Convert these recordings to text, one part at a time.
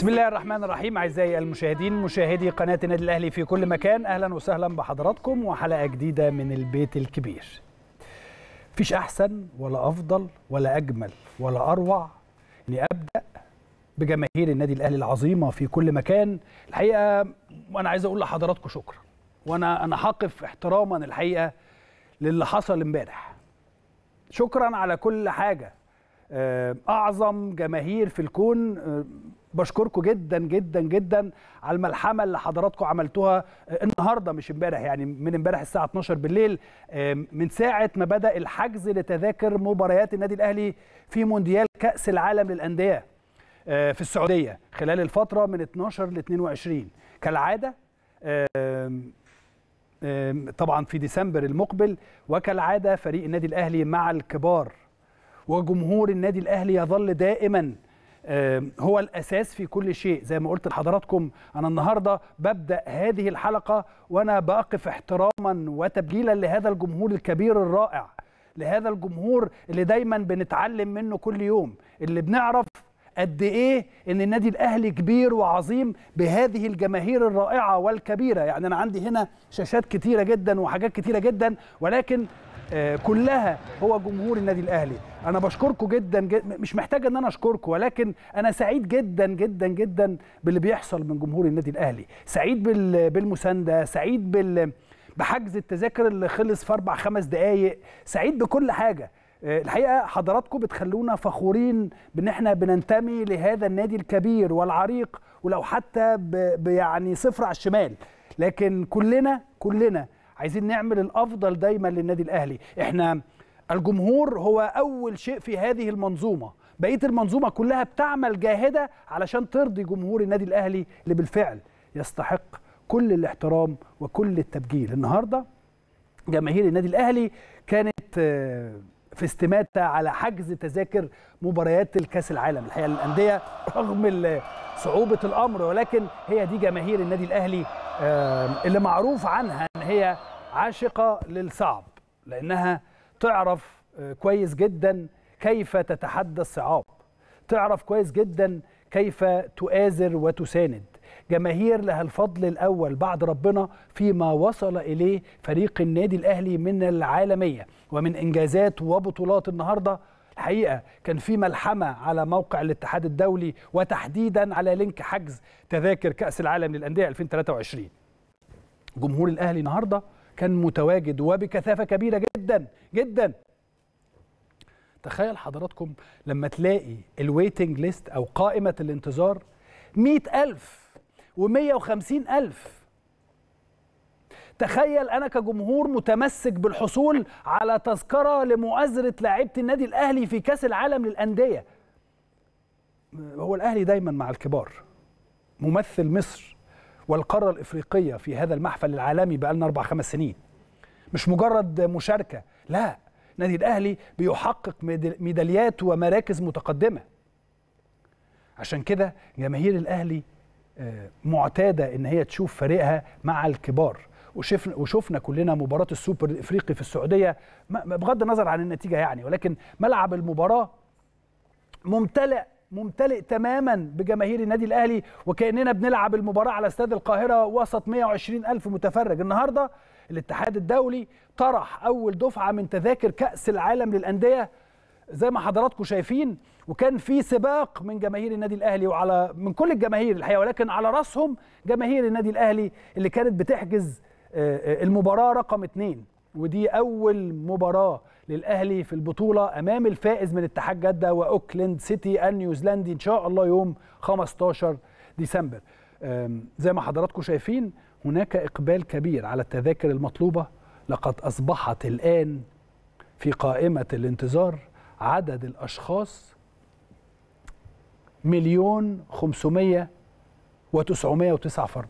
بسم الله الرحمن الرحيم اعزائي المشاهدين مشاهدي قناه النادي الاهلي في كل مكان اهلا وسهلا بحضراتكم وحلقه جديده من البيت الكبير مفيش احسن ولا افضل ولا اجمل ولا اروع اني ابدا بجماهير النادي الاهلي العظيمه في كل مكان الحقيقه وانا عايز اقول لحضراتكم شكرا وانا انا حاقف احتراما الحقيقه للي حصل امبارح شكرا على كل حاجه اعظم جماهير في الكون بشكركم جدا جدا جدا على الملحمه اللي حضراتكم عملتوها النهارده مش امبارح يعني من امبارح الساعه 12 بالليل من ساعه ما بدا الحجز لتذاكر مباريات النادي الاهلي في مونديال كاس العالم للانديه في السعوديه خلال الفتره من 12 ل 22 كالعاده طبعا في ديسمبر المقبل وكالعاده فريق النادي الاهلي مع الكبار وجمهور النادي الاهلي يظل دائما هو الاساس في كل شيء زي ما قلت لحضراتكم انا النهارده ببدا هذه الحلقه وانا بقف احتراما وتبجيلا لهذا الجمهور الكبير الرائع لهذا الجمهور اللي دايما بنتعلم منه كل يوم اللي بنعرف قد ايه ان النادي الاهلي كبير وعظيم بهذه الجماهير الرائعه والكبيره يعني انا عندي هنا شاشات كتيره جدا وحاجات كتيره جدا ولكن كلها هو جمهور النادي الاهلي انا بشكركم جدا, جدا مش محتاج ان انا اشكركم ولكن انا سعيد جدا جدا جدا باللي بيحصل من جمهور النادي الاهلي سعيد بالمسانده سعيد بال بحجز التذاكر اللي خلص في اربع خمس دقائق سعيد بكل حاجه الحقيقه حضراتكم بتخلونا فخورين بان احنا بننتمي لهذا النادي الكبير والعريق ولو حتى يعني صفر على الشمال لكن كلنا كلنا عايزين نعمل الافضل دايما للنادي الاهلي احنا الجمهور هو اول شيء في هذه المنظومه بقيه المنظومه كلها بتعمل جاهده علشان ترضي جمهور النادي الاهلي اللي بالفعل يستحق كل الاحترام وكل التبجيل النهارده جماهير النادي الاهلي كانت في استماتة على حجز تذاكر مباريات الكاس العالم الحقيقه للانديه رغم صعوبه الامر ولكن هي دي جماهير النادي الاهلي اللي معروف عنها ان هي عاشقه للصعب لانها تعرف كويس جدا كيف تتحدى الصعاب تعرف كويس جدا كيف تؤازر وتساند جماهير لها الفضل الاول بعد ربنا فيما وصل اليه فريق النادي الاهلي من العالميه ومن انجازات وبطولات النهارده الحقيقه كان في ملحمه على موقع الاتحاد الدولي وتحديدا على لينك حجز تذاكر كاس العالم للانديه 2023 جمهور الاهلي النهارده كان متواجد وبكثافه كبيره جدا جدا تخيل حضراتكم لما تلاقي الويتنج ليست او قائمه الانتظار 100000 و150 ألف تخيل أنا كجمهور متمسك بالحصول على تذكرة لمؤازرة لاعيبة النادي الأهلي في كأس العالم للأندية هو الأهلي دايما مع الكبار ممثل مصر والقارة الإفريقية في هذا المحفل العالمي بقالنا أربع خمس سنين مش مجرد مشاركة لا النادي الأهلي بيحقق ميداليات ومراكز متقدمة عشان كده جماهير الأهلي معتاده ان هي تشوف فريقها مع الكبار وشفنا وشفنا كلنا مباراه السوبر الافريقي في السعوديه بغض النظر عن النتيجه يعني ولكن ملعب المباراه ممتلئ ممتلئ تماما بجماهير النادي الاهلي وكاننا بنلعب المباراه على استاد القاهره وسط 120 الف متفرج النهارده الاتحاد الدولي طرح اول دفعه من تذاكر كاس العالم للانديه زي ما حضراتكم شايفين وكان في سباق من جماهير النادي الاهلي وعلى من كل الجماهير الحقيقه ولكن على راسهم جماهير النادي الاهلي اللي كانت بتحجز المباراه رقم اثنين ودي اول مباراه للاهلي في البطوله امام الفائز من اتحاد جده واوكلاند سيتي النيوزيلندي ان شاء الله يوم 15 ديسمبر زي ما حضراتكم شايفين هناك اقبال كبير على التذاكر المطلوبه لقد اصبحت الان في قائمه الانتظار عدد الأشخاص مليون خمسمية وتسعمية وتسعة فرد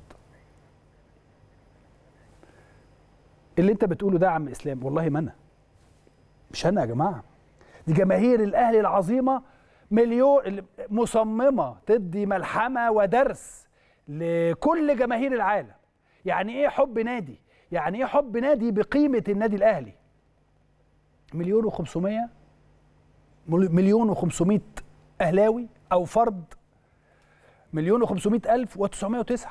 اللي انت بتقوله ده يا عم إسلام والله ما أنا مش أنا يا جماعة دي جماهير الأهلي العظيمة مليون مصممة تدي ملحمة ودرس لكل جماهير العالم يعني ايه حب نادي يعني ايه حب نادي بقيمة النادي الأهلي مليون وخمسمية مليون وخمسمائة أهلاوي أو فرد مليون و500 الف و909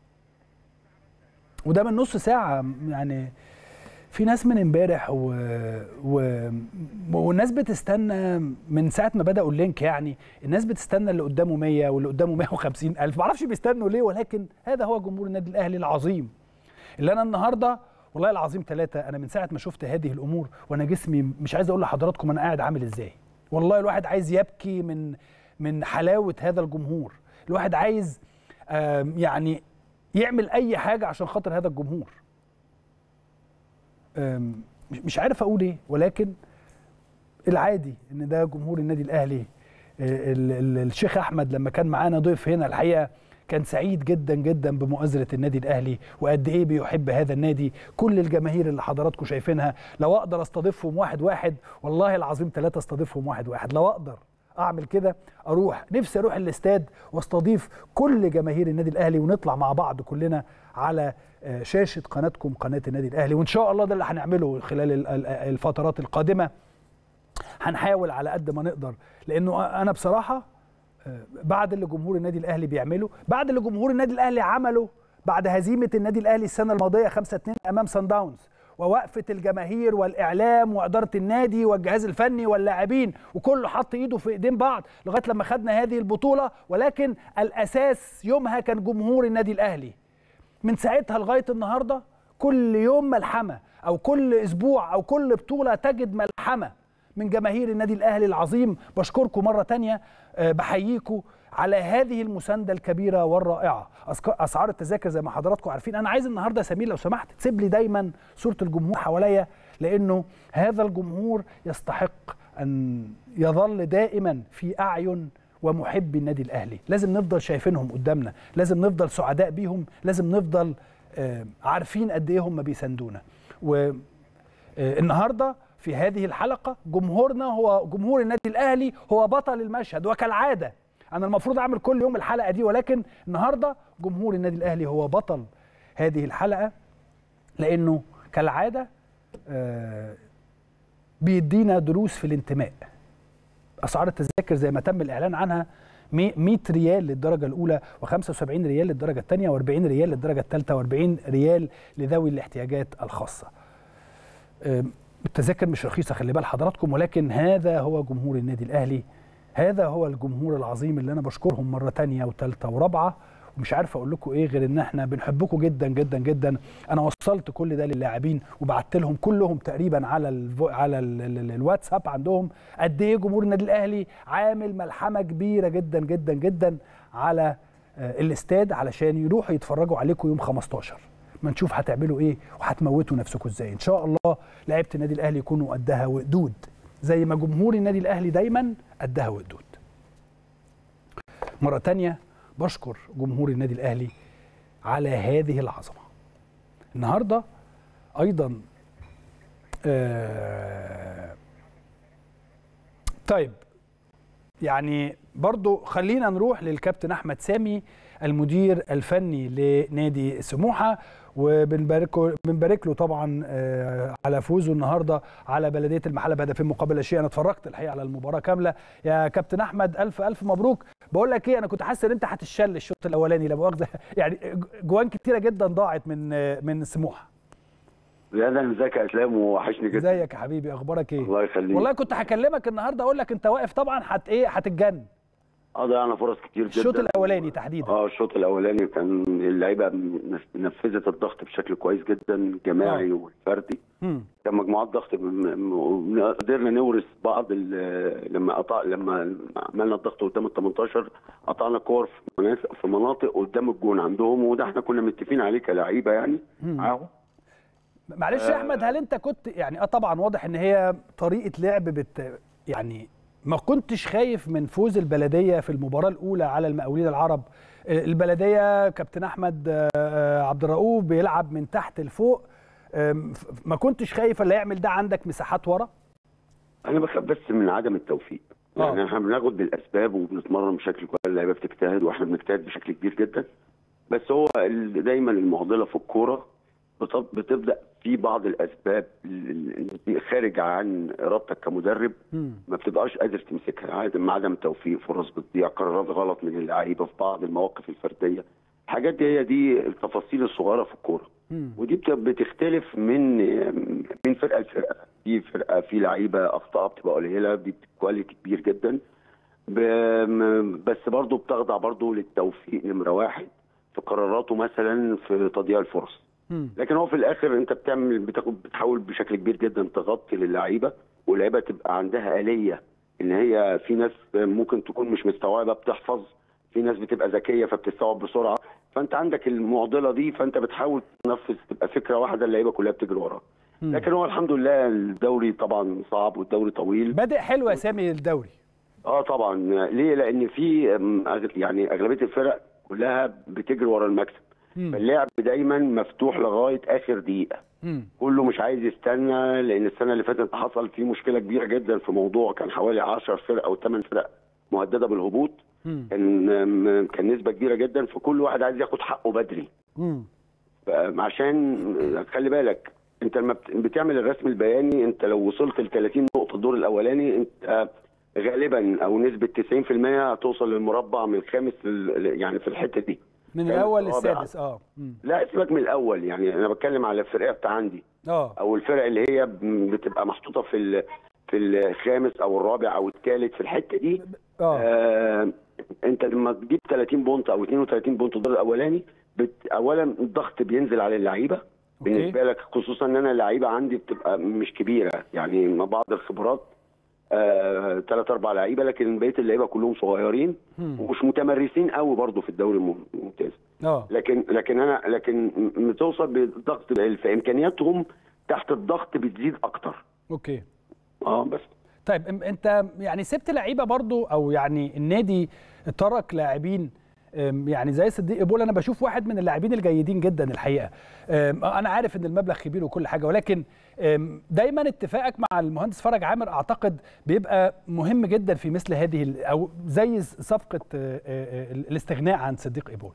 وده من نص ساعه يعني في ناس من امبارح و... و... والناس بتستنى من ساعه ما بداوا اللينك يعني الناس بتستنى اللي قدامه 100 واللي قدامه 150 الف معرفش بيستنوا ليه ولكن هذا هو جمهور النادي الاهلي العظيم اللي انا النهارده والله العظيم ثلاثة أنا من ساعة ما شفت هذه الأمور وأنا جسمي مش عايز أقول لحضراتكم أنا قاعد عامل إزاي والله الواحد عايز يبكي من من حلاوة هذا الجمهور الواحد عايز يعني يعمل أي حاجة عشان خاطر هذا الجمهور مش عارف أقول إيه ولكن العادي إن ده جمهور النادي الأهلي الشيخ أحمد لما كان معانا ضيف هنا الحقيقة كان سعيد جدا جدا بمؤازره النادي الاهلي وقد ايه بيحب هذا النادي كل الجماهير اللي حضراتكم شايفينها لو اقدر استضيفهم واحد واحد والله العظيم ثلاثه استضيفهم واحد واحد لو اقدر اعمل كده اروح نفسي اروح الاستاد واستضيف كل جماهير النادي الاهلي ونطلع مع بعض كلنا على شاشه قناتكم قناه النادي الاهلي وان شاء الله ده اللي هنعمله خلال الفترات القادمه هنحاول على قد ما نقدر لانه انا بصراحه بعد اللي جمهور النادي الاهلي بيعمله بعد اللي جمهور النادي الاهلي عمله بعد هزيمه النادي الاهلي السنه الماضيه 5 2 امام سان داونز ووقفه الجماهير والاعلام واداره النادي والجهاز الفني واللاعبين وكله حط ايده في ايدين بعض لغايه لما خدنا هذه البطوله ولكن الاساس يومها كان جمهور النادي الاهلي من ساعتها لغايه النهارده كل يوم ملحمه او كل اسبوع او كل بطوله تجد ملحمه من جماهير النادي الاهلي العظيم بشكركم مره تانية بحييكم على هذه المسانده الكبيره والرائعه اسعار التذاكر زي ما حضراتكم عارفين انا عايز النهارده سمير لو سمحت تسيب لي دايما صوره الجمهور حواليا لانه هذا الجمهور يستحق ان يظل دائما في اعين ومحبي النادي الاهلي لازم نفضل شايفينهم قدامنا لازم نفضل سعداء بيهم لازم نفضل عارفين قد ايه هم بيساندونا والنهارده في هذه الحلقه جمهورنا هو جمهور النادي الاهلي هو بطل المشهد وكالعاده انا المفروض اعمل كل يوم الحلقه دي ولكن النهارده جمهور النادي الاهلي هو بطل هذه الحلقه لانه كالعاده بيدينا دروس في الانتماء اسعار التذاكر زي ما تم الاعلان عنها 100 ريال للدرجه الاولى و75 ريال للدرجه الثانيه و40 ريال للدرجه الثالثه و40 ريال لذوي الاحتياجات الخاصه التذاكر مش رخيصه خلي بال حضراتكم ولكن هذا هو جمهور النادي الاهلي هذا هو الجمهور العظيم اللي انا بشكرهم مره تانية وثالثه ورابعه ومش عارف اقول لكم ايه غير ان احنا بنحبكم جدا جدا جدا انا وصلت كل ده للاعبين وبعت لهم كلهم تقريبا على الفو على ال ال ال الواتساب عندهم قد ايه جمهور النادي الاهلي عامل ملحمه كبيره جدا جدا جدا على الاستاد علشان يروحوا يتفرجوا عليكم يوم 15 ما نشوف هتعملوا ايه وهتموتوا نفسكم ازاي ان شاء الله لعيبه النادي الاهلي يكونوا قدها وقدود زي ما جمهور النادي الاهلي دايما قدها وقدود مره تانية بشكر جمهور النادي الاهلي على هذه العظمه النهارده ايضا آه طيب يعني برضو خلينا نروح للكابتن احمد سامي المدير الفني لنادي سموحه وبنبارك بنبارك له طبعا على فوزه النهارده على بلديه المحله بهدفين مقابل لا شيء انا اتفرجت الحقيقه على المباراه كامله يا كابتن احمد الف الف مبروك بقول لك ايه انا كنت حاسس ان انت هتشل الشوط الاولاني لا مؤاخذه يعني جوان كتيره جدا ضاعت من من سموحه لا ده ازيك يا اسلام وحشني جدا ازيك يا حبيبي اخبارك ايه الله يخليك والله كنت هكلمك النهارده اقول لك انت واقف طبعا هت ايه هتتجن اه ضيعنا فرص كتير جدا الشوط الاولاني تحديدا اه الشوط الاولاني كان اللعيبه نفذت الضغط بشكل كويس جدا جماعي آه. والفردي مم. كان مجموعات ضغط م- م- قدرنا نورث بعض ال- لما قطع لما عملنا الضغط قدام ال 18 قطعنا كور في مناطق في مناطق قدام الجون عندهم وده احنا كنا متفقين عليه كلعيبه يعني مم. معاهم معلش يا احمد هل انت كنت يعني اه طبعا واضح ان هي طريقه لعب بت يعني ما كنتش خايف من فوز البلديه في المباراه الاولى على المقاولين العرب آه، البلديه كابتن احمد آه، عبد الرؤوف بيلعب من تحت لفوق آم، ف- ما كنتش خايف اللي يعمل ده عندك مساحات ورا انا بخاف بس من عدم التوفيق آه. يعني احنا بناخد بالاسباب وبنتمرن بشكل كويس اللعيبه بتجتهد واحنا بنجتهد بشكل كبير جدا بس هو ال- دايما المعضله في الكوره بت- بتبدا في بعض الاسباب اللي خارج عن ارادتك كمدرب مم. ما بتبقاش قادر تمسكها عدم عدم توفيق فرص بتضيع قرارات غلط من اللعيبه في بعض المواقف الفرديه الحاجات دي هي دي التفاصيل الصغيره في الكوره مم. ودي بت- بتختلف من من فرقه لفرقه في فرقه في لعيبه اخطاء بتبقى قليله دي كواليتي كبير جدا ب- م- بس برضه بتخضع برضه للتوفيق نمره واحد في قراراته مثلا في تضييع الفرص مم. لكن هو في الاخر انت بتعمل بتاخد بتحاول بشكل كبير جدا تغطي للعيبه واللعيبه تبقى عندها اليه ان هي في ناس ممكن تكون مش مستوعبه بتحفظ في ناس بتبقى ذكيه فبتستوعب بسرعه فانت عندك المعضله دي فانت بتحاول تنفذ تبقى فكره واحده اللعيبه كلها بتجري وراها مم. لكن هو الحمد لله الدوري طبعا صعب والدوري طويل بادئ حلو يا سامي الدوري اه طبعا ليه لان في أم، أغ- يعني اغلبيه الفرق كلها بتجري ورا المكسب مم. فاللعب دايما مفتوح لغايه اخر دقيقه مم. كله مش عايز يستنى لان السنه اللي فاتت حصل في مشكله كبيره جدا في موضوع كان حوالي 10 فرق او 8 فرق مهدده بالهبوط مم. كان أم، كان نسبه كبيره جدا فكل واحد عايز ياخد حقه بدري مم. ف- عشان خلي بالك انت لما بت- بتعمل الرسم البياني انت لو وصلت ل 30 نقطه الدور الاولاني انت غالبا او نسبه 90% هتوصل للمربع من الخامس لل- يعني في الحته دي من كان الاول الرابع. للسادس اه مم. لا سيبك من الاول يعني انا بتكلم على الفرقه بتاع عندي اه او الفرق اللي هي ب- بتبقى محطوطه في ال- في الخامس او الرابع او الثالث في الحته دي اه آه انت لما تجيب 30 بونت او 32 بونت الدور الاولاني بت اولا الضغط بينزل على اللعيبه بالنسبه لك خصوصا ان انا اللعيبه عندي بتبقى مش كبيره يعني مع بعض الخبرات ثلاث اربع لعيبه لكن بقيه اللعيبه كلهم صغيرين مم. ومش متمرسين قوي برضه في الدوري الم- الممتاز اه لكن لكن انا لكن م- بتوصل بالضغط في امكانياتهم تحت الضغط بتزيد اكتر اوكي اه بس طيب أم- انت يعني سبت لعيبه برضو او يعني النادي ترك لاعبين أم، يعني زي صديق بول انا بشوف واحد من اللاعبين الجيدين جدا الحقيقه أم، انا عارف ان المبلغ كبير وكل حاجه ولكن أم، دايما اتفاقك مع المهندس فرج عامر اعتقد بيبقى مهم جدا في مثل هذه ال- او زي صفقه أه، أه، الاستغناء عن صديق ايبول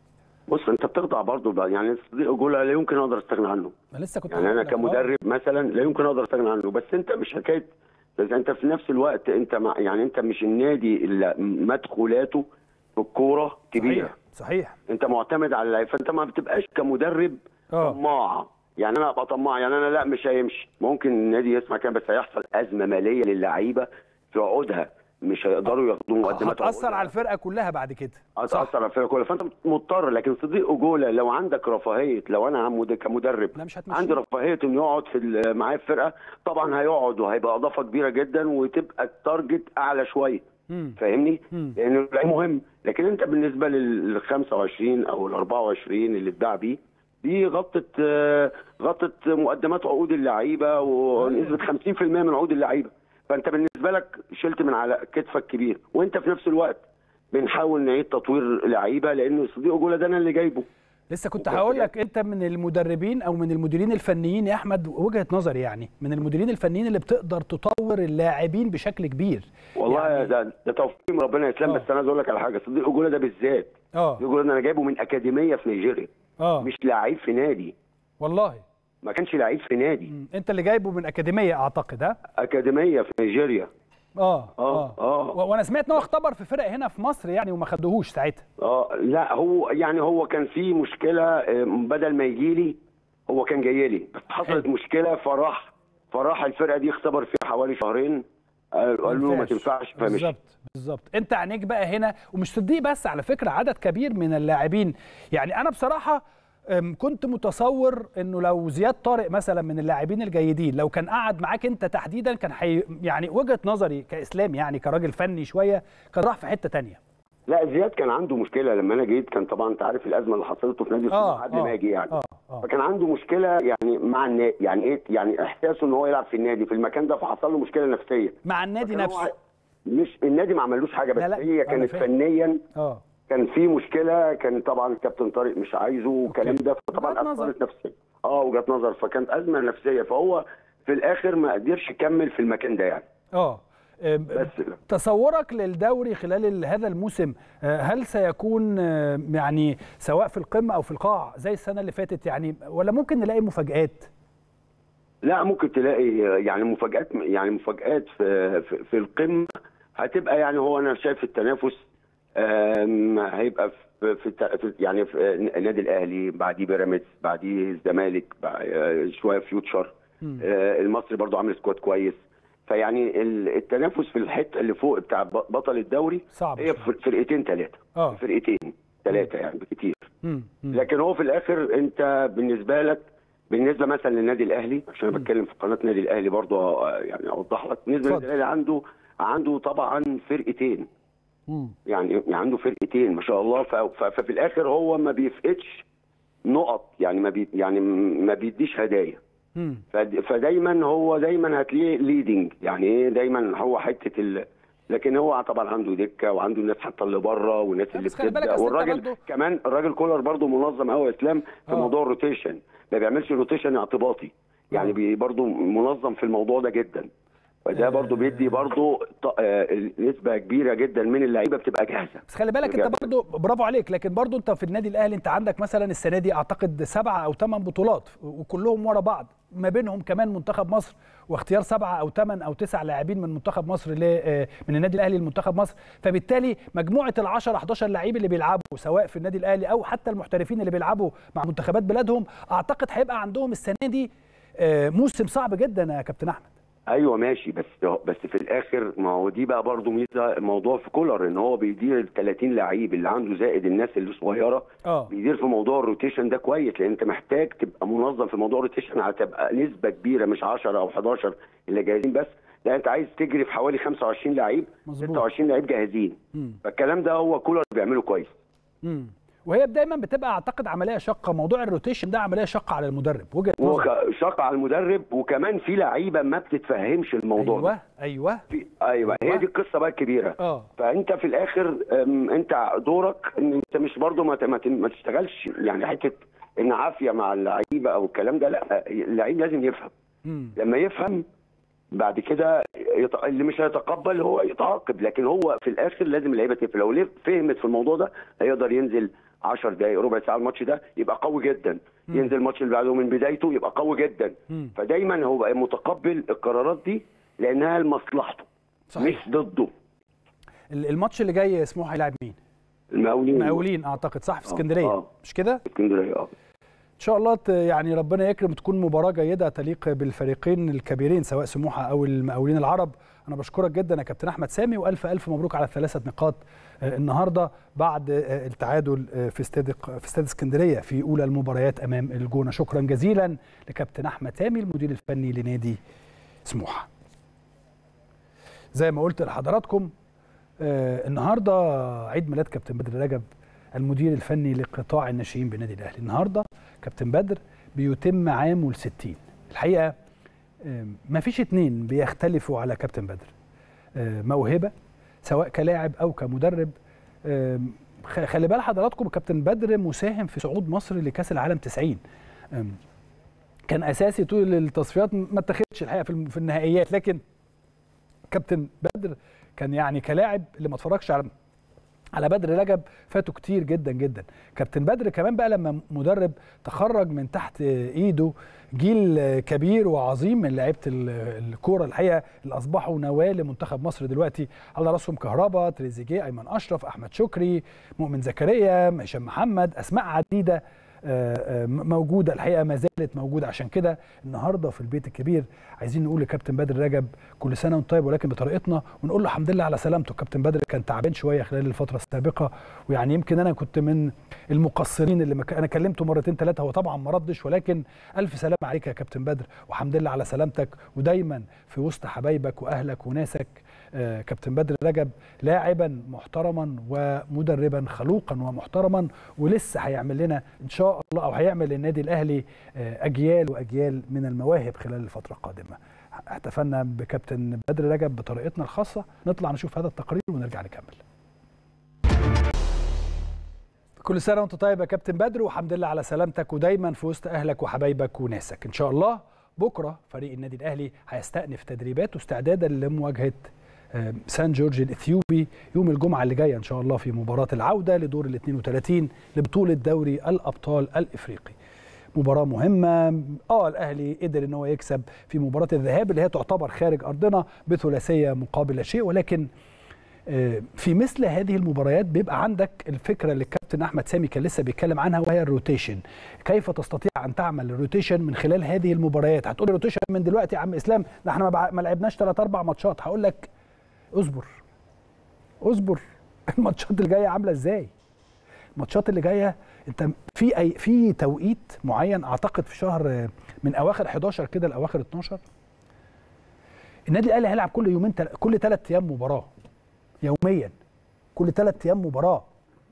بص انت بتخضع برضه بقى يعني صديق جولا لا يمكن اقدر استغنى عنه ما لسه كنت يعني هقول انا لك، آه. كمدرب مثلا لا يمكن اقدر استغنى عنه بس انت مش حكايه بس انت في نفس الوقت انت مع يعني انت مش النادي اللي مدخولاته في الكوره كبيره صحيح صحيح انت معتمد على اللعيبه فانت ما بتبقاش كمدرب اه طماع يعني انا ابقى طماع يعني انا لا مش هيمشي ممكن النادي يسمع كده بس هيحصل ازمه ماليه للعيبه في عقودها مش هيقدروا ياخدوا مقدمات هتاثر عقودها. على الفرقه كلها بعد كده هتاثر على الفرقه كلها فانت مضطر لكن صديق اجولا لو عندك رفاهيه لو انا عم كمدرب لا مش هتمشي عندي رفاهيه انه يقعد في ال- معايا في الفرقه طبعا هيقعد وهيبقى اضافه كبيره جدا وتبقى التارجت اعلى شويه مم. فاهمني؟ مم. لان اللعيب مهم لكن انت بالنسبه لل 25 او ال 24 اللي اتباع بيه دي غطت آه، غطت مقدمات عقود اللعيبه ونسبه 50% من عقود اللعيبه فانت بالنسبه لك شلت من على كتفك كبير وانت في نفس الوقت بنحاول نعيد تطوير لعيبه لان صديق جولا ده انا اللي جايبه لسه كنت وكنت هقول جاي- لك انت من المدربين او من المديرين الفنيين يا احمد وجهه نظري يعني من المديرين الفنيين اللي بتقدر تطور اللاعبين بشكل كبير والله يعني- ده ده توفيق من ربنا يسلم آه. بس انا عايز اقول لك على حاجه صديق جولا ده بالذات اه صديق جولا ده انا جايبه من اكاديميه في نيجيريا اه مش لعيب في نادي والله ما كانش لعيب في نادي مم. انت اللي جايبه من اكاديميه اعتقد ها اكاديميه في نيجيريا اه اه اه و- وانا سمعت ان هو اختبر في فرق هنا في مصر يعني وما خدوهوش ساعتها اه لا هو يعني هو كان في مشكله آه، بدل ما يجي لي هو كان جاي لي بس حصلت حلو. مشكله فراح فراح الفرقه دي اختبر فيها حوالي شهرين قال- قال له ما تنفعش فمشي بالظبط بالظبط انت عينيك بقى هنا ومش صديق بس على فكره عدد كبير من اللاعبين يعني انا بصراحه أم، كنت متصور انه لو زياد طارق مثلا من اللاعبين الجيدين لو كان قعد معاك انت تحديدا كان حي يعني وجهه نظري كاسلام يعني كراجل فني شويه كان راح في حته تانية لا زياد كان عنده مشكله لما انا جيت كان طبعا انت عارف الازمه اللي حصلت له في نادي السموحه قبل ما اجي يعني اه اه فكان عنده مشكله يعني مع النادي يعني ايه يعني احساسه ان هو يلعب في النادي في المكان ده فحصل له مشكله نفسيه مع النادي فكان هو نفسه مش النادي ما عملوش حاجه بس لا لا، هي أنا كانت فاهم. فنيا اه كان في مشكله كان طبعا الكابتن طارق مش عايزه والكلام ده فطبعا وجهة نظر. اثرت نفسيا اه وجهه نظر فكانت ازمه نفسيه فهو في الاخر ما قدرش يكمل في المكان ده يعني اه آم، بس تصورك للدوري خلال ال- هذا الموسم آه، هل سيكون آه، يعني سواء في القمه او في القاع زي السنه اللي فاتت يعني ولا ممكن نلاقي مفاجآت؟ لا ممكن تلاقي يعني مفاجآت يعني مفاجآت في في, في القمة هتبقى يعني هو انا شايف التنافس آم، هيبقى في, في, الت- في يعني في النادي الاهلي بعديه بيراميدز بعديه الزمالك بع- آه، شويه فيوتشر آه، المصري برضو عامل سكواد كويس فيعني ال- التنافس في الحته اللي فوق بتاع ب- بطل الدوري صعب هي شوية. ف- فرقتين ثلاثه اه فرقتين ثلاثه يعني بكتير مم. مم. لكن هو في الاخر انت بالنسبه لك بالنسبه مثلا للنادي الاهلي عشان انا بتكلم في قناه النادي الاهلي برضه آه، يعني اوضح لك بالنسبه اتفضل. للنادي الاهلي عنده عنده طبعا فرقتين مم. يعني يعني عنده فرقتين ما شاء الله ف- ف- ففي الاخر هو ما بيفقدش نقط يعني ما بي يعني ما بيديش هدايا مم. فد- فدايما هو دايما هتلاقيه ليدنج يعني ايه دايما هو حته ال... لكن هو طبعا عنده دكه وعنده الناس حتى اللي بره والناس اللي بس خلي بالك بتبدا أصل أنت والراجل برضو- كمان الراجل كولر برضه منظم قوي يا اسلام في آه. موضوع الروتيشن ما بيعملش روتيشن اعتباطي يعني آه. بي برضه منظم في الموضوع ده جدا فده برضه بيدي برضه ط- آه، نسبه كبيره جدا من اللعيبه بتبقى جاهزه بس خلي بالك انت برضو برافو عليك لكن برضو انت في النادي الاهلي انت عندك مثلا السنه دي اعتقد سبعه او ثمان بطولات وكلهم ورا بعض ما بينهم كمان منتخب مصر واختيار سبعه او ثمان او تسع لاعبين من منتخب مصر ل- آه، من النادي الاهلي لمنتخب مصر فبالتالي مجموعه ال 10 11 لعيب اللي بيلعبوا سواء في النادي الاهلي او حتى المحترفين اللي بيلعبوا مع منتخبات بلادهم اعتقد هيبقى عندهم السنه دي آه، موسم صعب جدا يا كابتن احمد ايوه ماشي بس بس في الاخر ما هو دي بقى برضه ميزه الموضوع في كولر ان هو بيدير ال 30 لعيب اللي عنده زائد الناس اللي صغيره اه بيدير في موضوع الروتيشن ده كويس لان انت محتاج تبقى منظم في موضوع الروتيشن هتبقى نسبه كبيره مش 10 او 11 اللي جاهزين بس لا انت عايز تجري في حوالي 25 لعيب مظبوط. 26 لعيب جاهزين مم. فالكلام ده هو كولر بيعمله كويس مم. وهي دايما بتبقى اعتقد عمليه شاقه موضوع الروتيشن ده عمليه شاقه على المدرب وجهه نظر وشق على المدرب وكمان في لعيبه ما بتتفهمش الموضوع ده ايوه ايوه في ايوه هي دي القصه بقى الكبيره اه فانت في الاخر أم، انت دورك ان انت مش برضو ما ت- ما ت- ما تشتغلش يعني حته ان عافيه مع اللعيبه او الكلام ده لا اللعيب لازم يفهم مم. لما يفهم بعد كده يت... اللي مش هيتقبل هو يتعاقب لكن هو في الاخر لازم اللعيبه تفهم لو ليه- فهمت في الموضوع ده هيقدر ينزل 10 دقائق ربع ساعه الماتش ده يبقى قوي جدا ينزل الماتش اللي بعده من بدايته يبقى قوي جدا مم. فدايما هو بقى متقبل القرارات دي لانها لمصلحته صحيح. مش ضده ال- الماتش اللي جاي سموحه هيلاعب مين؟ المقاولين مقاولين اعتقد صح في آه، اسكندريه آه. مش كده؟ اسكندريه اه ان شاء الله ت- يعني ربنا يكرم تكون مباراه جيده تليق بالفريقين الكبيرين سواء سموحه او المقاولين العرب انا بشكرك جدا يا كابتن احمد سامي والف الف مبروك على الثلاثه نقاط آه، النهارده بعد آه، التعادل آه، في استاد في استاد اسكندريه في اولى المباريات امام الجونه شكرا جزيلا لكابتن احمد سامي المدير الفني لنادي سموحه زي ما قلت لحضراتكم آه، النهارده عيد ميلاد كابتن بدر رجب المدير الفني لقطاع الناشئين بالنادي الاهلي النهارده كابتن بدر بيتم عامه ال 60 الحقيقه ما فيش اتنين بيختلفوا على كابتن بدر آه، موهبه سواء كلاعب او كمدرب آم، خ- خلي بال حضراتكم كابتن بدر مساهم في صعود مصر لكاس العالم 90 آم، كان اساسي طول التصفيات ما اتخذش الحقيقه في الم- في النهائيات لكن كابتن بدر كان يعني كلاعب اللي ما اتفرجش على على بدر رجب فاتوا كتير جدا جدا كابتن بدر كمان بقى لما مدرب تخرج من تحت ايده جيل كبير وعظيم من لعيبه ال- الكوره الحقيقه اللي اصبحوا نواه لمنتخب مصر دلوقتي على راسهم كهربا تريزيجيه ايمن اشرف احمد شكري مؤمن زكريا هشام محمد اسماء عديده آه، آه، موجوده الحقيقه ما زالت موجوده عشان كده النهارده في البيت الكبير عايزين نقول لكابتن بدر رجب كل سنه وانت طيب ولكن بطريقتنا ونقول له الحمد لله على سلامته كابتن بدر كان تعبان شويه خلال الفتره السابقه ويعني يمكن انا كنت من المقصرين اللي مك... انا كلمته مرتين ثلاثه هو طبعا ما ردش ولكن الف سلام عليك يا كابتن بدر والحمد لله على سلامتك ودايما في وسط حبايبك واهلك وناسك آه، كابتن بدر رجب لاعبا محترما ومدربا خلوقا ومحترما ولسه هيعمل لنا ان شاء الله او هيعمل للنادي الاهلي آه، اجيال واجيال من المواهب خلال الفتره القادمه احتفلنا بكابتن بدر رجب بطريقتنا الخاصه نطلع نشوف هذا التقرير ونرجع نكمل كل سنه وانت طيب يا كابتن بدر والحمد لله على سلامتك ودايما في وسط اهلك وحبايبك وناسك ان شاء الله بكره فريق النادي الاهلي هيستأنف تدريباته استعدادا لمواجهه سان جورج الاثيوبي يوم الجمعه اللي جايه ان شاء الله في مباراه العوده لدور ال 32 لبطوله دوري الابطال الافريقي. مباراه مهمه اه الاهلي قدر ان هو يكسب في مباراه الذهاب اللي هي تعتبر خارج ارضنا بثلاثيه مقابل لا شيء ولكن في مثل هذه المباريات بيبقى عندك الفكره اللي الكابتن احمد سامي كان لسه بيتكلم عنها وهي الروتيشن كيف تستطيع ان تعمل الروتيشن من خلال هذه المباريات هتقول لي روتيشن من دلوقتي يا عم اسلام ده احنا ما لعبناش ثلاث اربع ماتشات هقول لك اصبر اصبر الماتشات اللي جايه عامله ازاي الماتشات اللي جايه انت في اي في توقيت معين اعتقد في شهر من اواخر 11 كده لاواخر 12 النادي الاهلي هيلعب كل يومين تل... كل ثلاث ايام مباراه يوميا كل ثلاث ايام مباراه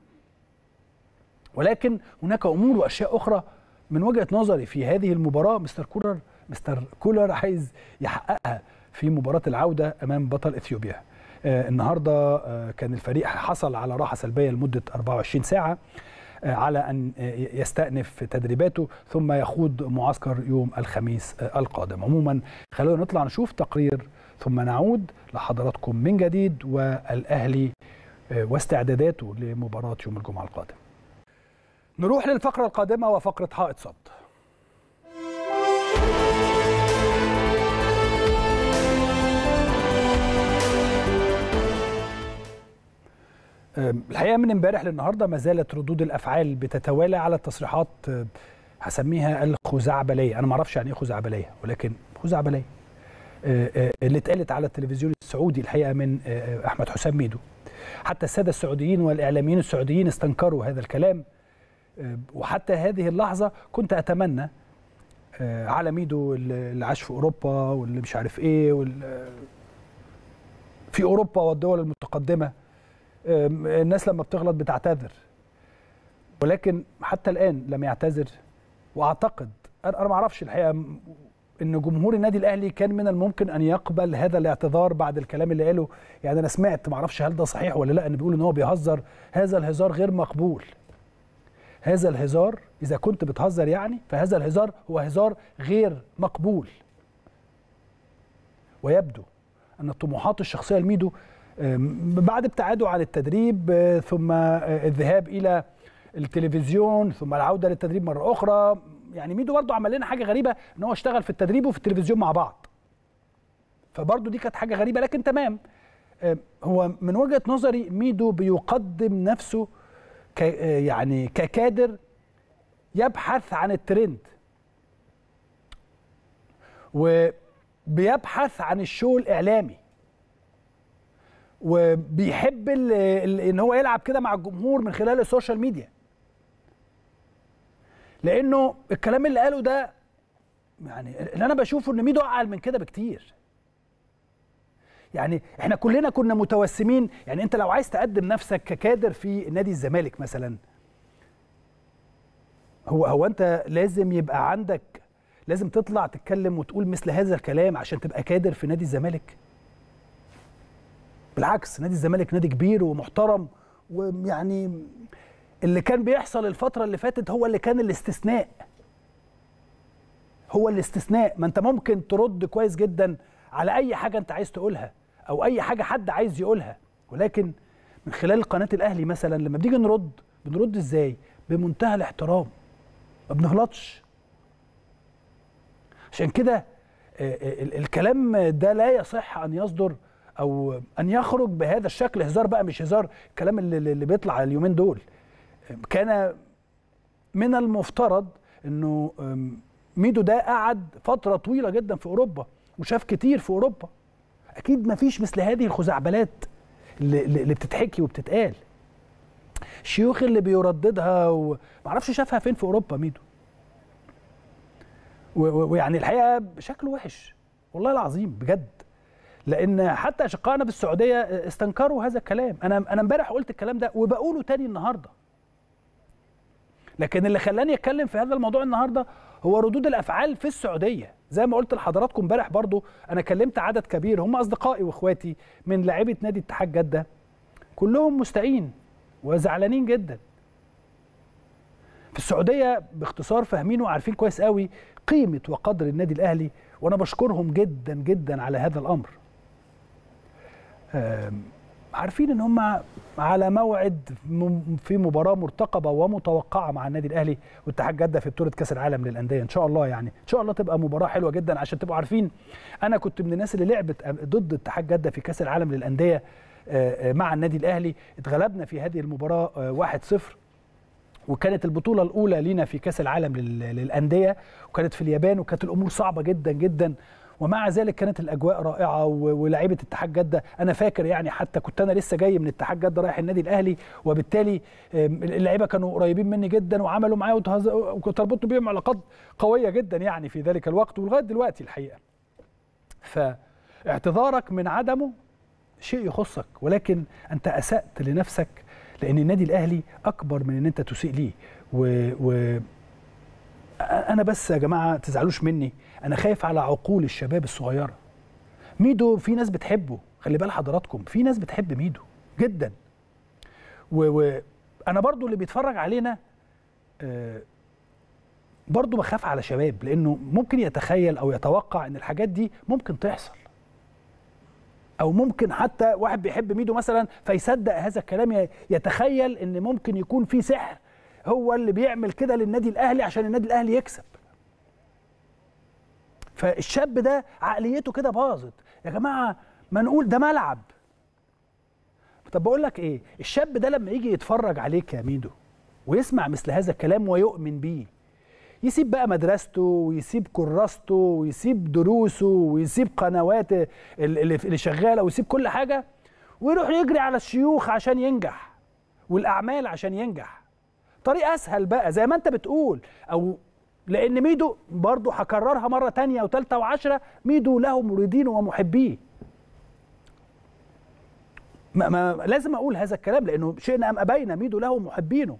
ولكن هناك امور واشياء اخرى من وجهه نظري في هذه المباراه مستر كولر مستر كولر عايز يحققها في مباراه العوده امام بطل اثيوبيا آه النهارده آه كان الفريق حصل على راحه سلبيه لمده 24 ساعه آه على ان يستأنف تدريباته ثم يخوض معسكر يوم الخميس القادم عموما خلونا نطلع نشوف تقرير ثم نعود لحضراتكم من جديد والاهلي واستعداداته لمباراه يوم الجمعه القادم نروح للفقره القادمه وفقره حائط صد الحقيقه من امبارح للنهارده ما زالت ردود الافعال بتتوالى على التصريحات هسميها الخزعبليه انا ما اعرفش يعني ايه خزعبليه ولكن خزعبليه اللي اتقالت على التلفزيون السعودي الحقيقه من احمد حسام ميدو حتى الساده السعوديين والاعلاميين السعوديين استنكروا هذا الكلام وحتى هذه اللحظه كنت اتمنى على ميدو اللي عاش في اوروبا واللي مش عارف ايه وال في اوروبا والدول المتقدمه الناس لما بتغلط بتعتذر ولكن حتى الان لم يعتذر واعتقد انا ما اعرفش الحقيقه ان جمهور النادي الاهلي كان من الممكن ان يقبل هذا الاعتذار بعد الكلام اللي قاله يعني انا سمعت ما اعرفش هل ده صحيح ولا لا ان بيقول ان هو بيهزر هذا الهزار غير مقبول هذا الهزار اذا كنت بتهزر يعني فهذا الهزار هو هزار غير مقبول ويبدو ان الطموحات الشخصيه لميدو بعد ابتعاده عن التدريب ثم الذهاب الى التلفزيون ثم العوده للتدريب مره اخرى يعني ميدو برضه عمل لنا حاجه غريبه ان هو اشتغل في التدريب وفي التلفزيون مع بعض فبرضه دي كانت حاجه غريبه لكن تمام هو من وجهه نظري ميدو بيقدم نفسه ك يعني ككادر يبحث عن الترند وبيبحث عن الشو الاعلامي وبيحب ان هو يلعب كده مع الجمهور من خلال السوشيال ميديا لانه الكلام اللي قاله ده يعني اللي انا بشوفه ان ميدو اعقل من كده بكتير يعني احنا كلنا كنا متوسمين يعني انت لو عايز تقدم نفسك ككادر في نادي الزمالك مثلا هو هو انت لازم يبقى عندك لازم تطلع تتكلم وتقول مثل هذا الكلام عشان تبقى كادر في نادي الزمالك بالعكس نادي الزمالك نادي كبير ومحترم ويعني اللي كان بيحصل الفترة اللي فاتت هو اللي كان الاستثناء هو الاستثناء ما انت ممكن ترد كويس جدا على اي حاجة انت عايز تقولها او اي حاجة حد عايز يقولها ولكن من خلال قناة الاهلي مثلا لما بنيجي نرد بنرد ازاي بمنتهى الاحترام ما بنغلطش عشان كده الكلام ده لا يصح ان يصدر او ان يخرج بهذا الشكل هزار بقى مش هزار الكلام اللي, اللي بيطلع اليومين دول كان من المفترض انه ميدو ده قعد فتره طويله جدا في اوروبا وشاف كتير في اوروبا اكيد ما فيش مثل هذه الخزعبلات اللي, اللي بتتحكي وبتتقال الشيوخ اللي بيرددها ومعرفش شافها فين في اوروبا ميدو ويعني الحقيقه شكله وحش والله العظيم بجد لان حتى اشقائنا في السعوديه استنكروا هذا الكلام انا انا امبارح قلت الكلام ده وبقوله تاني النهارده لكن اللي خلاني اتكلم في هذا الموضوع النهارده هو ردود الافعال في السعوديه زي ما قلت لحضراتكم امبارح برضو انا كلمت عدد كبير هم اصدقائي واخواتي من لاعيبه نادي اتحاد جده كلهم مستائين وزعلانين جدا في السعوديه باختصار فاهمين وعارفين كويس قوي قيمه وقدر النادي الاهلي وانا بشكرهم جدا جدا على هذا الامر آم، عارفين ان هم على موعد م- في مباراه مرتقبه ومتوقعه مع النادي الاهلي واتحاد جده في بطوله كاس العالم للانديه ان شاء الله يعني ان شاء الله تبقى مباراه حلوه جدا عشان تبقوا عارفين انا كنت من الناس اللي لعبت ضد اتحاد جده في كاس العالم للانديه آه، آه، مع النادي الاهلي اتغلبنا في هذه المباراه آه، 1-0 وكانت البطوله الاولى لينا في كاس العالم لل- للانديه وكانت في اليابان وكانت الامور صعبه جدا جدا ومع ذلك كانت الاجواء رائعه و- ولاعيبه اتحاد جده انا فاكر يعني حتى كنت انا لسه جاي من اتحاد جده رايح النادي الاهلي وبالتالي آم، اللعيبه كانوا قريبين مني جدا وعملوا معايا وتهز- وكنت اربطت بيهم علاقات قويه جدا يعني في ذلك الوقت ولغايه دلوقتي الحقيقه فاعتذارك من عدمه شيء يخصك ولكن انت اسات لنفسك لان النادي الاهلي اكبر من ان انت تسيء ليه و, و انا بس يا جماعه تزعلوش مني انا خايف على عقول الشباب الصغيره ميدو في ناس بتحبه خلي بال حضراتكم في ناس بتحب ميدو جدا وانا برضو اللي بيتفرج علينا آه، برضو بخاف على شباب لانه ممكن يتخيل او يتوقع ان الحاجات دي ممكن تحصل او ممكن حتى واحد بيحب ميدو مثلا فيصدق هذا الكلام ي- يتخيل ان ممكن يكون في سحر هو اللي بيعمل كده للنادي الاهلي عشان النادي الاهلي يكسب فالشاب ده عقليته كده باظت يا جماعه ما نقول ده ملعب طب بقول لك ايه الشاب ده لما يجي يتفرج عليك يا ميدو ويسمع مثل هذا الكلام ويؤمن بيه يسيب بقى مدرسته ويسيب كراسته ويسيب دروسه ويسيب قنوات ال- اللي اللي شغاله ويسيب كل حاجه ويروح يجري على الشيوخ عشان ينجح والاعمال عشان ينجح طريق اسهل بقى زي ما انت بتقول او لان ميدو برضه هكررها مره تانية وثالثه وعشرة ميدو له مريدين ومحبيه ما, ما لازم اقول هذا الكلام لانه شئنا ام ابينا ميدو له محبينه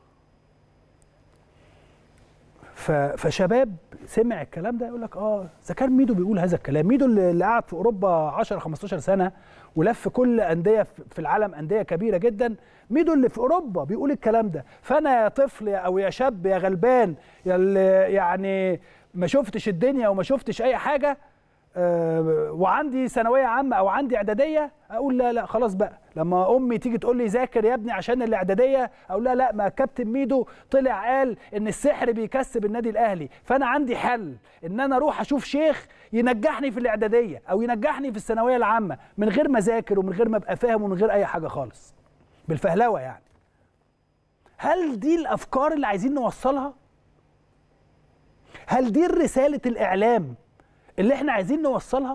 ف- فشباب سمع الكلام ده يقول لك اه اذا كان ميدو بيقول هذا الكلام ميدو اللي اللي قعد في اوروبا 10 15 سنه ولف كل انديه في في العالم انديه كبيره جدا ميدو اللي في اوروبا بيقول الكلام ده فانا يا طفل يا- او يا شاب يا غلبان يا اللي يعني ما شفتش الدنيا وما شفتش اي حاجه آه، وعندي ثانويه عامه او عندي اعداديه اقول لا لا خلاص بقى لما امي تيجي تقول لي ذاكر يا ابني عشان الاعداديه اقول لا لا ما كابتن ميدو طلع قال ان السحر بيكسب النادي الاهلي فانا عندي حل ان انا اروح اشوف شيخ ينجحني في الاعداديه او ينجحني في الثانويه العامه من غير ما اذاكر ومن غير ما ابقى فاهم ومن غير اي حاجه خالص بالفهلوه يعني هل دي الافكار اللي عايزين نوصلها هل دي رساله الاعلام اللي احنا عايزين نوصلها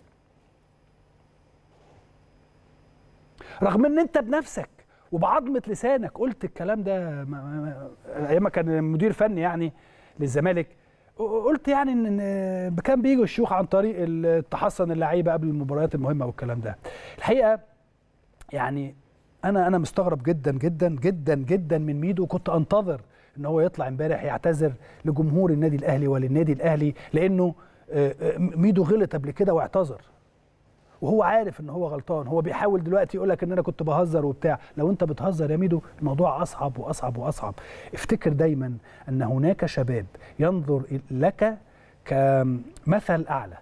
رغم ان انت بنفسك وبعظمه لسانك قلت الكلام ده ما- ما- ما- ايام ما كان مدير فني يعني للزمالك قلت يعني ان إن كان بيجوا الشيوخ عن طريق التحصن اللعيبه قبل المباريات المهمه والكلام ده الحقيقه يعني انا انا مستغرب جدا جدا جدا جدا من ميدو وكنت انتظر ان هو يطلع امبارح يعتذر لجمهور النادي الاهلي وللنادي الاهلي لانه آه، آه، ميدو غلط قبل كده واعتذر وهو عارف ان هو غلطان هو بيحاول دلوقتي يقول لك ان انا كنت بهزر وبتاع لو انت بتهزر يا ميدو الموضوع اصعب واصعب واصعب افتكر دايما ان هناك شباب ينظر لك كمثل اعلى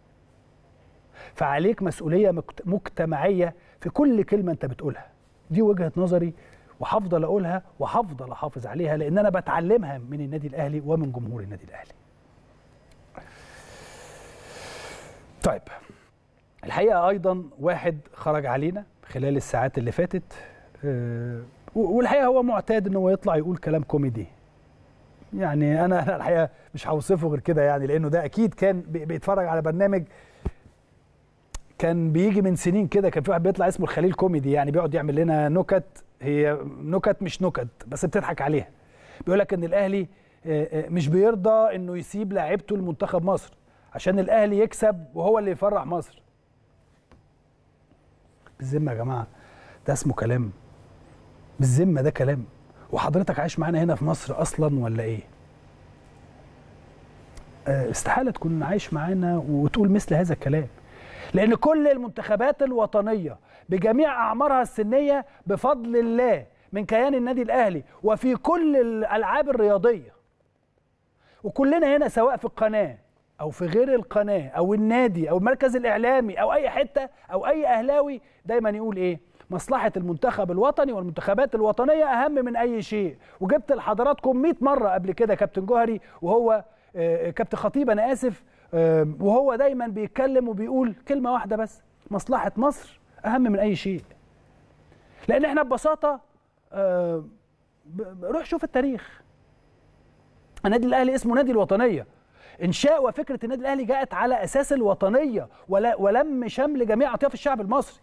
فعليك مسؤوليه مجت- مجتمعيه في كل كلمه انت بتقولها دي وجهه نظري وهفضل اقولها وهفضل احافظ عليها لان انا بتعلمها من النادي الاهلي ومن جمهور النادي الاهلي طيب الحقيقه ايضا واحد خرج علينا خلال الساعات اللي فاتت آه، و- والحقيقه هو معتاد ان هو يطلع يقول كلام كوميدي يعني انا انا الحقيقه مش هوصفه غير كده يعني لانه ده اكيد كان بي- بيتفرج على برنامج كان بيجي من سنين كده كان في واحد بيطلع اسمه الخليل كوميدي يعني بيقعد يعمل لنا نكت هي نكت مش نكت بس بتضحك عليها بيقول لك ان الاهلي آه، آه، مش بيرضى انه يسيب لاعيبته لمنتخب مصر عشان الاهلي يكسب وهو اللي يفرح مصر بالذمه يا جماعه ده اسمه كلام بالذمه ده كلام وحضرتك عايش معانا هنا في مصر اصلا ولا ايه آه، استحاله تكون عايش معانا وتقول مثل هذا الكلام لان كل المنتخبات الوطنيه بجميع اعمارها السنيه بفضل الله من كيان النادي الاهلي وفي كل الالعاب الرياضيه وكلنا هنا سواء في القناه او في غير القناه او النادي او المركز الاعلامي او اي حته او اي اهلاوي دايما يقول ايه مصلحه المنتخب الوطني والمنتخبات الوطنيه اهم من اي شيء وجبت لحضراتكم 100 مره قبل كده كابتن جوهري وهو آه، كابتن خطيب انا اسف آه، وهو دايما بيتكلم وبيقول كلمه واحده بس مصلحه مصر اهم من اي شيء لان احنا ببساطه آه، ب- ب- روح شوف التاريخ النادي الاهلي اسمه نادي الوطنيه انشاء وفكره النادي الاهلي جاءت على اساس الوطنيه ولا ولم شمل جميع اطياف الشعب المصري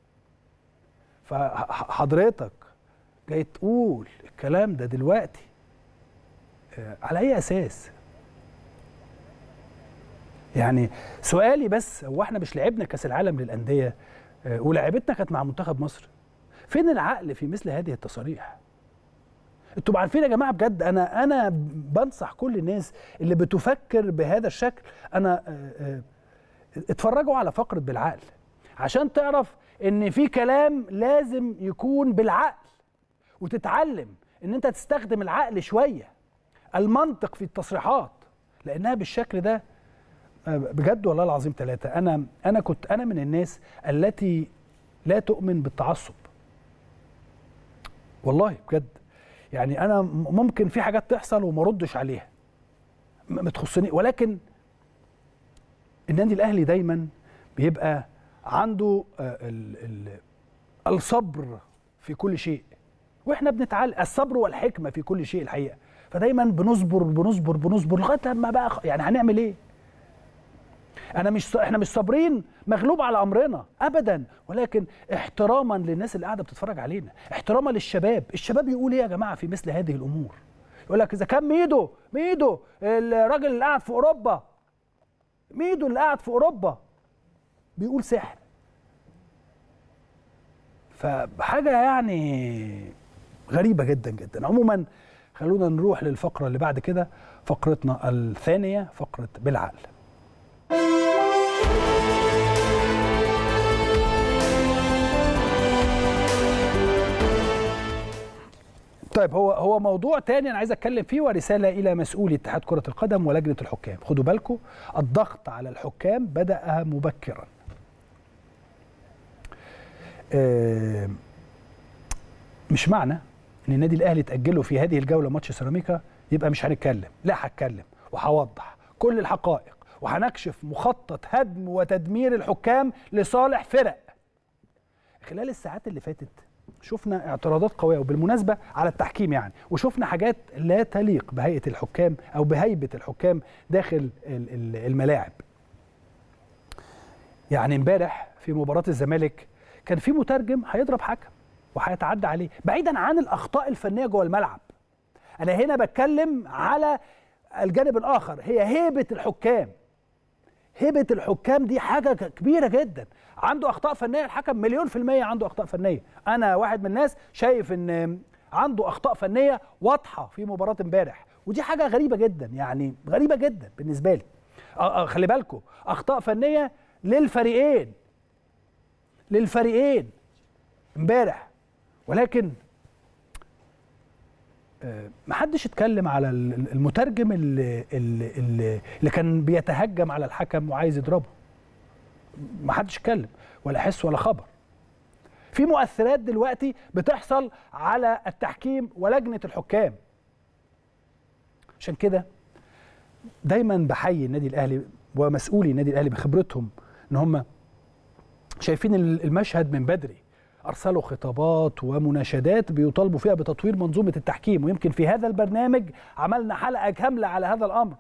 فحضرتك جاي تقول الكلام ده دلوقتي آه، على اي اساس يعني سؤالي بس هو احنا مش لعبنا كاس العالم للانديه آه، ولعبتنا كانت مع منتخب مصر فين العقل في مثل هذه التصاريح انتوا عارفين يا جماعه بجد انا انا بنصح كل الناس اللي بتفكر بهذا الشكل انا آه، آه، اتفرجوا على فقره بالعقل عشان تعرف ان في كلام لازم يكون بالعقل وتتعلم ان انت تستخدم العقل شويه المنطق في التصريحات لانها بالشكل ده آه، بجد والله العظيم ثلاثة أنا أنا كنت أنا من الناس التي لا تؤمن بالتعصب والله بجد يعني أنا م- ممكن في حاجات تحصل وما ردش عليها م- ما تخصني ولكن النادي الأهلي دايما بيبقى عنده آه، ال ال الصبر في كل شيء واحنا بنتعلم الصبر والحكمه في كل شيء الحقيقه فدايما بنصبر بنصبر بنصبر لغايه لما بقى خ- يعني هنعمل ايه انا مش احنا مش صابرين مغلوب على امرنا ابدا ولكن احتراما للناس اللي قاعده بتتفرج علينا احتراما للشباب الشباب يقول ايه يا جماعه في مثل هذه الامور يقول لك اذا كان ميدو ميدو الراجل اللي قاعد في اوروبا ميدو اللي قاعد في اوروبا بيقول سحر فحاجه يعني غريبه جدا جدا عموما خلونا نروح للفقره اللي بعد كده فقرتنا الثانيه فقره بالعقل طيب هو هو موضوع تاني انا عايز اتكلم فيه ورساله الى مسؤولي اتحاد كره القدم ولجنه الحكام خدوا بالكم الضغط على الحكام بدا مبكرا آه، مش معنى ان النادي الاهلي تاجله في هذه الجوله ماتش سيراميكا يبقى مش هنتكلم لا هتكلم وهوضح كل الحقائق وهنكشف مخطط هدم وتدمير الحكام لصالح فرق خلال الساعات اللي فاتت شفنا اعتراضات قويه وبالمناسبه على التحكيم يعني وشفنا حاجات لا تليق بهيئه الحكام او بهيبه الحكام داخل ال- ال- الملاعب يعني امبارح في مباراه الزمالك كان في مترجم هيضرب حكم وهيتعدى عليه بعيدا عن الاخطاء الفنيه جوه الملعب انا هنا بتكلم على الجانب الاخر هي هيبه الحكام هيبه الحكام دي حاجه ك- كبيره جدا عنده اخطاء فنيه الحكم مليون في الميه عنده اخطاء فنيه انا واحد من الناس شايف ان عنده اخطاء فنيه واضحه في مباراه امبارح ودي حاجه غريبه جدا يعني غريبه جدا بالنسبه لي أ- أ- خلي بالكم اخطاء فنيه للفريقين للفريقين امبارح ولكن آه، محدش اتكلم على ال- المترجم اللي, اللي, اللي اللي كان بيتهجم على الحكم وعايز يضربه محدش اتكلم ولا حس ولا خبر في مؤثرات دلوقتي بتحصل على التحكيم ولجنة الحكام عشان كده دايما بحيي النادي الاهلي ومسؤولي النادي الاهلي بخبرتهم ان هم شايفين المشهد من بدري ارسلوا خطابات ومناشدات بيطالبوا فيها بتطوير منظومه التحكيم ويمكن في هذا البرنامج عملنا حلقه كامله على هذا الامر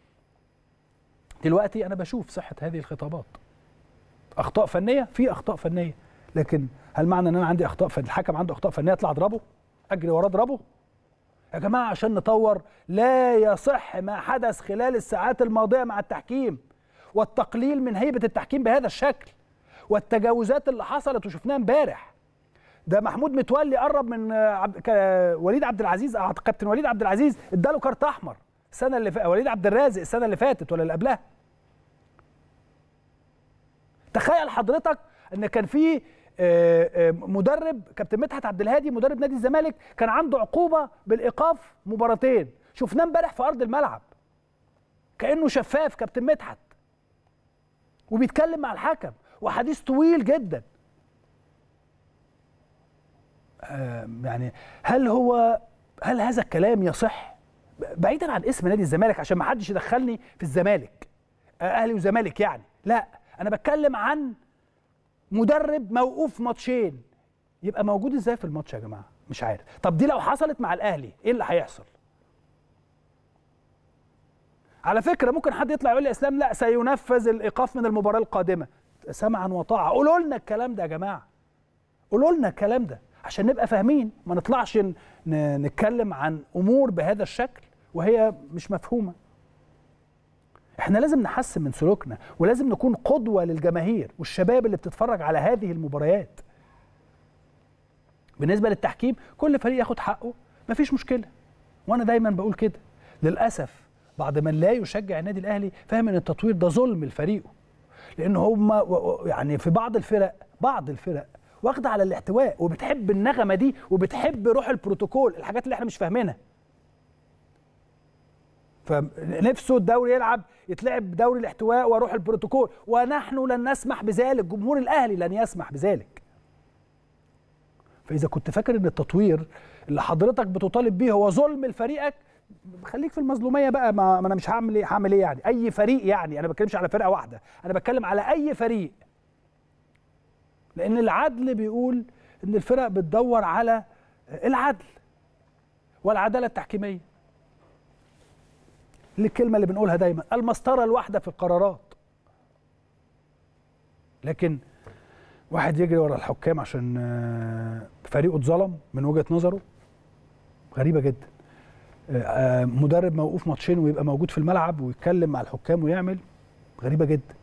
دلوقتي انا بشوف صحه هذه الخطابات اخطاء فنيه في اخطاء فنيه لكن هل معنى ان انا عندي اخطاء فن الحكم عنده اخطاء فنيه اطلع اضربه اجري وراه اضربه يا جماعه عشان نطور لا يصح ما حدث خلال الساعات الماضيه مع التحكيم والتقليل من هيبه التحكيم بهذا الشكل والتجاوزات اللي حصلت وشفناها امبارح ده محمود متولي قرب من آه، عبد ك- وليد عبد العزيز أعت- كابتن وليد عبد العزيز اداله كارت احمر السنه اللي فاتت وليد عبد الرازق السنه اللي فاتت ولا اللي قبلها تخيل حضرتك ان كان في آه، آه، مدرب كابتن مدحت عبد الهادي مدرب نادي الزمالك كان عنده عقوبه بالايقاف مباراتين شفناه امبارح في ارض الملعب كانه شفاف كابتن مدحت وبيتكلم مع الحكم وحديث طويل جدا آه يعني هل هو هل هذا الكلام يصح بعيدا عن اسم نادي الزمالك عشان ما حدش يدخلني في الزمالك آه اهلي وزمالك يعني لا انا بتكلم عن مدرب موقوف ماتشين يبقى موجود ازاي في الماتش يا جماعه مش عارف طب دي لو حصلت مع الاهلي ايه اللي هيحصل على فكره ممكن حد يطلع يقول لي اسلام لا سينفذ الايقاف من المباراه القادمه سمعا وطاعه قولوا لنا الكلام ده يا جماعه قولوا لنا الكلام ده عشان نبقى فاهمين ما نطلعش نتكلم عن امور بهذا الشكل وهي مش مفهومه احنا لازم نحسن من سلوكنا ولازم نكون قدوه للجماهير والشباب اللي بتتفرج على هذه المباريات بالنسبه للتحكيم كل فريق ياخد حقه مفيش مشكله وانا دايما بقول كده للاسف بعض من لا يشجع النادي الاهلي فاهم ان التطوير ده ظلم لفريقه لان هم يعني في بعض الفرق بعض الفرق واخده على الاحتواء وبتحب النغمه دي وبتحب روح البروتوكول الحاجات اللي احنا مش فاهمينها فنفسه الدوري يلعب يتلعب دوري الاحتواء وروح البروتوكول ونحن لن نسمح بذلك جمهور الاهلي لن يسمح بذلك فاذا كنت فاكر ان التطوير اللي حضرتك بتطالب بيه هو ظلم لفريقك خليك في المظلوميه بقى ما انا مش هعمل ايه هعمل ايه يعني اي فريق يعني انا ما بتكلمش على فرقه واحده انا بتكلم على اي فريق لان العدل بيقول ان الفرق بتدور على العدل والعداله التحكيميه الكلمه اللي بنقولها دايما المسطره الواحده في القرارات لكن واحد يجري ورا الحكام عشان فريقه اتظلم من وجهه نظره غريبه جدا مدرب موقوف ماتشين ويبقى موجود في الملعب ويتكلم مع الحكام ويعمل غريبه جدا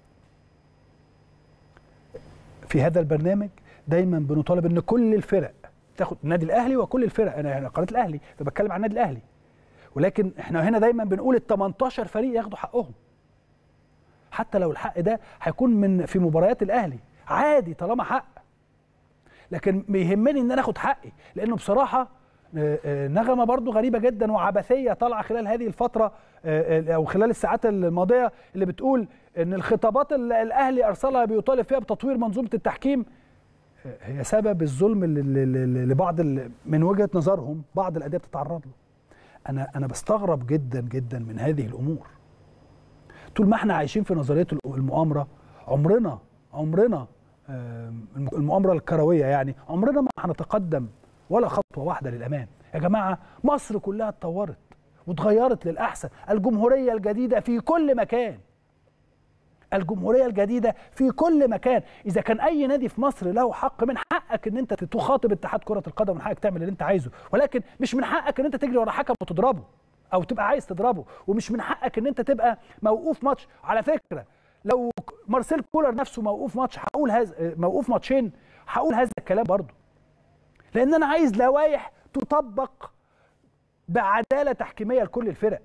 في هذا البرنامج دايما بنطالب ان كل الفرق تاخد النادي الاهلي وكل الفرق انا يعني قناه الاهلي فبتكلم عن النادي الاهلي ولكن احنا هنا دايما بنقول ال 18 فريق ياخدوا حقهم حتى لو الحق ده هيكون من في مباريات الاهلي عادي طالما حق لكن يهمني ان انا اخد حقي لانه بصراحه نغمه برضو غريبه جدا وعبثيه طالعه خلال هذه الفتره او خلال الساعات الماضيه اللي بتقول ان الخطابات اللي الاهلي ارسلها بيطالب فيها بتطوير منظومه التحكيم هي سبب الظلم لبعض من وجهه نظرهم بعض الانديه بتتعرض له انا انا بستغرب جدا جدا من هذه الامور طول ما احنا عايشين في نظريه المؤامره عمرنا عمرنا المؤامره الكرويه يعني عمرنا ما هنتقدم ولا خطوه واحده للامام يا جماعه مصر كلها اتطورت واتغيرت للاحسن الجمهوريه الجديده في كل مكان الجمهوريه الجديده في كل مكان اذا كان اي نادي في مصر له حق من حقك ان انت تخاطب اتحاد كره القدم من حقك تعمل اللي انت عايزه ولكن مش من حقك ان انت تجري ورا حكم وتضربه او تبقى عايز تضربه ومش من حقك ان انت تبقى موقوف ماتش على فكره لو مارسيل كولر نفسه موقوف ماتش هقول هذا موقوف ماتشين هقول هذا الكلام برضه لان انا عايز لوائح تطبق بعداله تحكيميه لكل الفرق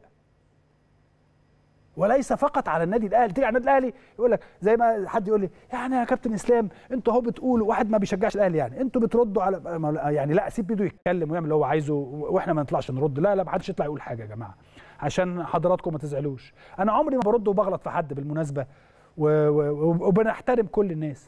وليس فقط على النادي الاهلي تيجي على النادي الاهلي يقول لك زي ما حد يقول لي يعني يا كابتن اسلام انتوا اهو بتقولوا واحد ما بيشجعش الاهلي يعني انتوا بتردوا على يعني لا سيب بيده يتكلم ويعمل اللي هو عايزه واحنا ما نطلعش نرد لا لا ما حدش يطلع يقول حاجه يا جماعه عشان حضراتكم ما تزعلوش انا عمري ما برد وبغلط في حد بالمناسبه وبنحترم كل الناس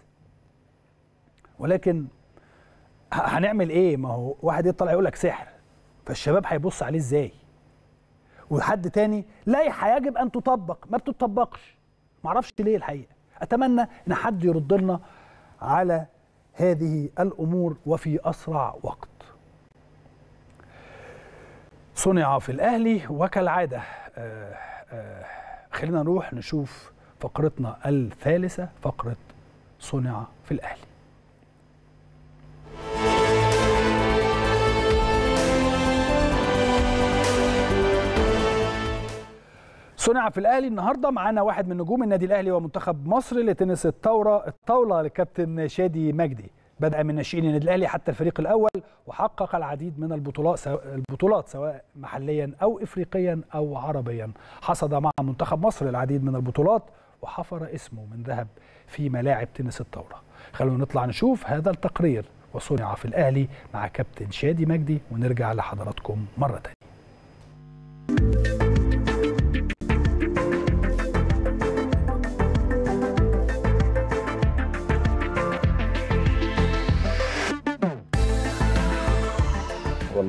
ولكن هنعمل ايه ما هو واحد يطلع يقول لك سحر فالشباب هيبص عليه ازاي وحد تاني لائحه يجب ان تطبق ما بتطبقش معرفش ليه الحقيقه اتمنى ان حد يرد لنا على هذه الامور وفي اسرع وقت صنع في الاهلي وكالعاده آآ آآ خلينا نروح نشوف فقرتنا الثالثه فقره صنع في الاهلي صنع في الاهلي النهارده معانا واحد من نجوم النادي الاهلي ومنتخب مصر لتنس الطاوله الطاوله للكابتن شادي مجدي بدا من ناشئين النادي الاهلي حتى الفريق الاول وحقق العديد من البطولات سواء البطولات سواء محليا او افريقيا او عربيا حصد مع منتخب مصر العديد من البطولات وحفر اسمه من ذهب في ملاعب تنس الطاوله خلونا نطلع نشوف هذا التقرير وصنع في الاهلي مع كابتن شادي مجدي ونرجع لحضراتكم مره ثانيه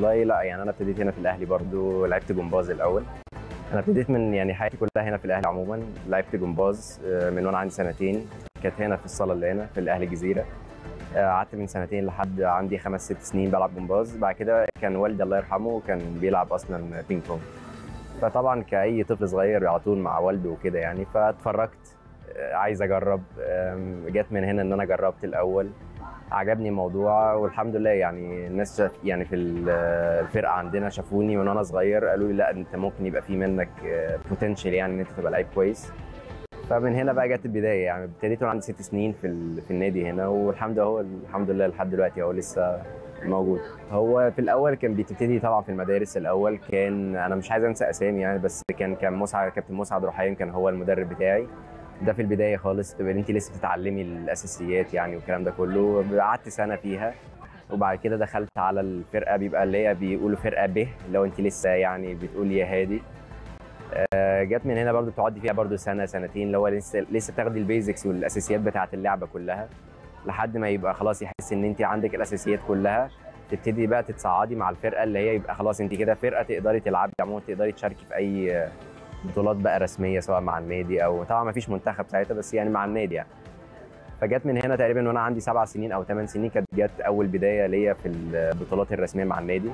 والله لا يعني انا ابتديت هنا في الاهلي برضو لعبت جمباز الاول انا ابتديت من يعني حياتي كلها هنا في الاهلي عموما لعبت جمباز آه، من وانا عندي سنتين كانت هنا في الصاله اللي هنا في الاهلي الجزيره آه، قعدت من سنتين لحد عندي خمس ست سنين بلعب جمباز بعد كده كان والدي الله يرحمه كان بيلعب اصلا بينج بونج فطبعا كاي طفل صغير على طول مع والده وكده يعني فاتفرجت آه، عايز اجرب آم، جت من هنا ان انا جربت الاول عجبني الموضوع والحمد لله يعني الناس شاف يعني في ال- الفرقه عندنا شافوني من وانا صغير قالوا لي لا انت ممكن يبقى في منك بوتنشال يعني ان انت تبقى لعيب كويس فمن هنا بقى جت البدايه يعني ابتديت وانا عندي ست سنين في ال- في النادي هنا والحمد لله هو الحمد لله لحد دلوقتي هو لسه موجود هو في الاول كان بتبتدي طبعا في المدارس الاول كان انا مش عايز انسى اسامي يعني بس كان كان مسعد كابتن مسعد رحيم كان هو المدرب بتاعي ده في البدايه خالص تبقى انت لسه بتتعلمي الاساسيات يعني والكلام ده كله قعدت سنه فيها وبعد كده دخلت على الفرقه بيبقى اللي هي بيقولوا فرقه ب لو انت لسه يعني بتقول يا هادي آه، جت من هنا برضو بتقعدي فيها برضو سنه سنتين اللي هو لسه لسه بتاخدي البيزكس والاساسيات بتاعه اللعبه كلها لحد ما يبقى خلاص يحس ان انت عندك الاساسيات كلها تبتدي بقى تتصعدي مع الفرقه اللي هي يبقى خلاص انت كده فرقه تقدري تلعبي عموما تقدري تشاركي في اي آه، بطولات بقى رسميه سواء مع النادي او طبعا ما فيش منتخب ساعتها بس يعني مع النادي يعني فجت من هنا تقريبا وانا عندي سبع سنين او ثمان سنين كانت جت اول بدايه ليا في البطولات الرسميه مع النادي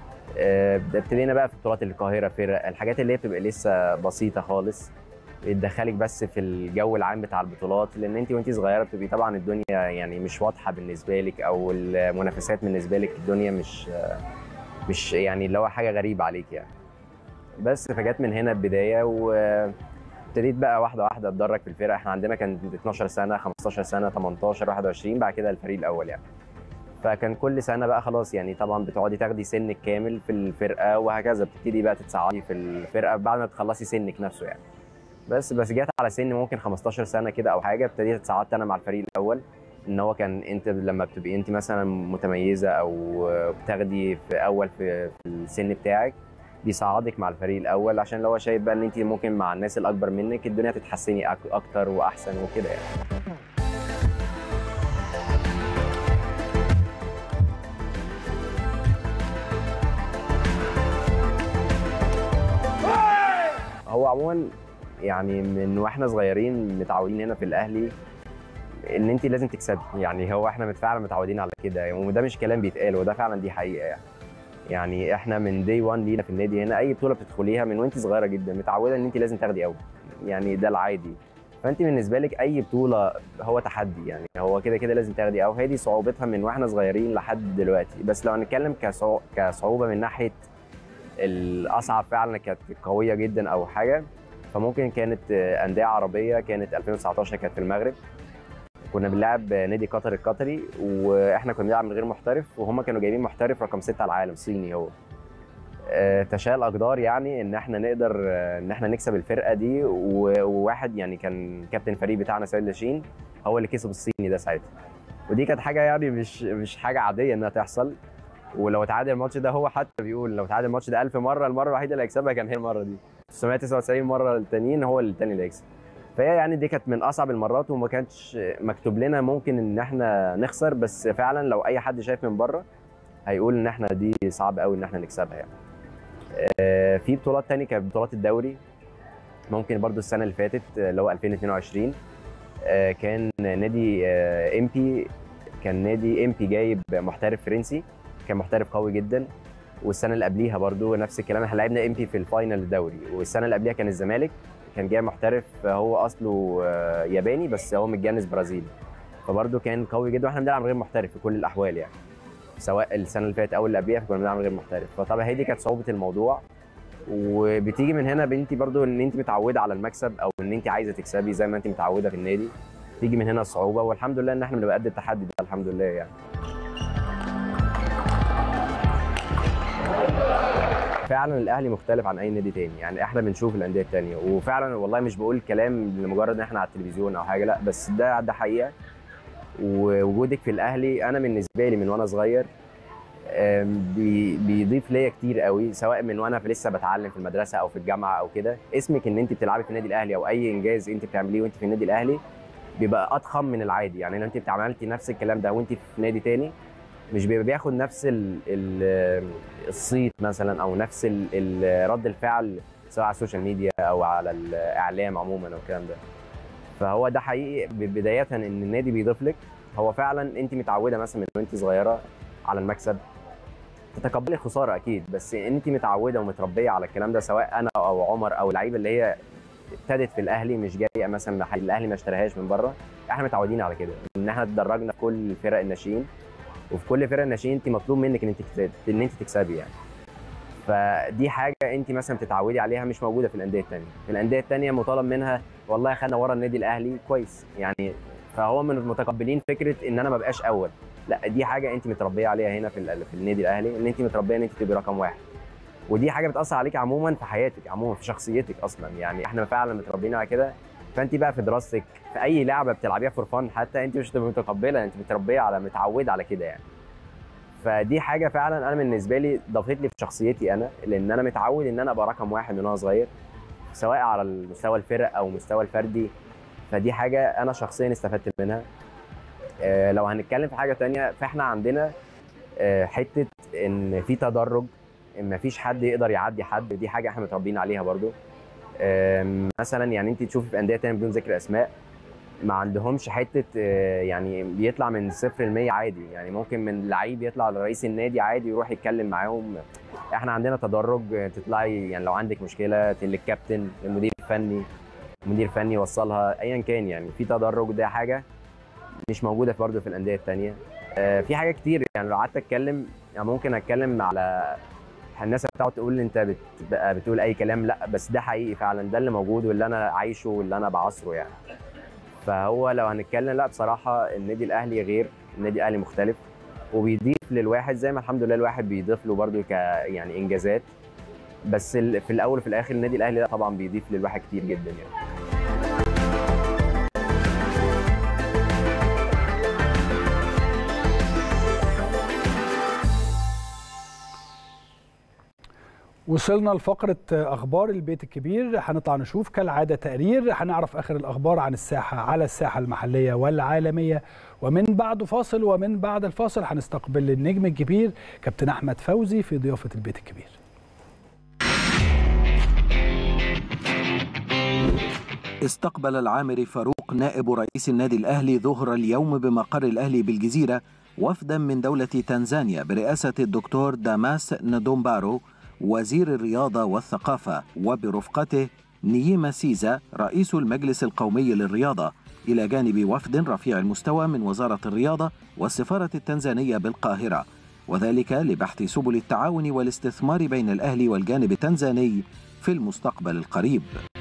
آه، ابتدينا بقى في بطولات القاهره فرق الحاجات اللي هي بتبقى لسه بسيطه خالص بتدخلك بس في الجو العام بتاع البطولات لان انت وانت صغيره بتبقي طبعا الدنيا يعني مش واضحه بالنسبه لك او المنافسات بالنسبه لك الدنيا مش آه، مش يعني اللي هو حاجه غريبه عليك يعني بس فجت من هنا البدايه وابتديت بقى واحده واحده اتدرج في الفرقه احنا عندنا كان 12 سنه 15 سنه 18 21 بعد كده الفريق الاول يعني فكان كل سنه بقى خلاص يعني طبعا بتقعدي تاخدي سنك كامل في الفرقه وهكذا بتبتدي بقى تتصعدي في الفرقه بعد ما بتخلصي سنك نفسه يعني بس بس جت على سن ممكن 15 سنه كده او حاجه ابتديت اتصعدت انا مع الفريق الاول ان هو كان انت لما بتبقي انت مثلا متميزه او بتاخدي في اول في, في السن بتاعك بيصعدك مع الفريق الاول عشان لو هو شايف بقى ان انت ممكن مع الناس الاكبر منك الدنيا تتحسني أك- اكتر واحسن وكده يعني هو عموما يعني من واحنا صغيرين متعودين هنا في الاهلي ان انت لازم تكسبي يعني هو احنا فعلا متعودين على كده وده مش كلام بيتقال وده فعلا دي حقيقه يعني يعني احنا من دي 1 لينا في النادي هنا اي بطوله بتدخليها من وانت صغيره جدا متعوده ان انت لازم تاخدي اول يعني ده العادي فانت بالنسبه لك اي بطوله هو تحدي يعني هو كده كده لازم تاخدي او هي دي صعوبتها من واحنا صغيرين لحد دلوقتي بس لو هنتكلم كصعو- كصعوبه من ناحيه الاصعب فعلا كانت قويه جدا او حاجه فممكن كانت آه، انديه عربيه كانت 2019 كانت في المغرب كنا بنلعب نادي قطر القطري واحنا كنا بنلعب من غير محترف وهم كانوا جايبين محترف رقم ستة على العالم صيني هو آه، تشاء الاقدار يعني ان احنا نقدر آه، ان احنا نكسب الفرقه دي و- وواحد يعني كان كابتن الفريق بتاعنا سيد لاشين هو اللي كسب الصيني ده ساعتها ودي كانت حاجه يعني مش مش حاجه عاديه انها تحصل ولو تعادل الماتش ده هو حتى بيقول لو تعادل الماتش ده 1000 مره المره الوحيده اللي هيكسبها كان هي المره دي 999 مره التانيين هو التاني اللي هيكسب فهي يعني دي كانت من اصعب المرات وما كانش مكتوب لنا ممكن ان احنا نخسر بس فعلا لو اي حد شايف من بره هيقول ان احنا دي صعب قوي ان احنا نكسبها يعني آه، في بطولات تانية كانت بطولات الدوري ممكن برضو السنه اللي فاتت آه، اللي هو 2022 آه، كان نادي ام بي كان نادي ام بي جايب محترف فرنسي كان محترف قوي جدا والسنه اللي قبليها برضو نفس الكلام احنا لعبنا ام بي في الفاينل الدوري والسنه اللي قبليها كان الزمالك كان جاي محترف هو اصله آه، ياباني بس هو متجنس برازيلي فبرضه كان قوي جدا واحنا بنلعب من غير محترف في كل الاحوال يعني سواء السنه اللي فاتت او اللي قبليها فكنا بنلعب من غير محترف فطبعا هي دي كانت صعوبه الموضوع وبتيجي من هنا بنتي برضو ان انت متعوده على المكسب او ان انت عايزه تكسبي زي ما انت متعوده في النادي تيجي من هنا الصعوبه والحمد لله ان احنا بنبقى قد التحدي ده الحمد لله يعني فعلا الاهلي مختلف عن اي نادي تاني يعني احنا بنشوف الانديه التانيه وفعلا والله مش بقول كلام لمجرد ان احنا على التلفزيون او حاجه لا بس ده ده حقيقه ووجودك في الاهلي انا بالنسبه لي من وانا صغير آم، بي- بيضيف ليا كتير قوي سواء من وانا في لسه بتعلم في المدرسه او في الجامعه او كده اسمك ان انت بتلعبي في النادي الاهلي او اي انجاز انت بتعمليه وانت في النادي الاهلي بيبقى اضخم من العادي يعني لو انت عملتي نفس الكلام ده وانت في نادي تاني مش بيبقى بياخد نفس ال ال الصيت مثلا او نفس ال ال رد الفعل سواء على السوشيال ميديا او على الاعلام عموما او الكلام ده فهو ده حقيقي بدايه ان النادي بيضيف لك هو فعلا انت متعوده مثلا من وانت صغيره على المكسب تتقبلي الخساره اكيد بس انت متعوده ومتربيه على الكلام ده سواء انا او عمر او اللعيبه اللي هي ابتدت في الاهلي مش جايه مثلا محل الاهلي ما اشتراهاش من بره احنا متعودين على كده ان احنا اتدرجنا في كل فرق الناشئين وفي كل فرق الناشئين انت مطلوب منك ان انت ان انت تكسبي يعني فدي حاجه انت مثلا بتتعودي عليها مش موجوده في الانديه الثانيه في الانديه الثانيه مطالب منها والله خدنا ورا النادي الاهلي كويس يعني فهو من المتقبلين فكره ان انا ما بقاش اول لا دي حاجه انت متربيه عليها هنا في, في النادي الاهلي ان انت متربيه ان انت تبقي رقم واحد ودي حاجه بتاثر عليك عموما في حياتك عموما في شخصيتك اصلا يعني احنا فعلا متربيين على كده فانت بقى في دراستك في اي لعبه بتلعبيها فور فن حتى انت مش هتبقى متقبله انت متربيه على متعوده على كده يعني فدي حاجه فعلا انا بالنسبه لي ضافت لي في شخصيتي انا لان انا متعود ان انا ابقى رقم واحد من وانا صغير سواء على المستوى الفرق او المستوى الفردي فدي حاجه انا شخصيا استفدت منها آه لو هنتكلم في حاجه تانية فاحنا عندنا آه حته ان في تدرج ان مفيش حد يقدر يعدي حد دي حاجه احنا متربيين عليها برضو آه مثلا يعني انت تشوفي في انديه تانية بدون ذكر اسماء ما عندهمش حته يعني بيطلع من صفر ل 100 عادي يعني ممكن من لعيب يطلع لرئيس النادي عادي يروح يتكلم معاهم احنا عندنا تدرج تطلعي يعني لو عندك مشكله للكابتن للمدير الفني مدير فني يوصلها ايا كان يعني في تدرج ده حاجه مش موجوده برضه في الانديه الثانيه في حاجه كتير يعني لو قعدت اتكلم يعني ممكن اتكلم على الناس بتقعد تقول انت بتبقى بتقول اي كلام لا بس ده حقيقي فعلا ده اللي موجود واللي انا عايشه واللي انا بعصره يعني فهو لو هنتكلم لا بصراحه النادي الاهلي غير النادي الاهلي مختلف وبيضيف للواحد زي ما الحمد لله الواحد بيضيف له برده ك يعني انجازات بس في الاول وفي الاخر النادي الاهلي ده طبعا بيضيف للواحد كتير جدا يعني وصلنا لفقرة أخبار البيت الكبير هنطلع نشوف كالعادة تقرير هنعرف آخر الأخبار عن الساحة على الساحة المحلية والعالمية ومن بعد فاصل ومن بعد الفاصل هنستقبل النجم الكبير كابتن أحمد فوزي في ضيافة البيت الكبير استقبل العامري فاروق نائب رئيس النادي الأهلي ظهر اليوم بمقر الأهلي بالجزيرة وفدا من دولة تنزانيا برئاسة الدكتور داماس ندومبارو وزير الرياضة والثقافة وبرفقته نييما سيزا رئيس المجلس القومي للرياضة إلى جانب وفد رفيع المستوى من وزارة الرياضة والسفارة التنزانية بالقاهرة وذلك لبحث سبل التعاون والاستثمار بين الأهلي والجانب التنزاني في المستقبل القريب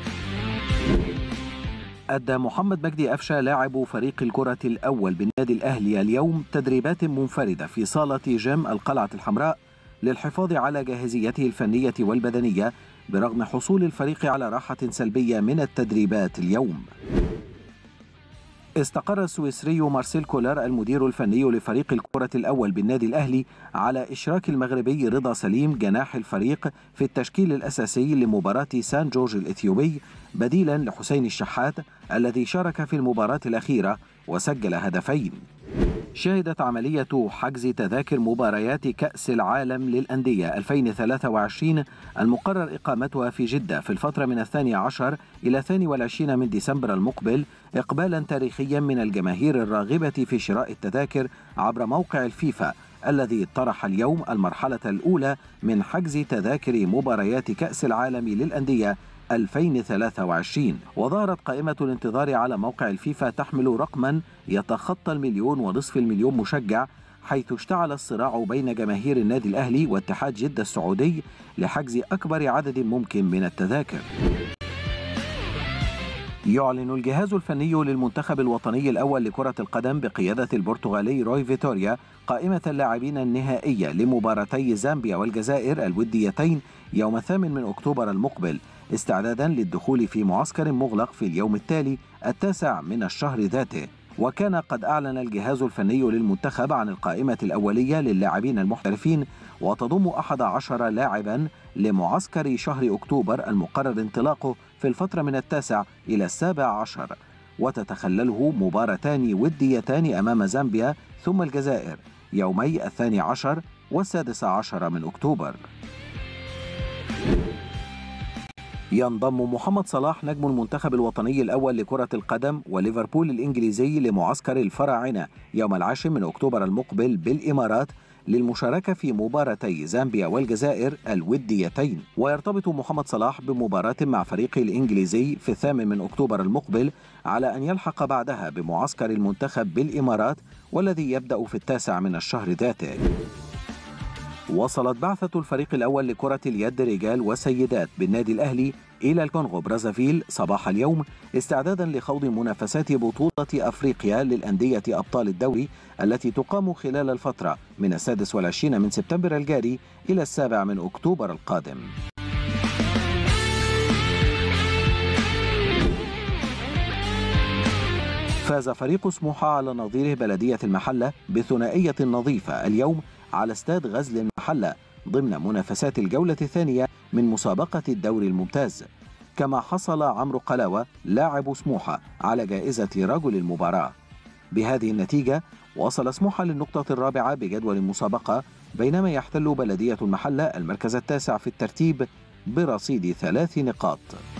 أدى محمد مجدي أفشى لاعب فريق الكرة الأول بالنادي الأهلي اليوم تدريبات منفردة في صالة جيم القلعة الحمراء للحفاظ على جاهزيته الفنية والبدنية برغم حصول الفريق على راحة سلبية من التدريبات اليوم استقر السويسري مارسيل كولر المدير الفني لفريق الكرة الأول بالنادي الأهلي على إشراك المغربي رضا سليم جناح الفريق في التشكيل الأساسي لمباراة سان جورج الإثيوبي بديلا لحسين الشحات الذي شارك في المباراة الأخيرة وسجل هدفين شهدت عملية حجز تذاكر مباريات كأس العالم للأندية 2023 المقرر إقامتها في جدة في الفترة من الثاني عشر إلى الثاني والعشرين من ديسمبر المقبل إقبالا تاريخيا من الجماهير الراغبة في شراء التذاكر عبر موقع الفيفا الذي طرح اليوم المرحلة الأولى من حجز تذاكر مباريات كأس العالم للأندية 2023 وظهرت قائمة الانتظار على موقع الفيفا تحمل رقما يتخطى المليون ونصف المليون مشجع حيث اشتعل الصراع بين جماهير النادي الأهلي واتحاد جدة السعودي لحجز أكبر عدد ممكن من التذاكر يعلن الجهاز الفني للمنتخب الوطني الأول لكرة القدم بقيادة البرتغالي روي فيتوريا قائمة اللاعبين النهائية لمباراتي زامبيا والجزائر الوديتين يوم الثامن من أكتوبر المقبل استعدادا للدخول في معسكر مغلق في اليوم التالي التاسع من الشهر ذاته وكان قد أعلن الجهاز الفني للمنتخب عن القائمة الأولية للاعبين المحترفين وتضم أحد عشر لاعبا لمعسكر شهر أكتوبر المقرر انطلاقه في الفترة من التاسع إلى السابع عشر وتتخلله مباراتان وديتان أمام زامبيا ثم الجزائر يومي الثاني عشر والسادس عشر من أكتوبر ينضم محمد صلاح نجم المنتخب الوطني الأول لكرة القدم وليفربول الإنجليزي لمعسكر الفراعنة يوم العاشر من أكتوبر المقبل بالإمارات للمشاركة في مباراتي زامبيا والجزائر الوديتين ويرتبط محمد صلاح بمباراة مع فريقه الإنجليزي في الثامن من أكتوبر المقبل على أن يلحق بعدها بمعسكر المنتخب بالإمارات والذي يبدأ في التاسع من الشهر ذاته وصلت بعثة الفريق الأول لكرة اليد رجال وسيدات بالنادي الأهلي إلى الكونغو برازافيل صباح اليوم استعدادا لخوض منافسات بطولة أفريقيا للأندية أبطال الدوري التي تقام خلال الفترة من السادس والعشرين من سبتمبر الجاري إلى السابع من أكتوبر القادم فاز فريق سموحة على نظيره بلدية المحلة بثنائية نظيفة اليوم على استاد غزل المحلة ضمن منافسات الجولة الثانية من مسابقة الدوري الممتاز كما حصل عمرو قلاوة لاعب سموحة على جائزة رجل المباراة بهذه النتيجة وصل سموحة للنقطة الرابعة بجدول المسابقة بينما يحتل بلدية المحلة المركز التاسع في الترتيب برصيد ثلاث نقاط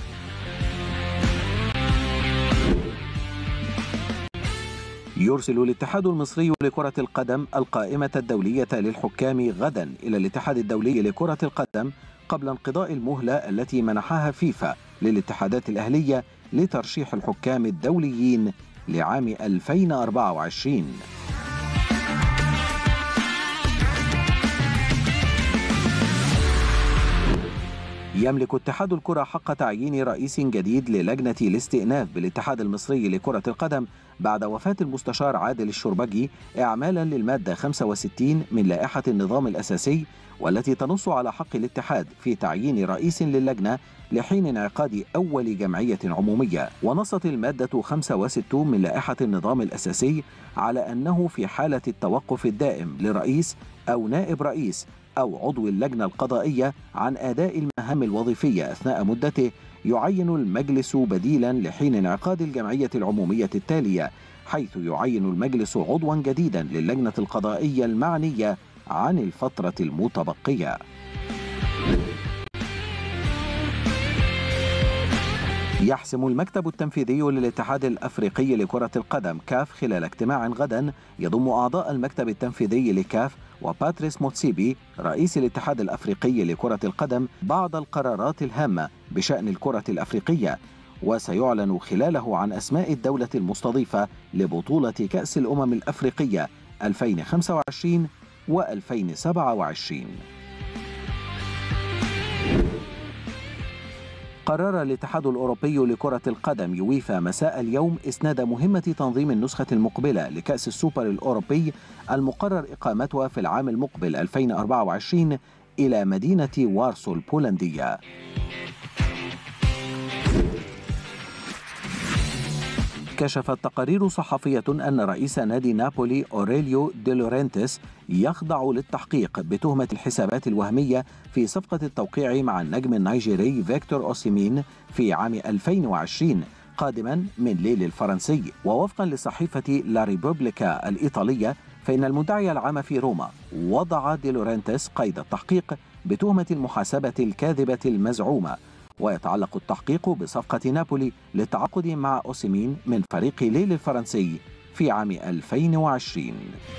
يرسل الاتحاد المصري لكرة القدم القائمة الدولية للحكام غدا إلى الاتحاد الدولي لكرة القدم قبل انقضاء المهلة التي منحها فيفا للاتحادات الأهلية لترشيح الحكام الدوليين لعام 2024 يملك اتحاد الكرة حق تعيين رئيس جديد للجنة الاستئناف بالاتحاد المصري لكرة القدم بعد وفاة المستشار عادل الشربجي إعمالا للمادة 65 من لائحة النظام الأساسي والتي تنص على حق الاتحاد في تعيين رئيس للجنة لحين انعقاد أول جمعية عمومية ونصت المادة 65 من لائحة النظام الأساسي على أنه في حالة التوقف الدائم لرئيس أو نائب رئيس أو عضو اللجنة القضائية عن أداء المهام الوظيفية أثناء مدته يعين المجلس بديلا لحين انعقاد الجمعية العمومية التالية حيث يعين المجلس عضوا جديدا للجنة القضائية المعنية عن الفترة المتبقية يحسم المكتب التنفيذي للاتحاد الافريقي لكره القدم كاف خلال اجتماع غدا يضم اعضاء المكتب التنفيذي لكاف وباتريس موتسيبي رئيس الاتحاد الافريقي لكره القدم بعض القرارات الهامه بشان الكره الافريقيه وسيعلن خلاله عن اسماء الدوله المستضيفه لبطوله كاس الامم الافريقيه 2025 و2027 قرر الاتحاد الأوروبي لكرة القدم يويفا مساء اليوم إسناد مهمة تنظيم النسخة المقبلة لكأس السوبر الأوروبي المقرر إقامتها في العام المقبل 2024 إلى مدينة وارسو البولندية كشفت تقارير صحفية أن رئيس نادي نابولي أوريليو دي لورينتس يخضع للتحقيق بتهمة الحسابات الوهمية في صفقة التوقيع مع النجم النيجيري فيكتور أوسيمين في عام 2020 قادما من ليل الفرنسي ووفقا لصحيفة لا ريبوبليكا الإيطالية فإن المدعي العام في روما وضع دي لورينتس قيد التحقيق بتهمة المحاسبة الكاذبة المزعومة ويتعلق التحقيق بصفقة نابولي للتعاقد مع أوسيمين من فريق ليل الفرنسي في عام 2020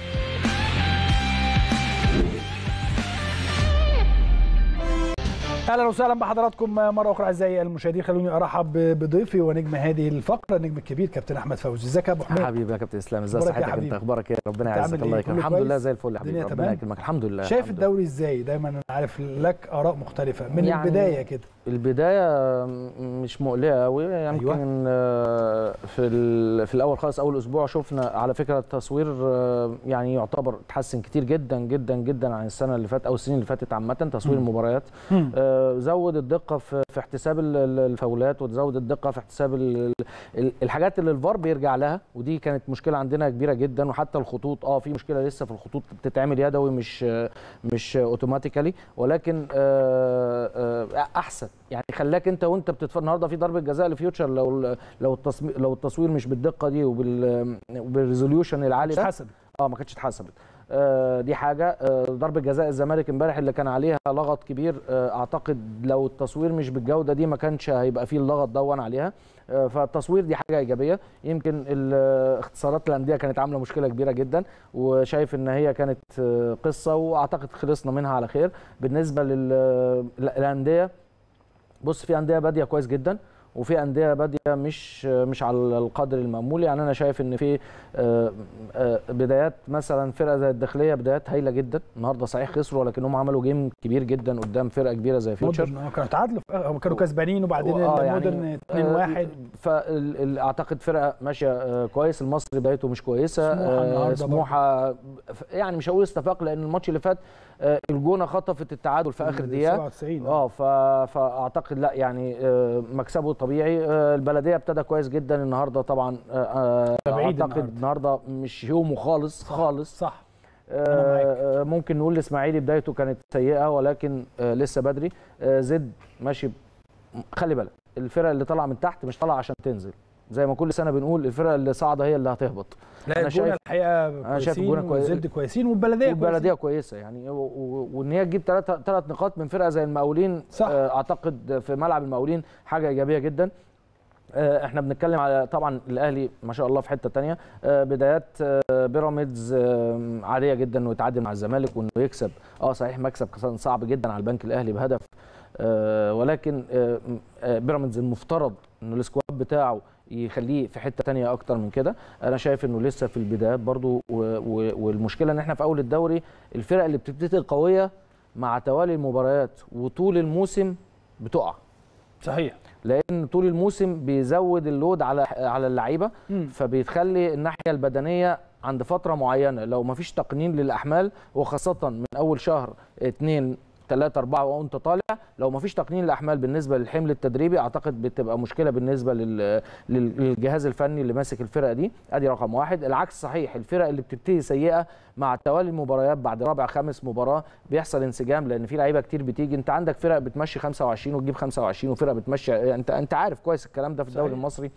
اهلا وسهلا بحضراتكم مره اخرى اعزائي المشاهدين خلوني ارحب بضيفي ونجم هذه الفقره النجم الكبير كابتن احمد فوزي ازيك يا ابو حميد حبيبي يا كابتن اسلام ازي أخبارك يا صحتك انت حبيبي؟ اخبارك ايه ربنا أنت يعزك عامل الله إيه؟ يكرمك كله الحمد لله كويس؟ زي الفل يا حبيبي الدنيا ربنا تمام؟ يكرمك الحمد لله شايف الحمد لله. الدوري ازاي دايما انا عارف لك اراء مختلفه من يعني البدايه كده البدايه مش مقلقه قوي يمكن أيوة. في ال- في الاول خالص اول اسبوع شفنا على فكره التصوير آه، يعني يعتبر اتحسن كتير جدا جدا جدا عن السنه اللي فاتت او السنين اللي فاتت عامه تصوير مم. المباريات مم. آه، زود الدقه في في احتساب ال- ال- الفاولات وزود الدقه في احتساب ال- ال- الحاجات اللي الفار بيرجع لها ودي كانت مشكله عندنا كبيره جدا وحتى الخطوط اه في مشكله لسه في الخطوط بتتعمل يدوي مش مش اوتوماتيكالي ولكن آه، آه، احسن يعني خلاك انت وانت بتتفرج النهارده في ضربه جزاء لفيوتشر لو لو التصوير لو التصوير مش بالدقه دي وبال وبالريزوليوشن العالي مش ده حسن اه ما كانتش اتحسبت آه، دي حاجه آه، ضربه جزاء الزمالك امبارح اللي كان عليها لغط كبير آه، اعتقد لو التصوير مش بالجوده دي ما كانش هيبقى فيه اللغط دون عليها آه، فالتصوير دي حاجه ايجابيه يمكن ال- اختصارات الانديه كانت عامله مشكله كبيره جدا وشايف ان هي كانت آه، قصه واعتقد خلصنا منها على خير بالنسبه للانديه بص في انديه باديه كويس جدا وفي انديه باديه مش مش على القدر المامول يعني انا شايف ان في آه، آه، بدايات مثلا فرقه زي الداخليه بدايات هايله جدا النهارده صحيح خسروا ولكنهم عملوا جيم كبير جدا قدام فرقه كبيره زي فيوتشر مودرن آه، كانوا تعادلوا في- هم كانوا كسبانين وبعدين آه، المودرن 2-1 فاعتقد فرقه ماشيه آه، كويس المصري بدايته مش كويسه سموحة آه، النهاردة سموحه ف- يعني مش هقول استفاق لان الماتش اللي فات آه، الجونه خطفت التعادل في اخر دقيقه 97 اه ف- فاعتقد لا يعني آه، مكسبه طبيعي آه، البلديه ابتدى كويس جدا النهارده طبعا آه، آه، بعيد اعتقد النهاردة. النهارده مش يومه خالص خالص صح أنا معاك. آه، آه، ممكن نقول الاسماعيلي بدايته كانت سيئه ولكن آه، لسه بدري آه، زد ماشي ب- خلي بالك الفرق اللي طالعه من تحت مش طالعه عشان تنزل زي ما كل سنه بنقول الفرق اللي صاعده هي اللي هتهبط لا أنا الجونه شايف- الحقيقه أنا شايف كويسين الجونة كويس- والزد كويسين والبلديه والبلديه كويسه يعني و- و- وان هي تجيب ثلاث ثلاث نقاط من فرقه زي المقاولين صح. آه، اعتقد في ملعب المقاولين حاجه ايجابيه جدا آه، احنا بنتكلم على طبعا الاهلي ما شاء الله في حته تانية آه، بدايات آه، بيراميدز آه، عاديه جدا انه يتعادل مع الزمالك وانه يكسب اه صحيح مكسب كان صعب جدا على البنك الاهلي بهدف آه، ولكن آه، آه، بيراميدز المفترض انه السكواد بتاعه يخليه في حته تانية اكتر من كده انا شايف انه لسه في البدايات برضو و- و- والمشكله ان احنا في اول الدوري الفرق اللي بتبتدي قويه مع توالي المباريات وطول الموسم بتقع صحيح لان طول الموسم بيزود اللود على على اللعيبه مم. فبيتخلي الناحيه البدنيه عند فتره معينه لو ما فيش تقنين للاحمال وخاصه من اول شهر اتنين ثلاثة أربعة وأنت طالع لو ما فيش تقنين الأحمال بالنسبة للحمل التدريبي أعتقد بتبقى مشكلة بالنسبة لل- لل- للجهاز الفني اللي ماسك الفرقة دي أدي رقم واحد العكس صحيح الفرق اللي بتبتدي سيئة مع توالي المباريات بعد رابع خامس مباراة بيحصل انسجام لأن في لعيبة كتير بتيجي أنت عندك فرق بتمشي 25 وتجيب 25 وفرق بتمشي أنت أنت عارف كويس الكلام ده في الدوري صحيح. المصري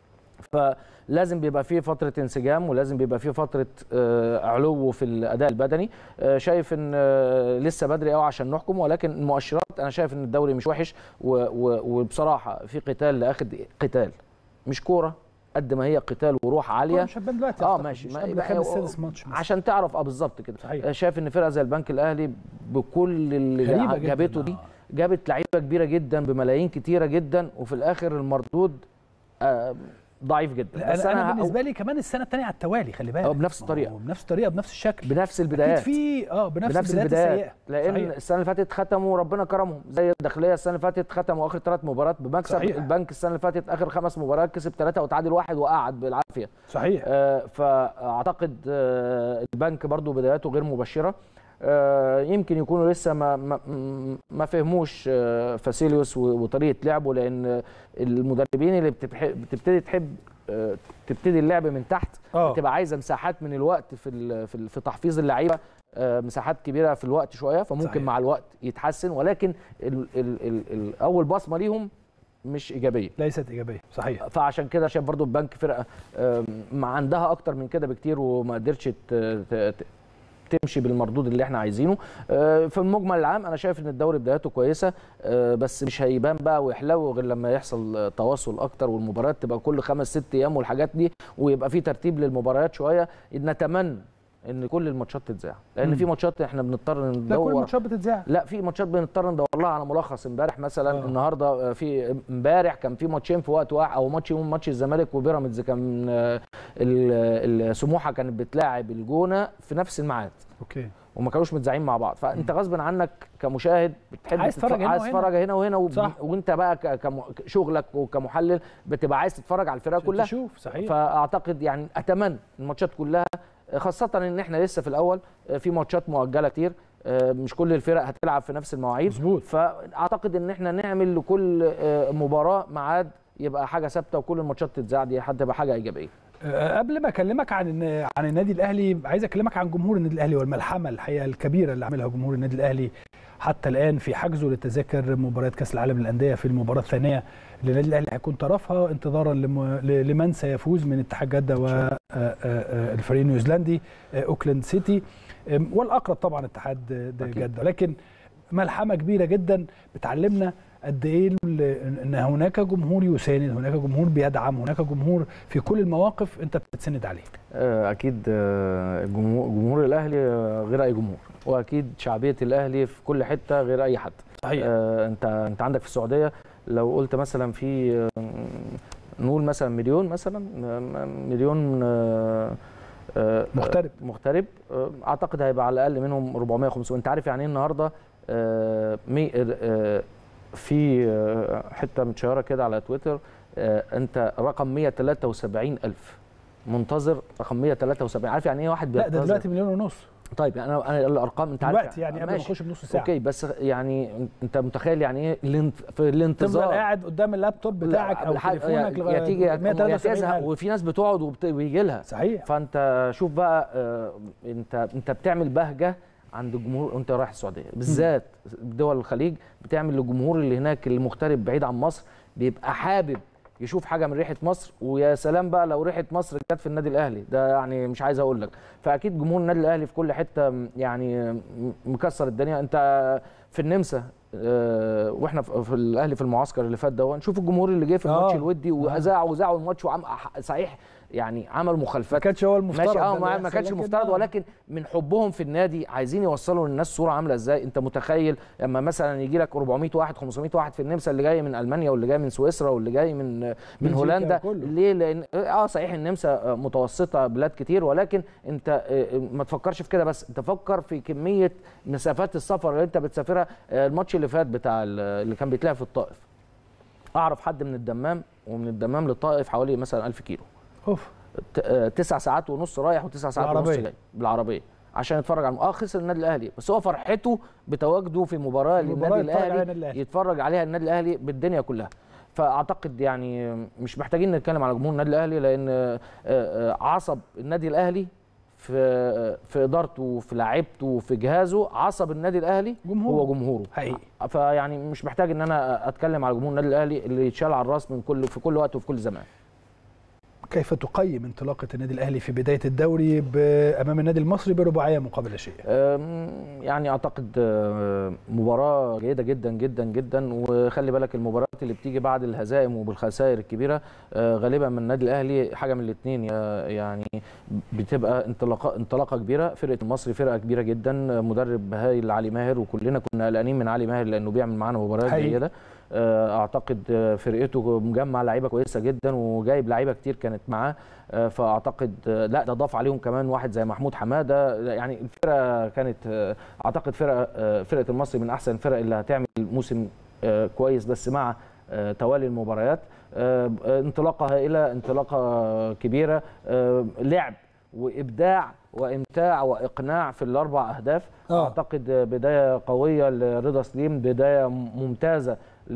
فلازم بيبقى فيه فتره انسجام ولازم بيبقى فيه فتره آه، علو في الاداء البدني آه، شايف ان آه، لسه بدري قوي عشان نحكم ولكن المؤشرات انا شايف ان الدوري مش وحش و- و- وبصراحه في قتال لاخد قتال مش كوره قد ما هي قتال وروح عاليه مش هتبان دلوقتي اه أعتقد. ماشي مش ما- قبل يبقى- خامس سادس ماتش مثلا. عشان تعرف اه بالظبط كده صحيح. آه، شايف ان فرقه زي البنك الاهلي بكل اللي غريبة جداً. جابته دي آه. جابت لعيبه كبيره جدا بملايين كتيره جدا وفي الاخر المردود آه، ضعيف جدا لا، بس انا, أنا انا بالنسبه لي كمان السنه الثانيه على التوالي خلي بالك آه، بنفس ما الطريقة. هو بنفس الطريقه بنفس الشكل بنفس اكيد البدايات في اه بنفس, بنفس البدايات البدايات السيئه لان صحيح. السنه اللي فاتت ختموا ربنا كرمهم زي الداخليه السنه اللي فاتت ختموا اخر ثلاث مباريات بمكسب صحيح. البنك السنه اللي فاتت اخر خمس مباريات كسب ثلاثه وتعادل واحد وقعد بالعافيه صحيح آه، فاعتقد آه، البنك برضو بداياته غير مبشره آه، يمكن يكونوا لسه ما ما, ما فهموش آه، فاسيليوس و- وطريقه لعبه لان المدربين اللي بتبح- بتبتدي تحب آه، تبتدي اللعب من تحت اه بتبقى عايزه مساحات من الوقت في ال- في ال- في تحفيظ اللعيبه آه، مساحات كبيره في الوقت شويه فممكن صحيح. مع الوقت يتحسن ولكن ال ال ال ال اول بصمه ليهم مش ايجابيه ليست ايجابيه صحيح فعشان كده شايف برضو البنك فرقه آم، ما عندها اكتر من كده بكتير وما قدرتش ت- ت- ت- تمشي بالمردود اللي احنا عايزينه آه، في المجمل العام انا شايف ان الدوري بدايته كويسه آه، بس مش هيبان بقى ويحلو غير لما يحصل آه، تواصل اكتر والمباريات تبقى كل خمس ست ايام والحاجات دي ويبقى في ترتيب للمباريات شويه نتمنى ان كل الماتشات تتذاع لان مم. في ماتشات احنا بنضطر لا كل ندور الماتشات بتتذاع لا في ماتشات بنضطر ندور لها على ملخص امبارح مثلا آه. آه. النهارده في امبارح كان في ماتشين في وقت واحد او ماتش يوم ماتش الزمالك وبيراميدز كان آه، ال- ال- سموحه كانت بتلاعب الجونه في نفس الميعاد اوكي وما كانوش متذاعين مع بعض فانت غصب عنك كمشاهد بتحب عايز تتف- تتفرج هنا عايز وهنا. تتفرج هنا وهنا وب... صح. وانت بقى ك... كم... شغلك وكمحلل بتبقى عايز تتفرج على الفرقه كلها تشوف صحيح فاعتقد يعني اتمنى الماتشات كلها خاصه ان احنا لسه في الاول في ماتشات مؤجله كتير مش كل الفرق هتلعب في نفس المواعيد مظبوط. فاعتقد ان احنا نعمل لكل مباراه ميعاد يبقى حاجه ثابته وكل الماتشات تتذاع دي هتبقى حاجه ايجابيه آه، قبل ما اكلمك عن عن النادي الاهلي عايز اكلمك عن جمهور النادي الاهلي والملحمه الحقيقه الكبيره اللي عملها جمهور النادي الاهلي حتى الان في حجزه لتذاكر مباراه كاس العالم للانديه في المباراه الثانيه اللي النادي الاهلي هيكون طرفها انتظارا لم- ل- لمن سيفوز من اتحاد جده والفريق النيوزيلندي آه، اوكلاند سيتي آم، والاقرب طبعا اتحاد آه، أكيد. جده لكن ملحمه كبيره جدا بتعلمنا قد ايه ال- ان هناك جمهور يساند هناك جمهور بيدعم هناك جمهور في كل المواقف انت بتتسند عليه آه، اكيد آه، جمهور جمهور الاهلي آه، غير اي جمهور واكيد شعبيه الاهلي في كل حته غير اي حد صحيح آه، انت انت عندك في السعوديه لو قلت مثلا في آه، نقول مثلا مليون مثلا آه، مليون آه، آه، مغترب. مغترب آه، اعتقد هيبقى على الاقل منهم 400 500 انت عارف يعني ايه النهارده آه، مي آه، في آه، حته متشهره كده على تويتر آه، انت رقم 173000 منتظر رقم 173 عارف يعني ايه واحد لا ده بينتظر دلوقتي مليون ونص طيب يعني انا أنا الارقام انت عارف دلوقتي يعني قبل ما ماشي. نخش بنص ساعه اوكي بس يعني انت متخيل يعني ايه الانت... في تفضل الانتظار قاعد قدام اللابتوب بتاعك او لحد- تليفونك يا تيجي يا تزهق 173 وفي ناس بتقعد وبت- ويجي لها صحيح فانت شوف بقى آه، انت انت بتعمل بهجه عند الجمهور وانت رايح السعوديه بالذات دول الخليج بتعمل للجمهور اللي هناك المغترب بعيد عن مصر بيبقى حابب يشوف حاجه من ريحه مصر ويا سلام بقى لو ريحه مصر جت في النادي الاهلي ده يعني مش عايز اقول لك فاكيد جمهور النادي الاهلي في كل حته م- يعني م- مكسر الدنيا انت في النمسا آه، واحنا في في الاهلي في المعسكر اللي فات ده نشوف الجمهور اللي جه في الماتش آه. الودي واذاعوا وزعوا الماتش وعم صحيح يعني عملوا ما مخالفات كانش هو المفترض ماشي ده اه اللي ما, يحصل، ما كانش لكن المفترض آه. ولكن من حبهم في النادي عايزين يوصلوا للناس صوره عامله ازاي انت متخيل لما مثلا يجي لك 400 واحد 500 واحد في النمسا اللي جاي من المانيا واللي جاي من سويسرا واللي جاي من من بلجيكا هولندا كله. ليه لان اه صحيح النمسا متوسطه بلاد كتير ولكن انت آه، ما تفكرش في كده بس انت فكر في كميه مسافات السفر اللي انت بتسافرها آه، الماتش اللي فات بتاع ال- اللي كان بيتلعب في الطائف اعرف حد من الدمام ومن الدمام للطائف حوالي مثلا 1000 كيلو اوف ت- آه، تسع ساعات ونص رايح وتسع ساعات ونص بالعربية. جاي بالعربيه عشان يتفرج على اه خسر النادي الاهلي بس هو فرحته بتواجده في مباراه مباراة للنادي يتفرج عليها الاهلي النادي الأهلي. يتفرج عليها النادي الاهلي بالدنيا كلها فاعتقد يعني مش محتاجين نتكلم على جمهور النادي الاهلي لان آه، آه، عصب النادي الاهلي في في ادارته وفي لعيبته وفي جهازه عصب النادي الاهلي جمهوره. هو جمهوره حقيقي. فيعني مش محتاج ان انا اتكلم على جمهور النادي الاهلي اللي يتشال على الراس من كل في كل وقت وفي كل زمان كيف تقيم انطلاقه النادي الاهلي في بدايه الدوري ب- امام النادي المصري برباعيه مقابل شيء أم، يعني اعتقد أه، مباراه جيده جدا جدا جدا وخلي بالك المباريات اللي بتيجي بعد الهزائم وبالخسائر الكبيره أه، غالبا من النادي الاهلي حاجه من الاثنين يعني بتبقى انطلاقه انطلاقه كبيره فرقه المصري فرقه كبيره جدا مدرب هايل علي ماهر وكلنا كنا قلقانين من علي ماهر لانه بيعمل معانا مباريات حقيقي. جيده أه، اعتقد أه، فرقته مجمع لعيبه كويسه جدا وجايب لعيبه كتير كانت معاه أه، فاعتقد أه، لا ده ضاف عليهم كمان واحد زي محمود حماده يعني الفرقه كانت أه، اعتقد فرقه أه، فرقه المصري من احسن الفرق اللي هتعمل موسم أه، كويس بس مع أه، توالي المباريات أه، انطلاقه هائله انطلاقه كبيره أه، لعب وابداع وامتاع واقناع في الاربع اهداف آه. اعتقد بدايه قويه لرضا سليم بدايه ممتازه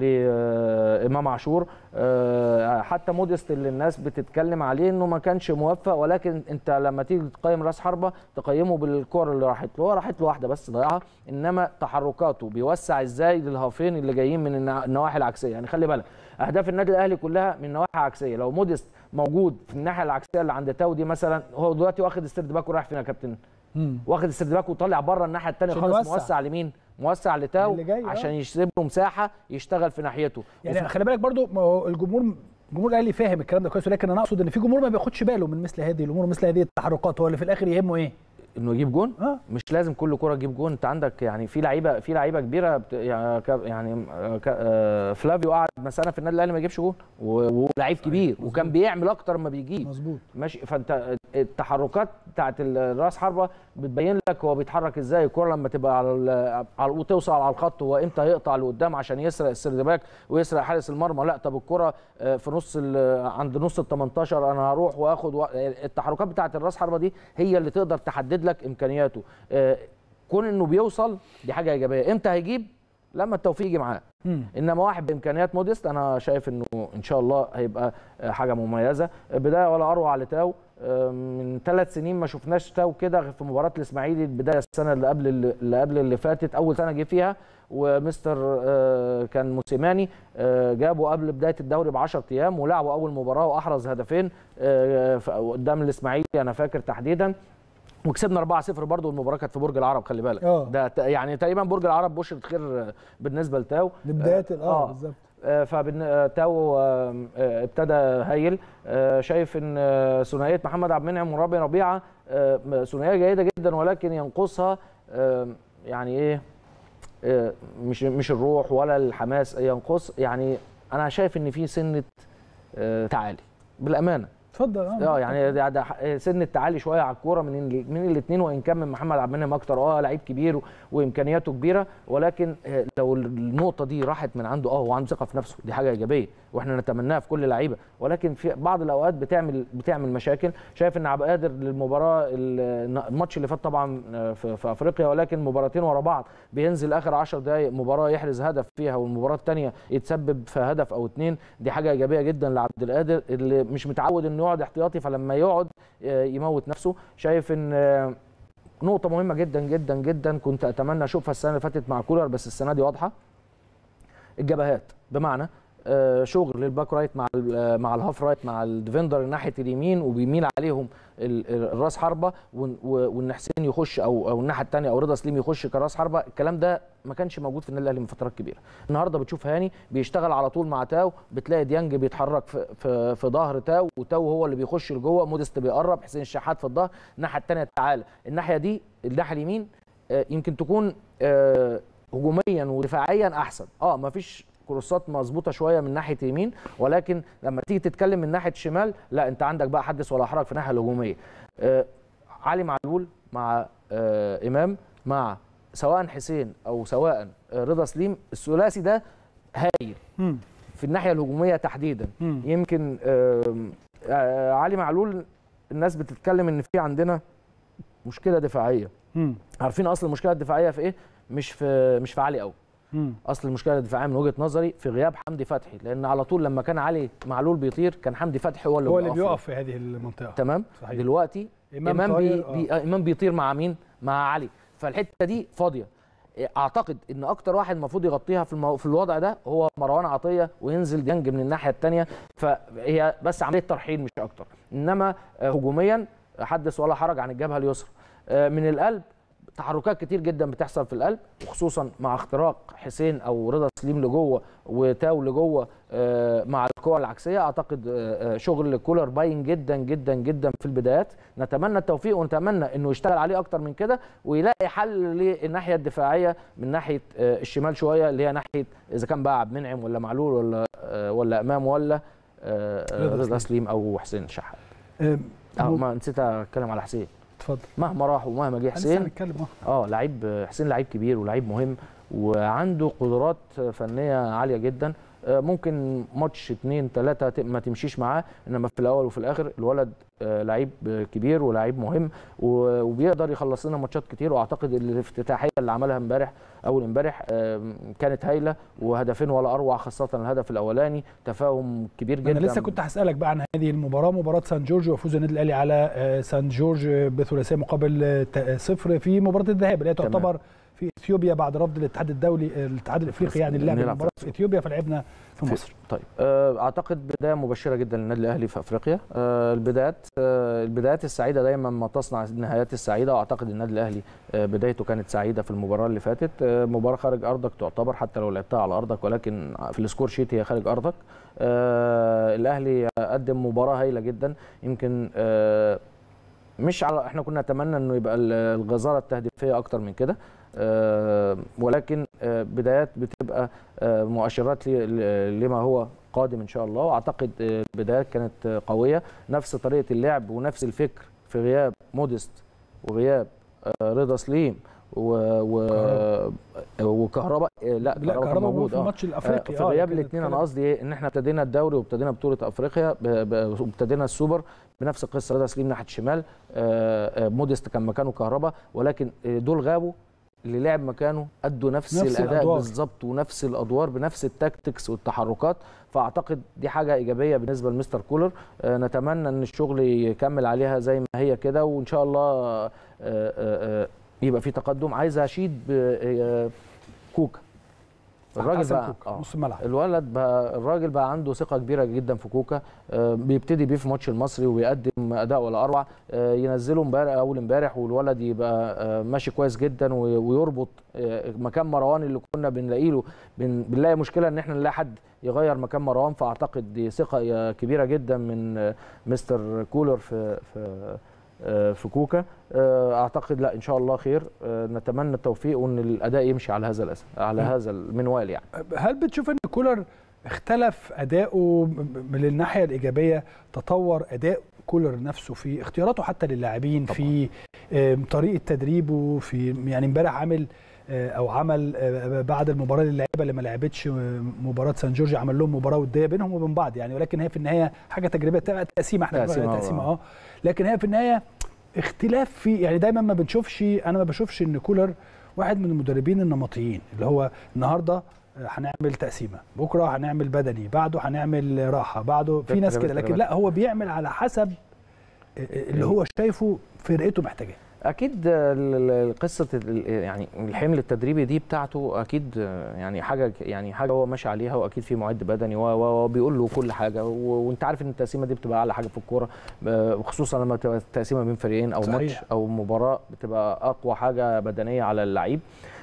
لامام عاشور آه، حتى موديست اللي الناس بتتكلم عليه انه ما كانش موفق ولكن انت لما تيجي تقيم راس حربه تقيمه بالكور اللي راحت له هو راحت له واحده بس ضيعها انما تحركاته بيوسع ازاي للهافين اللي جايين من النا- النواحي العكسيه يعني خلي بالك اهداف النادي الاهلي كلها من نواحي عكسيه لو موديست موجود في الناحيه العكسيه اللي عند تاو دي مثلا هو دلوقتي واخد استرد باك ورايح فين يا كابتن مم. واخد استرد باك وطالع بره الناحيه الثانيه عشان خالص يوسع. موسع لمين موسع لتاو اللي جاي، آه. عشان يسيب له مساحه يشتغل في ناحيته يعني خلي بالك برضو ما هو الجمهور الجمهور الاهلي فاهم الكلام ده كويس ولكن انا اقصد ان في جمهور ما بياخدش باله من مثل هذه الامور ومثل هذه التحركات هو اللي في الاخر يهمه ايه؟ انه يجيب جون اه مش لازم كل كره تجيب جون انت عندك يعني في لعيبه في لعيبه كبيره بت يعني ك- يعني آه، ك- آه، فلافيو قعد مثلا في النادي الاهلي ما يجيبش جون و- ولاعيب كبير وكان بيعمل اكتر ما بيجيب مظبوط ماشي فانت التحركات بتاعت راس حربه بتبين لك هو بيتحرك ازاي الكره لما تبقى على ال- على وتوصل على الخط هو امتى هيقطع لقدام عشان يسرق السرد باك ويسرق حارس المرمى لا طب الكره آه، في نص ال- عند نص ال 18 انا هروح واخد و... التحركات بتاعت الراس حربه دي هي اللي تقدر تحدد لك امكانياته آه، كون انه بيوصل دي حاجه ايجابيه امتى هيجيب لما التوفيق يجي معاه مم. انما واحد بامكانيات موديست انا شايف انه ان شاء الله هيبقى آه، حاجه مميزه بدايه ولا اروع لتاو آه، من ثلاث سنين ما شفناش تاو كده غير في مباراه الاسماعيلي بدايه السنه اللي قبل اللي قبل اللي فاتت اول سنه جه فيها ومستر آه، كان موسيماني آه، جابه قبل بدايه الدوري ب 10 ايام ولعبوا اول مباراه واحرز هدفين آه، ف- قدام الاسماعيلي انا فاكر تحديدا وكسبنا 4-0 برضه والمباراه كانت في برج العرب خلي بالك آه. ده ت- يعني تقريبا برج العرب بشرة خير آه، بالنسبه لتاو لبدايه ال- اه آه. بالظبط فتاو ابتدى هايل آه، شايف ان آه، ثنائيه محمد عبد المنعم ورامي ربيعه آه، ثنائيه جيده جدا ولكن ينقصها آه، يعني ايه آه، مش مش الروح ولا الحماس ينقص يعني انا شايف ان في سنه آه، تعالي بالامانه اتفضل اه يعني ده, ده ح- سن التعالي شويه على الكوره من ال- من الاثنين وان كان من محمد عبد المنعم اكتر اه لعيب كبير و- وامكانياته كبيره ولكن آه، لو النقطه دي راحت من عنده اه هو عنده ثقه في نفسه دي حاجه ايجابيه واحنا نتمناها في كل لعيبه ولكن في بعض الاوقات بتعمل بتعمل مشاكل شايف ان عبد القادر للمباراه ال- الماتش اللي فات طبعا آه، في, في افريقيا ولكن مباراتين ورا بعض بينزل اخر 10 دقائق مباراه يحرز هدف فيها والمباراه الثانيه يتسبب في هدف او اتنين دي حاجه ايجابيه جدا لعبد القادر اللي مش متعود انه يقعد احتياطي فلما يقعد آه، يموت نفسه شايف ان آه، نقطه مهمه جدا جدا جدا كنت اتمنى اشوفها السنه اللي فاتت مع كولر بس السنه دي واضحه الجبهات بمعنى آه، شغل للباك رايت مع ال- آه، مع الهاف رايت مع الديفندر ناحيه اليمين وبيميل عليهم ال- ال- الراس حربه وان- و- وان حسين يخش او او الناحيه الثانيه او رضا سليم يخش كراس حربه الكلام ده ما كانش موجود في النادي الاهلي من فترات كبيره النهارده بتشوف هاني بيشتغل على طول مع تاو بتلاقي ديانج بيتحرك في في, في ظهر تاو وتاو هو اللي بيخش لجوه موديست بيقرب حسين الشحات في الظهر الناحيه الثانيه تعالى الناحيه دي الناحيه اليمين آه، يمكن تكون آه، هجوميا ودفاعيا احسن اه مفيش كروسات مظبوطه شويه من ناحيه يمين ولكن لما تيجي تتكلم من ناحيه شمال لا انت عندك بقى حدث ولا حرج في الناحيه الهجوميه آه علي معلول مع آه امام مع سواء حسين او سواء آه، رضا سليم الثلاثي ده هايل مم. في الناحيه الهجوميه تحديدا مم. يمكن آم، آه علي معلول الناس بتتكلم ان في عندنا مشكله دفاعيه مم. عارفين اصل المشكله الدفاعيه في ايه مش في مش في علي قوي مم. اصل المشكله الدفاعيه من وجهه نظري في غياب حمدي فتحي لان على طول لما كان علي معلول بيطير كان حمدي فتحي هو اللي هو اللي بيقف له. بيقف في هذه المنطقه تمام صحيح. دلوقتي إمام امام بي طاير، آه. بي آه، امام بيطير مع مين مع علي فالحته دي فاضيه اعتقد ان اكتر واحد المفروض يغطيها في المو... في الوضع ده هو مروان عطيه وينزل ديانج من الناحيه الثانيه فهي بس عمليه ترحيل مش اكتر انما آه، هجوميا حدث ولا حرج عن الجبهه اليسرى آه، من القلب تحركات كتير جدا بتحصل في القلب وخصوصا مع اختراق حسين او رضا سليم لجوه وتاو لجوه آه، مع القوى العكسيه اعتقد آه، آه، شغل كولر باين جدا جدا جدا في البدايات نتمنى التوفيق ونتمنى انه يشتغل عليه اكتر من كده ويلاقي حل للناحيه الدفاعيه من ناحيه آه، الشمال شويه اللي هي ناحيه اذا كان بقى عبد المنعم ولا معلول ولا آه، ولا امام ولا آه، آه، رضا رضا سليم او حسين شحات آم، اه أبو- ما نسيت اتكلم على حسين اتفضل مهما راح ومهما جه لسه حسين هنتكلم اه اه لعيب حسين لعيب كبير ولعيب مهم وعنده قدرات فنيه عاليه جدا آه، ممكن ماتش اتنين تلاته ت- ما تمشيش معاه انما في الاول وفي الاخر الولد آه، لعيب كبير ولعيب مهم و- وبيقدر يخلص لنا ماتشات كتير واعتقد الافتتاحيه اللي عملها امبارح اول امبارح آه، كانت هايله وهدفين ولا اروع خاصه الهدف الاولاني تفاهم كبير جدا انا لسه كنت هسالك بقى عن هذه المباراه مباراه سان جورج وفوز النادي الاهلي على آه، سان جورج بثلاثيه مقابل آه، ت- آه، صفر في مباراه الذهاب اللي هي تمام. تعتبر في اثيوبيا بعد رفض الاتحاد الدولي آه، الاتحاد الافريقي يعني اللعب نلعب المباراه في اثيوبيا فلعبنا في في- مصر طيب آه، اعتقد بدايه مبشره جدا للنادي الاهلي في افريقيا آه، البدايات آه، البدايات السعيده دايما ما تصنع النهايات السعيده واعتقد النادي الاهلي آه، بدايته كانت سعيده في المباراه اللي فاتت آه، مباراه خارج ارضك تعتبر حتى لو لعبتها على ارضك ولكن في السكور شيت هي خارج ارضك آه، الاهلي قدم مباراه هايله جدا يمكن آه، مش على احنا كنا نتمنى انه يبقى ال- الغزاره التهديفيه اكتر من كده آه، ولكن آه، بدايات بتبقى آه، مؤشرات ل- ل- لما هو قادم ان شاء الله واعتقد آه، البدايات كانت آه، قويه نفس طريقه اللعب ونفس الفكر في غياب موديست وغياب آه، رضا سليم و و وكهرباء آه، لا لا كهرباء كان كهرباء موجود في اه الماتش الافريقي في آه، غياب كانت الاثنين انا كلام- قصدي ايه ان احنا ابتدينا الدوري وابتدينا بطوله افريقيا ب- ب- وابتدينا السوبر بنفس القصه رضا سليم ناحيه الشمال آه، آه، موديست كان مكانه كهرباء ولكن آه، دول غابوا اللي لعب مكانه ادوا نفس, نفس الاداء الأدوار. بالظبط ونفس الادوار بنفس التاكتكس والتحركات فاعتقد دي حاجه ايجابيه بالنسبه لمستر كولر آه، نتمنى ان الشغل يكمل عليها زي ما هي كده وان شاء الله آه، آه، آه، يبقى في تقدم عايز اشيد بكوكا الراجل حسن بقى كوكا، آه. نص الملعب الولد بقى الراجل بقى عنده ثقه كبيره جدا في كوكا آه، بيبتدي بيه في ماتش المصري وبيقدم اداء ولا اروع آه، ينزله امبارح اول امبارح والولد يبقى آه، ماشي كويس جدا وي- ويربط آه، مكان مروان اللي كنا بنلاقي له بن- بنلاقي مشكله ان احنا نلاقي حد يغير مكان مروان فاعتقد دي ثقه آه، كبيره جدا من آه، مستر كولر في في آه، في كوكا آه، اعتقد لا ان شاء الله خير آه، نتمنى التوفيق وان الاداء يمشي على هذا الاساس على هذا المنوال يعني هل بتشوف ان كولر اختلف اداؤه من الناحيه الايجابيه تطور اداء كولر نفسه في اختياراته حتى للاعبين في آم، طريقه تدريبه في يعني امبارح عامل آه، او عمل آه، بعد المباراه للعيبه اللي ما لعبتش آه، مباراه سان جورج عمل لهم مباراه وديه بينهم وبين بعض يعني ولكن هي في النهايه حاجه تجريبيه تبقى تقسيمه احنا بنقول عليها تقسيمة، تقسيمه آه. اه لكن هي في النهايه اختلاف في يعني دايما ما بنشوفش انا ما بشوفش ان كولر واحد من المدربين النمطيين اللي هو النهارده هنعمل تقسيمه بكره هنعمل بدني بعده هنعمل راحه بعده في ناس كده لكن لا هو بيعمل على حسب اللي هو شايفه فرقته محتاجاه اكيد ال- ال- قصه ال- يعني الحمل التدريبي دي بتاعته اكيد يعني حاجه يعني حاجه هو ماشي عليها واكيد في معد بدني و- و- وبيقول له كل حاجه و- وانت عارف ان التقسيمه دي بتبقى اعلى حاجه في الكوره آه، خصوصا لما بتبقى تقسيمه بين فريقين او صحيح. ماتش او مباراه بتبقى اقوى حاجه بدنيه على اللعيب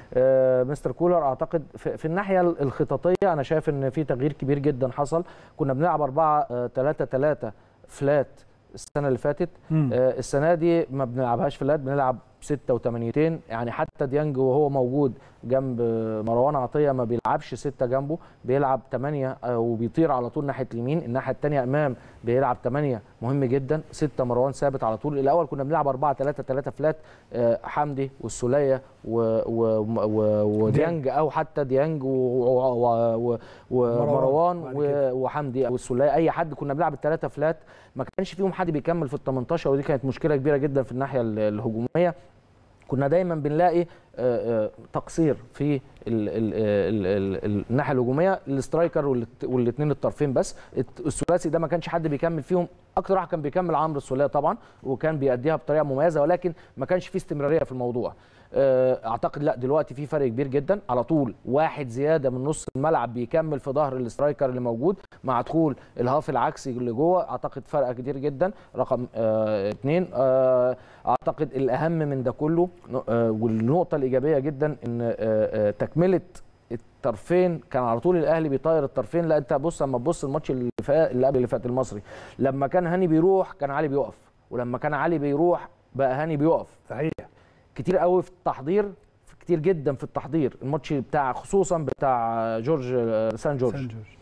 آه، مستر كولر اعتقد في في الناحيه الخططيه انا شايف ان في تغيير كبير جدا حصل كنا بنلعب 4 3 3 فلات السنه اللي فاتت مم. آه، السنه دي ما بنلعبهاش فلات بنلعب ستة وثمانيتين يعني حتى ديانج وهو موجود جنب مروان عطيه ما بيلعبش ستة جنبه بيلعب ثمانية آه، وبيطير على طول ناحيه اليمين الناحيه الثانيه امام بيلعب ثمانية مهم جدا ستة مروان ثابت على طول الاول كنا بنلعب 4 3 3 فلات آه، حمدي والسوليه و- و- و- وديانج او حتى ديانج و- و- و- ومروان بعد و- كده. وحمدي والسوليه اي حد كنا بنلعب الثلاثه فلات ما كانش فيهم حد بيكمل في ال 18 ودي كانت مشكله كبيره جدا في الناحيه ال- الهجوميه كنا دايما بنلاقي آه، آه، تقصير في ال- ال- ال- ال- ال- الناحيه الهجوميه الاسترايكر والاثنين الطرفين بس الت- الثلاثي ده ما كانش حد بيكمل فيهم اكتر واحد كان بيكمل عمرو السوليه طبعا وكان بيأديها بطريقه مميزه ولكن ما كانش فيه استمراريه في الموضوع آه، اعتقد لا دلوقتي في فرق كبير جدا على طول واحد زياده من نص الملعب بيكمل في ظهر الاسترايكر اللي موجود مع دخول الهاف العكسي اللي جوه اعتقد فرق كتير جدا رقم آه اثنين آه اعتقد الاهم من ده كله آه والنقطه الايجابيه جدا ان آه آه تكمله الطرفين كان على طول الاهلي بيطير الطرفين لا انت بص اما تبص الماتش اللي فات اللي قبل اللي فات المصري لما كان هاني بيروح كان علي بيقف ولما كان علي بيروح بقى هاني بيقف صحيح كتير قوي في التحضير كتير جدا في التحضير الماتش بتاع خصوصا بتاع جورج سان جورج سان جورج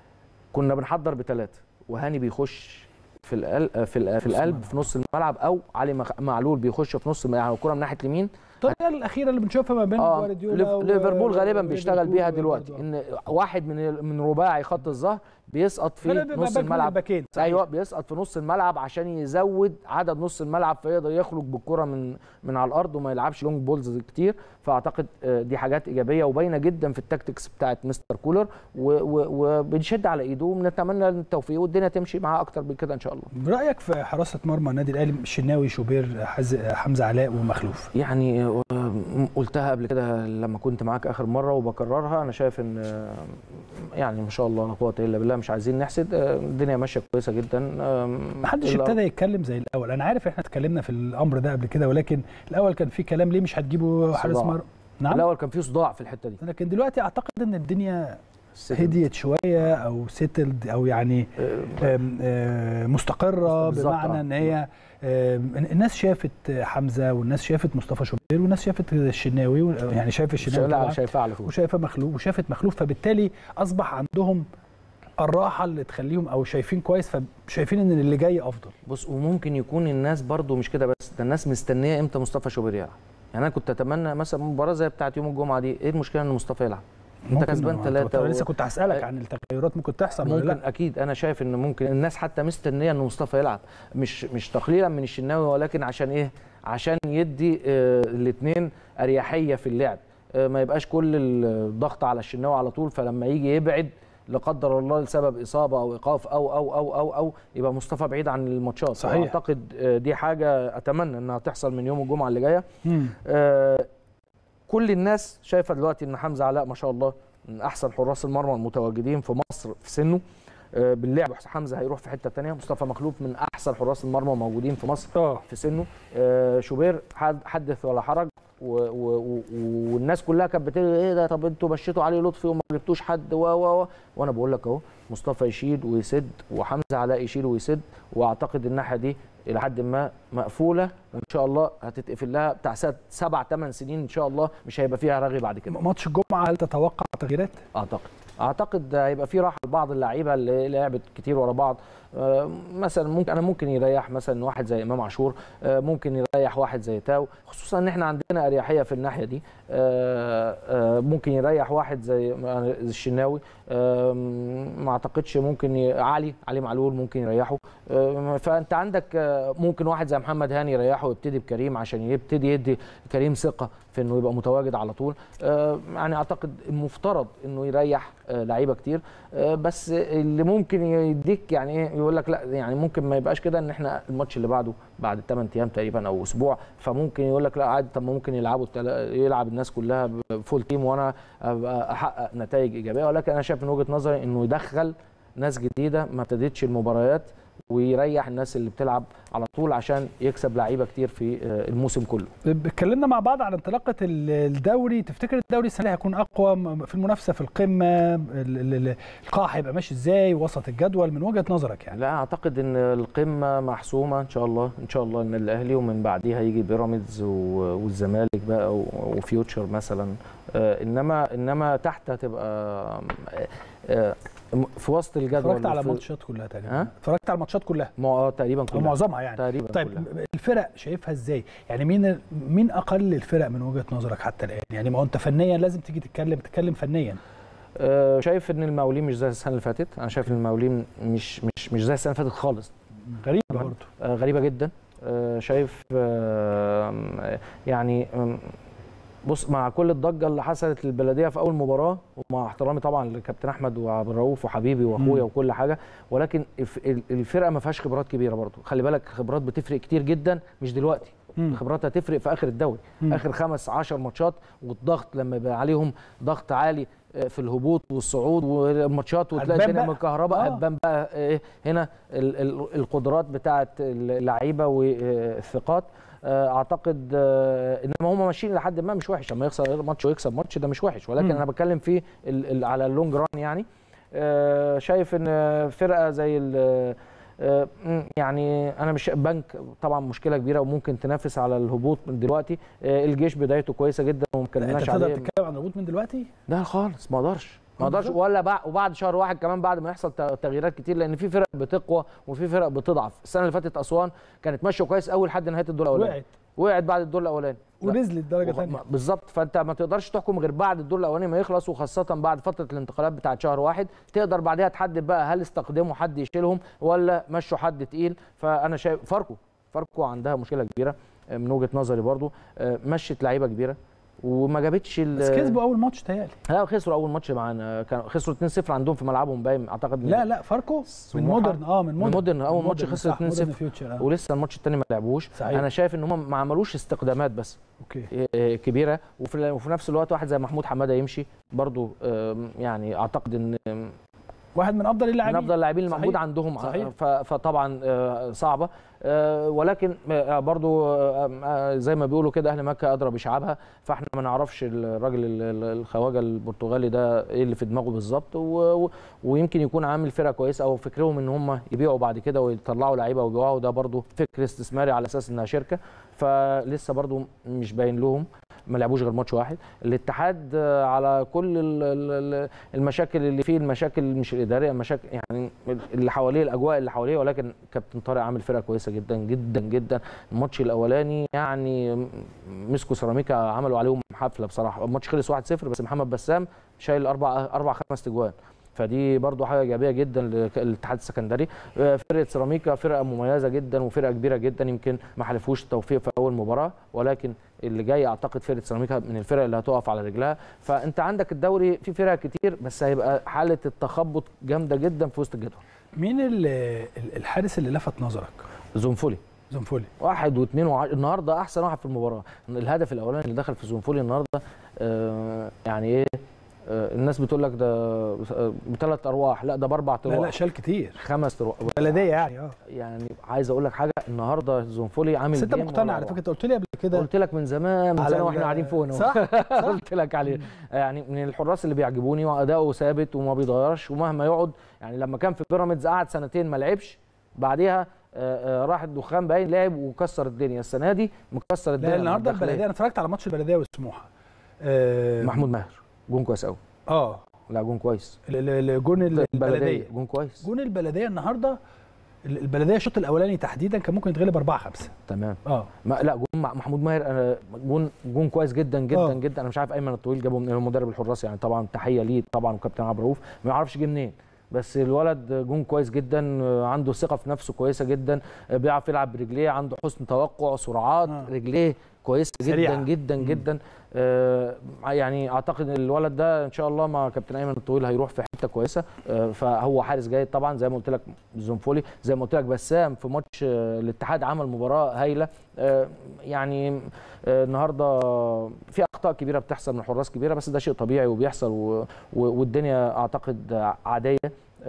كنا بنحضر بثلاثه وهاني بيخش في القلب في, ال- في نص القلب الملعب. في نص الملعب او علي مخ- معلول بيخش في نص يعني الكره من ناحيه اليمين الطريقه الاخيره اللي بنشوفها ما بين اه جوارديولا ليف- و- ليفربول غالبا بيشتغل وليفربول بيها دلوقتي برضه. ان واحد من من رباعي خط الظهر بيسقط في لا، لا، بيبقى نص باك من الملعب الباكين صحيح. ايوه بيسقط في نص الملعب عشان يزود عدد نص الملعب فيقدر يخرج بالكره من من على الارض وما يلعبش لونج بولز كتير فاعتقد آه، دي حاجات ايجابيه وباينه جدا في التكتكس بتاعت مستر كولر و- و- وبنشد على ايده ونتمنى التوفيق والدنيا تمشي معاه اكتر من كده ان شاء الله رايك في حراسه مرمى النادي الاهلي الشناوي شوبير حز... حمزه علاء ومخلوف يعني آه، قلتها قبل كده لما كنت معاك اخر مره وبكررها انا شايف ان آه، يعني ما شاء الله لا قوه الا بالله مش عايزين نحسد آه، الدنيا ماشيه كويسه جدا آه، محدش ال- ابتدى يتكلم زي الاول انا عارف احنا اتكلمنا في الامر ده قبل كده ولكن الاول كان في كلام ليه مش هتجيبوا حارس صداع. مرمى نعم الاول كان في صداع في الحته دي لكن دلوقتي اعتقد ان الدنيا هديت شويه او سيتلد او يعني آه، آم، آه، مستقره بالظبط، بمعنى آه. ان هي آم، الناس شافت حمزه والناس شافت مصطفى شوبير والناس شافت الشناوي و- يعني شايف الشناوي لا طبعا شايفاه على طول وشايفه مخلوف وشافت مخلوف فبالتالي اصبح عندهم الراحه اللي تخليهم او شايفين كويس فشايفين ان اللي جاي افضل بص وممكن يكون الناس برضو مش كده بس ده الناس مستنيه امتى مصطفى شوبير يلعب يعني انا كنت اتمنى مثلا مباراه زي بتاعت يوم الجمعه دي ايه المشكله ان مصطفى يلعب انت ممكن- كسبان ما- ثلاثه أنا لسه و... كنت هسالك عن التغيرات ممكن تحصل ولا ممكن لا اكيد انا شايف ان ممكن الناس حتى مستنيه ان مصطفى يلعب مش مش تقليلا من الشناوي ولكن عشان ايه عشان يدي الاثنين اريحيه في اللعب آه، ما يبقاش كل الضغط على الشناوي على طول فلما يجي يبعد لا قدر الله لسبب اصابه او ايقاف او او او او او يبقى مصطفى بعيد عن الماتشات صحيح. اعتقد دي حاجه اتمنى انها تحصل من يوم الجمعه اللي جايه مم. آه، كل الناس شايفه دلوقتي ان حمزه علاء ما شاء الله من احسن حراس المرمى المتواجدين في مصر في سنه آه، باللعب حمزه هيروح في حته تانية مصطفى مخلوف من احسن حراس المرمى موجودين في مصر اه في سنه آه، شوبير حد- حدث ولا حرج و و و والناس كلها كانت بتقول ايه ده طب انتوا مشيتوا علي لطفي وما جبتوش حد و و و وانا بقول لك اهو مصطفى يشيل ويسد وحمزه علاء يشيل ويسد واعتقد الناحيه دي الى حد ما مقفوله وان شاء الله هتتقفل لها بتاع سنة- سبع ثمان سنين ان شاء الله مش هيبقى فيها رغي بعد كده ماتش الجمعه هل تتوقع تغييرات؟ اعتقد اعتقد هيبقى في راحه لبعض اللعيبه اللي لعبت كتير ورا بعض آه، مثلا ممكن انا ممكن يريح مثلا واحد زي امام عاشور آه، ممكن يريح واحد زي تاو خصوصا ان احنا عندنا اريحيه في الناحيه دي آه، آه، ممكن يريح واحد زي الشناوي آه، ما اعتقدش ممكن ي... علي علي معلول ممكن يريحه آه، فانت عندك آه، ممكن واحد زي محمد هاني يريحه ويبتدي بكريم عشان يبتدي يدي كريم ثقه في انه يبقى متواجد على طول آه، يعني اعتقد المفترض انه يريح آه، لعيبه كتير آه، بس اللي ممكن يديك يعني ايه يقول لك لا يعني ممكن ما يبقاش كده ان احنا الماتش اللي بعده بعد 8 ايام تقريبا او اسبوع فممكن يقول لك لا عادي طب ما ممكن يلعبوا التلا- يلعب الناس كلها فول تيم وانا ابقى احقق نتائج ايجابيه ولكن انا شايف من وجهه نظري انه يدخل ناس جديده ما ابتدتش المباريات ويريح الناس اللي بتلعب على طول عشان يكسب لعيبه كتير في آه، الموسم كله اتكلمنا مع بعض عن انطلاقه ال- الدوري تفتكر الدوري السنه دي هيكون اقوى م- في المنافسه في القمه ال- ال- ال- القاع هيبقى ماشي ازاي وسط الجدول من وجهه نظرك يعني لا اعتقد ان القمه محسومه ان شاء الله ان شاء الله ان الاهلي ومن بعديها يجي بيراميدز و- والزمالك بقى و- وفيوتشر مثلا آه، انما انما تحت هتبقى آه، آه، في وسط الجدول اتفرجت على وفي- الماتشات كلها تقريبا ها؟ اتفرجت على الماتشات كلها ما آه، تقريبا او كلها معظمها يعني تقريبا طيب كلها. الفرق شايفها ازاي يعني مين مين اقل الفرق من وجهه نظرك حتى الان يعني ما هو انت فنيا لازم تيجي تتكلم تتكلم فنيا آه، شايف ان المقاولين مش زي السنه اللي فاتت انا شايف ان المقاولين مش مش مش زي السنه اللي فاتت خالص غريبه تمام. برضه آه، غريبه جدا آه، شايف آه، يعني آم، بص مع كل الضجه اللي حصلت للبلديه في اول مباراه ومع احترامي طبعا لكابتن احمد وعبد الرؤوف وحبيبي واخويا مم. وكل حاجه ولكن الف- ال- الفرقه ما فيهاش خبرات كبيره برضو خلي بالك خبرات بتفرق كتير جدا مش دلوقتي مم. الخبرات هتفرق في اخر الدوري مم. اخر خمس عشر ماتشات والضغط لما يبقى عليهم ضغط عالي آه، في الهبوط والصعود والماتشات وتلاقي هتبان الدنيا بقى. مكهرباء آه. هتبان بقى ايه هنا ال- ال- القدرات بتاعه اللعيبه والثقات آه، اعتقد آه، انما هم ماشيين لحد ما مش وحش لما يخسر ماتش ويكسب ماتش ده مش وحش ولكن مم. انا بتكلم في ال- ال- على اللونج ران يعني آه، شايف ان فرقه زي ال- آه، م، يعني انا مش بنك طبعا مشكله كبيره وممكن تنافس على الهبوط من دلوقتي آه، الجيش بدايته كويسه جدا وما انت اتكلمناش تقدر عليه تتكلم عن الهبوط من دلوقتي لا خالص ما اقدرش ما آه، اقدرش بالظبط. ولا بعد وبعد شهر واحد كمان بعد ما يحصل ت- تغييرات كتير لان في فرق بتقوى وفي فرق بتضعف السنه اللي فاتت اسوان كانت ماشيه كويس قوي لحد نهايه الدور الاولاني وقعت وقعت بعد الدور الاولاني لا. ونزلت درجه وخ- ثانيه ما- بالظبط فانت ما تقدرش تحكم غير بعد الدور الاولاني ما يخلص وخاصه بعد فتره الانتقالات بتاعت شهر واحد تقدر بعدها تحدد بقى هل استخدموا حد يشيلهم ولا مشوا حد تقيل فانا شايف فاركو فاركو عندها مشكله كبيره آه، من وجهه نظري برضو آه، مشت لعيبه كبيره وما جابتش ال- بس كسبوا اول ماتش تهيألي لا خسروا اول ماتش معانا كانوا خسروا 2-0 عندهم في ملعبهم باين اعتقد من- لا لا فاركو من سموحة. مودرن اه من مودرن مودرن، أول ماتش مودرن، خسر صح، مودرن 2-0. فيوتشر، آه. ولسه الماتش الثاني ما لعبوش صحيح. انا شايف ان هم ما عملوش استخدامات بس اوكي آه، كبيره وفي وفي نفس الوقت واحد زي محمود حماده يمشي برضو آم، يعني اعتقد ان آم، واحد من افضل من اللاعبين افضل اللاعبين اللي صحيح. موجود عندهم صحيح. ف- فطبعا آه، صعبه آه، ولكن آه، برضو آه، آه، زي ما بيقولوا كده اهل مكه ادرى بشعابها فاحنا ما نعرفش الراجل ال- ال- الخواجه البرتغالي ده ايه اللي في دماغه بالظبط و- و- ويمكن يكون عامل فرقه كويسه او فكرهم ان هم يبيعوا بعد كده ويطلعوا لعيبه ويبيعوها وده برضو فكر استثماري على اساس انها شركه فلسه برضو مش باين لهم ما لعبوش غير ماتش واحد الاتحاد آه، على كل ال- ال- ال- المشاكل اللي فيه المشاكل مش الاداريه المشاكل يعني اللي حواليه الاجواء اللي حواليه ولكن كابتن طارق عامل فرقه كويسه جدا جدا جدا الماتش الاولاني يعني م- مسكوا سيراميكا عملوا عليهم حفله بصراحه الماتش خلص 1-0 بس محمد بسام شايل اربع اربع خمس تجوان فدي برضو حاجه ايجابيه جدا لك- للاتحاد السكندري آه، فرقه سيراميكا فرقه مميزه جدا وفرقه كبيره جدا يمكن ما حلفوش التوفيق في اول مباراه ولكن اللي جاي اعتقد فرقه سيراميكا من الفرق اللي هتقف على رجلها فانت عندك الدوري في فرق كتير بس هيبقى حاله التخبط جامده جدا في وسط الجدول مين ال- ال- الحارس اللي لفت نظرك زنفولي زنفولي واحد واثنين وع... النهارده احسن واحد في المباراه الهدف الاولاني اللي دخل في زنفولي النهارده آه يعني ايه آه الناس بتقول لك ده بثلاث ارواح لا ده باربع لا لا ارواح شال كتير خمس ارواح بلديه يعني اه يعني عايز اقول لك حاجه النهارده زنفولي عامل بس انت جيم مقتنع ولا على أروع. فكره انت قلت لي قبل كده قلت لك من زمان من على سنه واحنا ال- قاعدين فوق هنا. صح قلت لك عليه يعني من الحراس اللي بيعجبوني واداؤه ثابت وما بيتغيرش ومهما يقعد يعني لما كان في بيراميدز قعد سنتين ما لعبش بعديها آه، آه، راح الدخان باين لعب وكسر الدنيا السنه دي مكسر الدنيا لا النهارده الداخلية. البلديه انا اتفرجت على ماتش البلديه وسموحه آه محمود ماهر جون كويس قوي اه لا جون كويس ال- ال- ال- جون ال- البلديه جون كويس جون البلديه النهارده ال- البلديه الشوط الاولاني تحديدا كان ممكن يتغلب 4 5 تمام اه ما لا جون مع- محمود ماهر انا جون جون كويس جدا جدا آه. جدا انا مش عارف ايمن الطويل جابه من المدرب الحراس يعني طبعا تحيه ليه طبعا وكابتن عبد الرؤوف ما يعرفش جه منين بس الولد جون كويس جدا آه، عنده ثقه في نفسه كويسه جدا آه، بيعرف يلعب برجليه عنده حسن توقع سرعات آه. رجليه كويسه سريعة. جدا جدا مم. جدا آه، يعني اعتقد الولد ده ان شاء الله مع كابتن ايمن الطويل هيروح في حته كويسه آه، فهو حارس جيد طبعا زي ما قلت لك زنفولي زي ما قلت لك بسام في ماتش آه، الاتحاد عمل مباراه هايله آه، يعني آه، النهارده في اخطاء كبيره بتحصل من حراس كبيره بس ده شيء طبيعي وبيحصل و- و- والدنيا اعتقد عاديه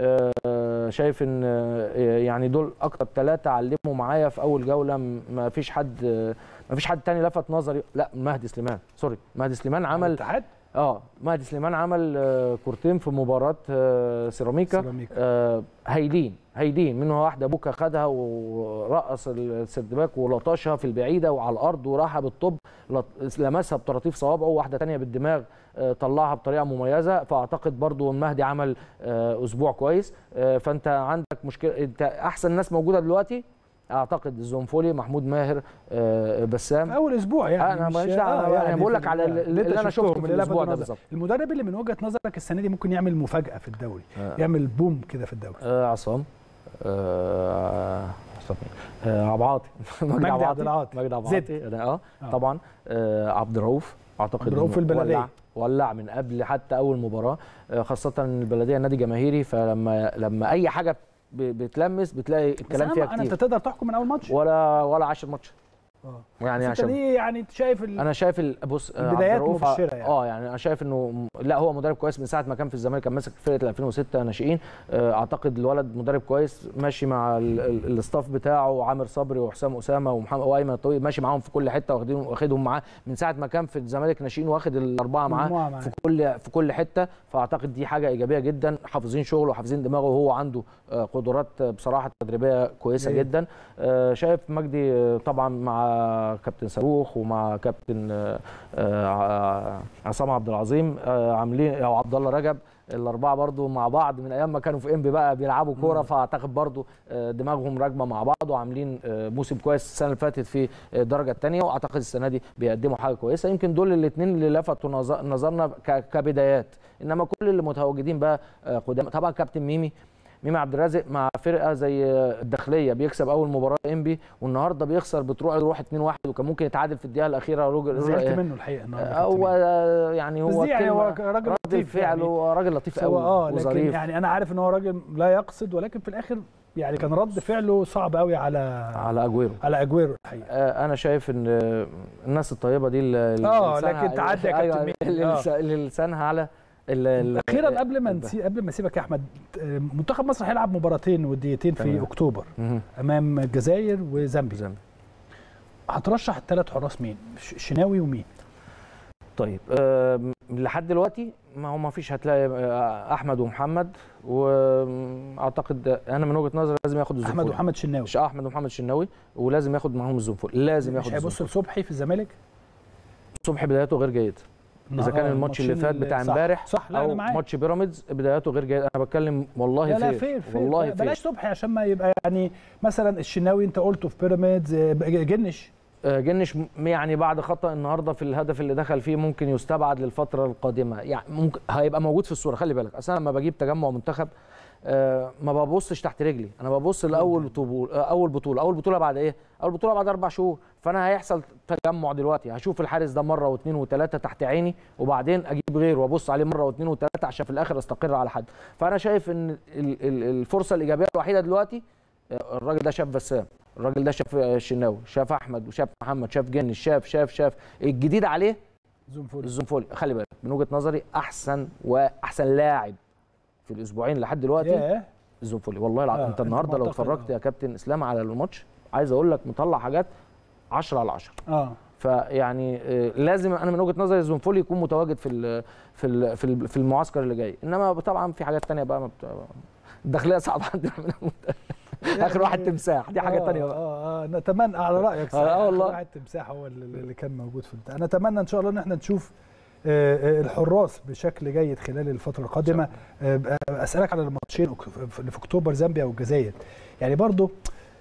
آه، شايف ان آه، يعني دول اكتر ثلاثه علموا معايا في اول جوله م- ما فيش حد ما فيش حد تاني لفت نظري لا مهدي سليمان سوري مهدي سليمان عمل الاتحاد اه مهدي سليمان عمل آه، كورتين في مباراه آه، سيراميكا سيراميكا. آه، هايلين هايلين منها واحده بوكا خدها ورقص السردباك ولطشها في البعيده وعلى الارض وراحها بالطب لط- لمسها بطراطيف صوابعه واحده تانية بالدماغ آه، طلعها بطريقه مميزه فاعتقد برضو المهدي عمل آه، اسبوع كويس آه، فانت عندك مشكله انت احسن ناس موجوده دلوقتي اعتقد الزنفولي محمود ماهر آه، بسام في اول اسبوع يعني انا مش- ماليش دعوه آه، انا بقول لك في على ال- اللي, أنت اللي انا شفتهم، شفته في اللي لفت الاسبوع ده نظرك. بالظبط المدرب اللي من وجهه نظرك السنه دي ممكن يعمل مفاجاه في الدوري آه. يعمل بوم كده في الدوري آه عصام آه عصام مين؟ آه عبد العاطي مجدي عبد العاطي. مجدي عبد زد. العاطي أنا- اه آه. طبعا آه عبد الرؤوف اعتقد عبد الرؤوف إنه في البلدية. ولع ولع من قبل حتى اول مباراه آه خاصه إن البلديه نادي جماهيري فلما لما اي حاجه ب- بتلمس بتلاقي بس الكلام أنا فيها ما- انا انت كتير تقدر تحكم من اول ماتش ولا ولا 10 ماتش اه يعني بس انت عشان ليه يعني انت شايف ال... انا شايف ال- بص آه، عبد البدايات الرؤوف مبشرة يعني. اه يعني انا شايف انه م- لا هو مدرب كويس من ساعه ما كان في الزمالك كان ماسك فرقه 2006 ناشئين آه، اعتقد الولد مدرب كويس ماشي مع ال- ال- الاستاف بتاعه عامر صبري وحسام اسامه ومحمد وايمن الطويل ماشي معاهم في كل حته واخدين واخدهم معاه من ساعه ما كان في الزمالك ناشئين واخد الاربعه معاه مجموعة معاه. في كل في كل حته فاعتقد دي حاجه ايجابيه جدا حافظين شغله وحافظين دماغه وهو عنده آه، قدرات آه، بصراحه تدريبيه كويسه جيد. جدا آه، شايف مجدي آه، طبعا مع كابتن صاروخ ومع كابتن آه، آه، عصام عبد العظيم آه، عاملين او عبد الله رجب الاربعه برضو مع بعض من ايام ما كانوا في انبي بقى بيلعبوا كوره فاعتقد برضو آه، دماغهم راكبه مع بعض وعاملين آه، موسم كويس السنه اللي فاتت في آه، الدرجه الثانيه واعتقد السنه دي بيقدموا حاجه كويسه يمكن دول الاثنين اللي لفتوا نظ- نظرنا ك- كبدايات انما كل اللي متواجدين بقى آه، قدام طبعا كابتن ميمي ميمي عبد الرازق مع فرقه زي الداخليه بيكسب اول مباراه انبي والنهارده بيخسر بتروح يروح 2-1 وكان ممكن يتعادل في الدقيقه الاخيره راجل زعلت منه الحقيقه النهارده هو كابتن يعني بس هو دي يعني هو كلمة- راجل رد لطيف فعله يعني. هو راجل لطيف هو قوي اه لكن وظريف يعني انا عارف ان هو راجل لا يقصد ولكن في الاخر يعني كان رد فعله صعب قوي على على اجويرو على اجويرو الحقيقه آه، انا شايف ان آه، الناس الطيبه دي اللي آه، لسانها- لكن تعدي يا كابتن أيوة، ميمي. اللي آه. لس- اللي لسانها على ال- ال- اخيرا قبل ما الب- نسي... قبل ما اسيبك يا احمد آه، منتخب مصر هيلعب مباراتين وديتين في تمام. اكتوبر مهم. امام الجزائر وزامبيا زي ما- هترشح الثلاث حراس مين ش- شناوي ومين طيب آم، لحد دلوقتي ما هو ما فيش هتلاقي آه، احمد ومحمد واعتقد انا من وجهه نظري لازم ياخد الزنفول احمد ومحمد شناوي مش احمد ومحمد الشناوي ولازم ياخد معاهم الزنفول لازم ياخد مش هيبص الزنفول لصبحي في الزمالك صبحي بدايته غير جيد اذا كان آه، الماتش اللي الماتشين فات بتاع صح، امبارح صح لا انا او معاك ماتش بيراميدز بداياته غير جيد انا بتكلم والله لا لا فير فير فير والله بلاش فير صبحي عشان ما يبقى يعني مثلا الشناوي انت قلته في بيراميدز آه، جنش آه، جنش م- يعني بعد خطا النهارده في الهدف اللي دخل فيه ممكن يستبعد للفتره القادمه يعني ممكن هيبقى موجود في الصوره خلي بالك اصل انا لما بجيب تجمع منتخب آه، ما ببصش تحت رجلي انا ببص لاول بطوله آه، اول بطوله اول بطوله بعد ايه اول بطوله بعد اربع شهور فانا هيحصل تجمع دلوقتي هشوف الحارس ده مره واثنين وثلاثه تحت عيني وبعدين اجيب غيره وابص عليه مره واثنين وثلاثه عشان في الاخر استقر على حد فانا شايف ان ال- ال- الفرصه الايجابيه الوحيده دلوقتي آه، الراجل ده شاف بسام الراجل ده شاف آه، الشناوي شاف احمد وشاف محمد شاف جنش شاف شاف شاف الجديد عليه زنفوري الزنفولي خلي بالك من وجهه نظري احسن واحسن لاعب في الاسبوعين لحد دلوقتي ياه الزنفولي والله العظيم آه، انت أنت النهارده لو معتقد، اتفرجت آه. يا كابتن اسلام على الماتش عايز اقول لك مطلع حاجات 10 على 10 اه فيعني آه، لازم انا من وجهه نظري الزنفولي يكون متواجد في ال في ال في, ال في المعسكر اللي جاي انما طبعا في حاجات تانية بقى ما بت... الداخليه صعبه عندنا من المنتخب. اخر واحد تمساح دي حاجه آه، تانية بقى اه اه نتمنى على رايك آه، آه آخر والله. واحد تمساح هو اللي اللي كان موجود في البتاع نتمنى ان شاء الله ان احنا نشوف آه، آه، الحراس بشكل جيد خلال الفتره القادمه آه، آه، اسالك على الماتشين أك- اللي في اكتوبر زامبيا والجزائر يعني برضو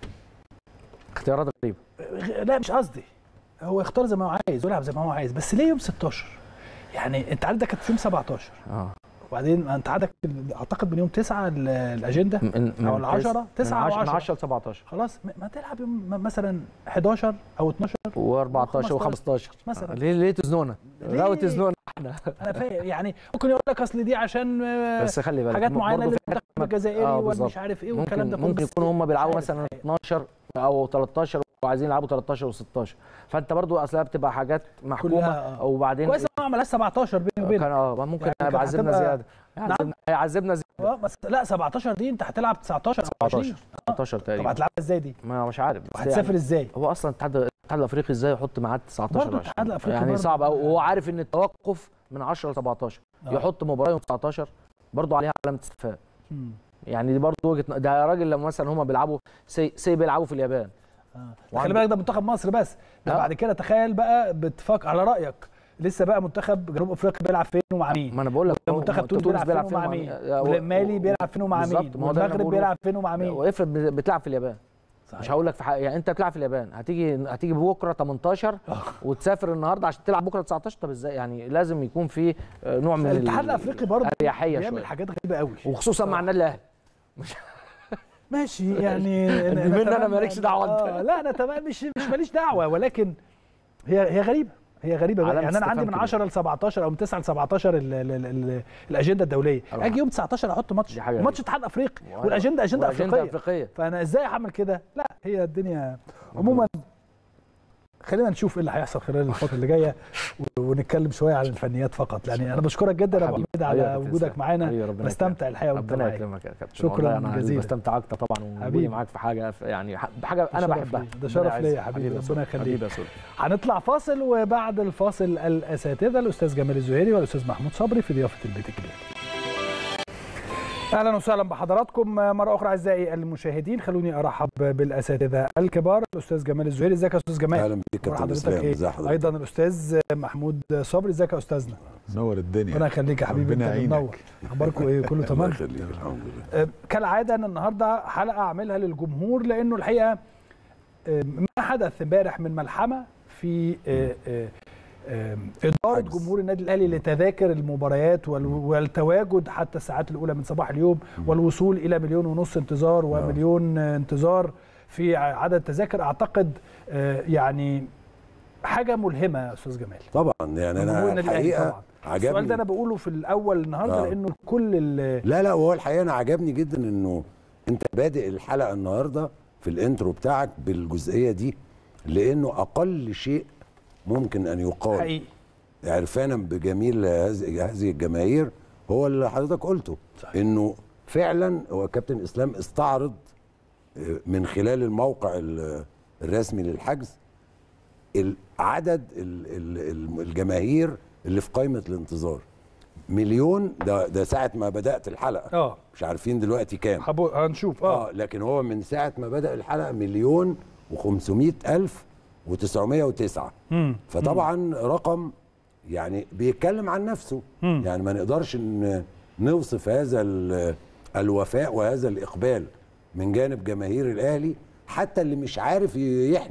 اختيارات غريبه غ- لا مش قصدي هو يختار زي ما هو عايز ويلعب زي ما هو عايز بس ليه يوم 16 يعني انت عارف ده كانت يوم 17 اه وبعدين انت عندك ال- اعتقد من يوم 9 ال- الاجنده من من أو العشرة، من تسعة أو عشرة- من عشرة. 10 ل 17 خلاص م- ما تلعب يوم م- مثلا 11 او 12 و14 و15 مثلاً. ليه ليه تزنونا؟ ليه؟ غاوي تزنونا احنا انا فاهم يعني ممكن يقول لك اصل دي عشان آه، بس خلي بالك حاجات م- معينه برضه في للمنتخب حاجات- الجزائري آه، ولا بالظبط. مش عارف ايه والكلام ممكن ده كله ممكن بس يكونوا هم بيلعبوا مش عارف مثلا الحقيقة. 12 او 13 وعايزين يلعبوا 13 و16 فانت برضو اصلها بتبقى حاجات محكومه كلها، آه. وبعدين كويس إن هو عملهاش 17 بيني وبينك كان اه ممكن يعني هيبقى كانت عذبنا هتبقى- زياده هيعذبنا- هيعذبنا زياده اه بس لا 17 دي انت هتلعب 19 او 20 19 19 طب تقريبا هتلعبها ازاي دي؟ ما مش عارف بس وهتسافر يعني ازاي؟ هو اصلا الاتحاد الاتحاد الافريقي ازاي يحط ميعاد 19 برضه و الاتحاد 20 الأفريقي يعني برضه. صعب قوي وهو عارف ان التوقف من 10 ل 17 آه. يحط مباراه يوم 19 برضه عليها علامه استفهام مم. يعني دي برضه وجهه ن- ده يا راجل لما مثلا هم بيلعبوا سي, سي بيلعبوا في اليابان آه. وعنده- خلي بالك ده منتخب مصر بس ده آه. بعد كده تخيل بقى باتفاق على رايك لسه بقى منتخب جنوب افريقيا بيلعب فين ومع مين؟ ما انا بقول لك هو- منتخب هو تونس بيلعب فين ومع مين؟ والمالي بيلعب فين ومع مين؟ بالظبط، ما هو ده اللي أنا والمغرب بقوله. بيلعب فين ومع مين؟ وافرض بت- بتلعب في اليابان صحيح. مش هقول لك في حق يعني انت بتلعب في اليابان هتيجي هتيجي بكره 18 وتسافر النهارده عشان تلعب بكره 19 طب ازاي يعني لازم يكون في آه، نوع من الاتحاد ال- الافريقي برضه الاريحيه بيعمل شويه حاجات غريبه قوي وخصوصا مع النادي الاهلي ماشي يعني بما إن أنا نتمنى- مالكش دعوة أنت. آه لا انا تمام مش مش ماليش دعوه ولكن هي هي غريبه هي غريبه بقى. علامة يعني انا عندي استفهام من 10 ل 17 او من 9 ل 17 ال ال ال ال الاجنده الدوليه أروح. اجي يوم 19 احط ماتش دي حاجة ماتش اتحاد افريقي والاجنده اجنده وأجندة افريقيه افريقيه فانا ازاي هعمل كده لا هي الدنيا عموما خلينا نشوف ايه اللي هيحصل خلال الفتره اللي جايه و- ونتكلم شويه عن الفنيات فقط يعني انا بشكرك جدا يا ابو حبيبي. حميد حبيبي يا على كابتن وجودك إسلام. معانا حبيبي، ربنا بستمتع الحقيقه وانت ربنا معايا يكرمك يا كابتن شكراً والله انا جزيلاً. بستمتع اكتر طبعا حبيبي. وجودي معاك في حاجه يعني بحاجه انا شرف بحبها ليا. ده شرف ربنا ليا يا يعزك. حبيبي، يا ربنا سوري. يخليك. حبيبي يا سوري هنطلع فاصل وبعد الفاصل الاساتذه الاستاذ جمال الزهيري والاستاذ محمود صبري في ضيافه البيت الكبير. اهلا وسهلا بحضراتكم مره اخرى اعزائي المشاهدين خلوني ارحب بالاساتذه الكبار الاستاذ جمال الزهيري ازيك يا استاذ جمال اهلا بك أخبار كابتن حضرتك اسلام ايه ازي حضرتك ايضا الاستاذ محمود صبري ازيك يا استاذنا نور الدنيا ربنا يخليك يا حبيبي ربنا انت يعينك. منور اخباركم ايه كله الله تمام يخليك الحمد لله آه، كالعاده انا النهارده حلقه اعملها للجمهور لانه الحقيقه آه، ما حدث امبارح من ملحمه في آه، آه، آه، اداره حجز. جمهور النادي الاهلي لتذاكر المباريات وال- والتواجد حتى الساعات الاولى من صباح اليوم والوصول الى مليون ونص انتظار ومليون آه، انتظار في ع- عدد تذاكر اعتقد آه، يعني حاجه ملهمه يا استاذ جمال طبعا يعني جمهور انا النادي الأهلي الحقيقه طبعاً. السؤال ده عجبني انا بقوله في الاول النهارده آه. لانه كل ال- لا لا وهو الحقيقه انا عجبني جدا انه انت بادئ الحلقه النهارده في الانترو بتاعك بالجزئيه دي لانه اقل شيء ممكن ان يقال حقيقي عرفانا بجميل هذه هذه الجماهير هو اللي حضرتك قلته صحيح. انه فعلا هو كابتن اسلام استعرض آه، من خلال الموقع ال- الرسمي للحجز العدد ال- ال- ال- الجماهير اللي في قائمه الانتظار مليون ده ده ساعه ما بدات الحلقه اه مش عارفين دلوقتي كام حبو... هنشوف اه اه لكن هو من ساعه ما بدا الحلقه مليون و500 الف و909 مم. فطبعا رقم يعني بيتكلم عن نفسه مم. يعني ما نقدرش ن- نوصف هذا ال- الوفاء وهذا الاقبال من جانب جماهير الاهلي حتى اللي مش عارف ي- يحجز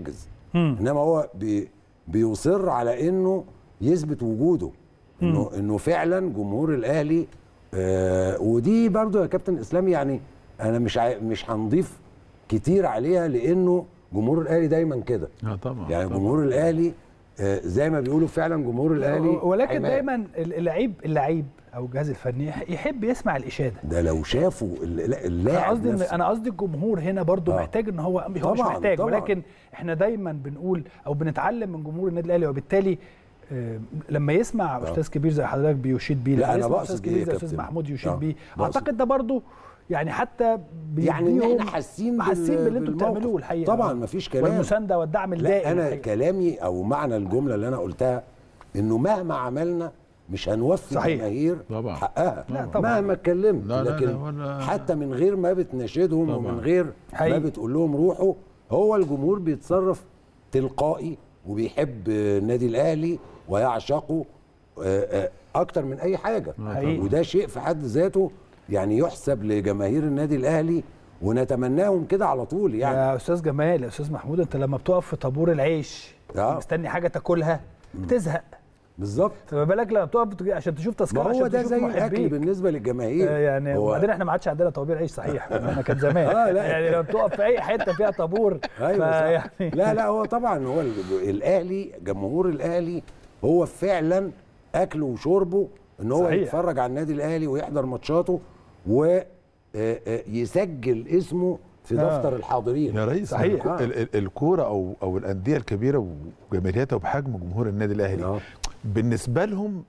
انما هو بي بيصر على انه يثبت وجوده انه انه فعلا جمهور الاهلي آه ودي برضو يا كابتن اسلام يعني انا مش عاي- مش هنضيف كتير عليها لانه جمهور الاهلي دايما كده اه طبعا يعني طبعاً. جمهور الاهلي آه زي ما بيقولوا فعلا جمهور الاهلي ولكن حماية. دايما اللعيب اللعيب او الجهاز الفني يح- يحب يسمع الاشاده ده لو شافوا ال- انا اللاعب قصدي إن- نفسه انا قصدي الجمهور هنا برضو آه. محتاج ان هو هو مش طبعاً، محتاج طبعاً. ولكن احنا دايما بنقول او بنتعلم من جمهور النادي الاهلي وبالتالي آه، لما يسمع استاذ كبير زي حضرتك بيشيد بيه لا، لما أنا يسمع بقصد استاذ إيه كبير يا زي استاذ كابتن؟ محمود يشيد آه، بيه بقصد. اعتقد ده برضو يعني حتى يعني ان بيديهم- احنا حاسين حاسين بال- باللي انتوا بالموقف. بتعملوه الحقيقه طبعا آه. مفيش كلام والمسانده والدعم الدائم لا انا الحقيقة. كلامي او معنى الجمله اللي انا قلتها انه مهما عملنا مش هنوفي صحيح. الجماهير طبعا. حقها لا، طبعا. مهما اتكلمت لا، لا، لكن لا، ولا- حتى من غير ما بتناشدهم طبعا. ومن غير ما حقيقي. بتقول لهم روحوا هو الجمهور بيتصرف تلقائي وبيحب النادي الاهلي ويعشقه آه، آه، اكتر من اي حاجه حقيقي. وده شيء في حد ذاته يعني يحسب لجماهير النادي الاهلي ونتمناهم كده على طول يعني يا استاذ جمال يا استاذ محمود انت لما بتقف في طابور العيش آه. مستني حاجه تاكلها بتزهق بالظبط فما بالك لما بتقف بت- عشان تشوف ما تذكره هو عشان ده تشوف زي الاكل محبيك بالنسبه للجماهير آه، يعني هو- وبعدين احنا ما عادش عندنا طوابير عيش صحيح احنا كان زمان آه، لا. يعني لما بتقف في اي حته فيها طابور ايوه صح. فيعني لا لا هو طبعا هو ال- الاهلي جمهور الاهلي هو فعلا اكله وشربه ان هو صحيح. يتفرج على النادي الاهلي ويحضر ماتشاته ويسجل اسمه في آه. دفتر الحاضرين يا ريس صحيح. الكو- ال- ال- الكوره او او الانديه الكبيره وجماهيريتها وبحجم جمهور النادي الاهلي آه. بالنسبه لهم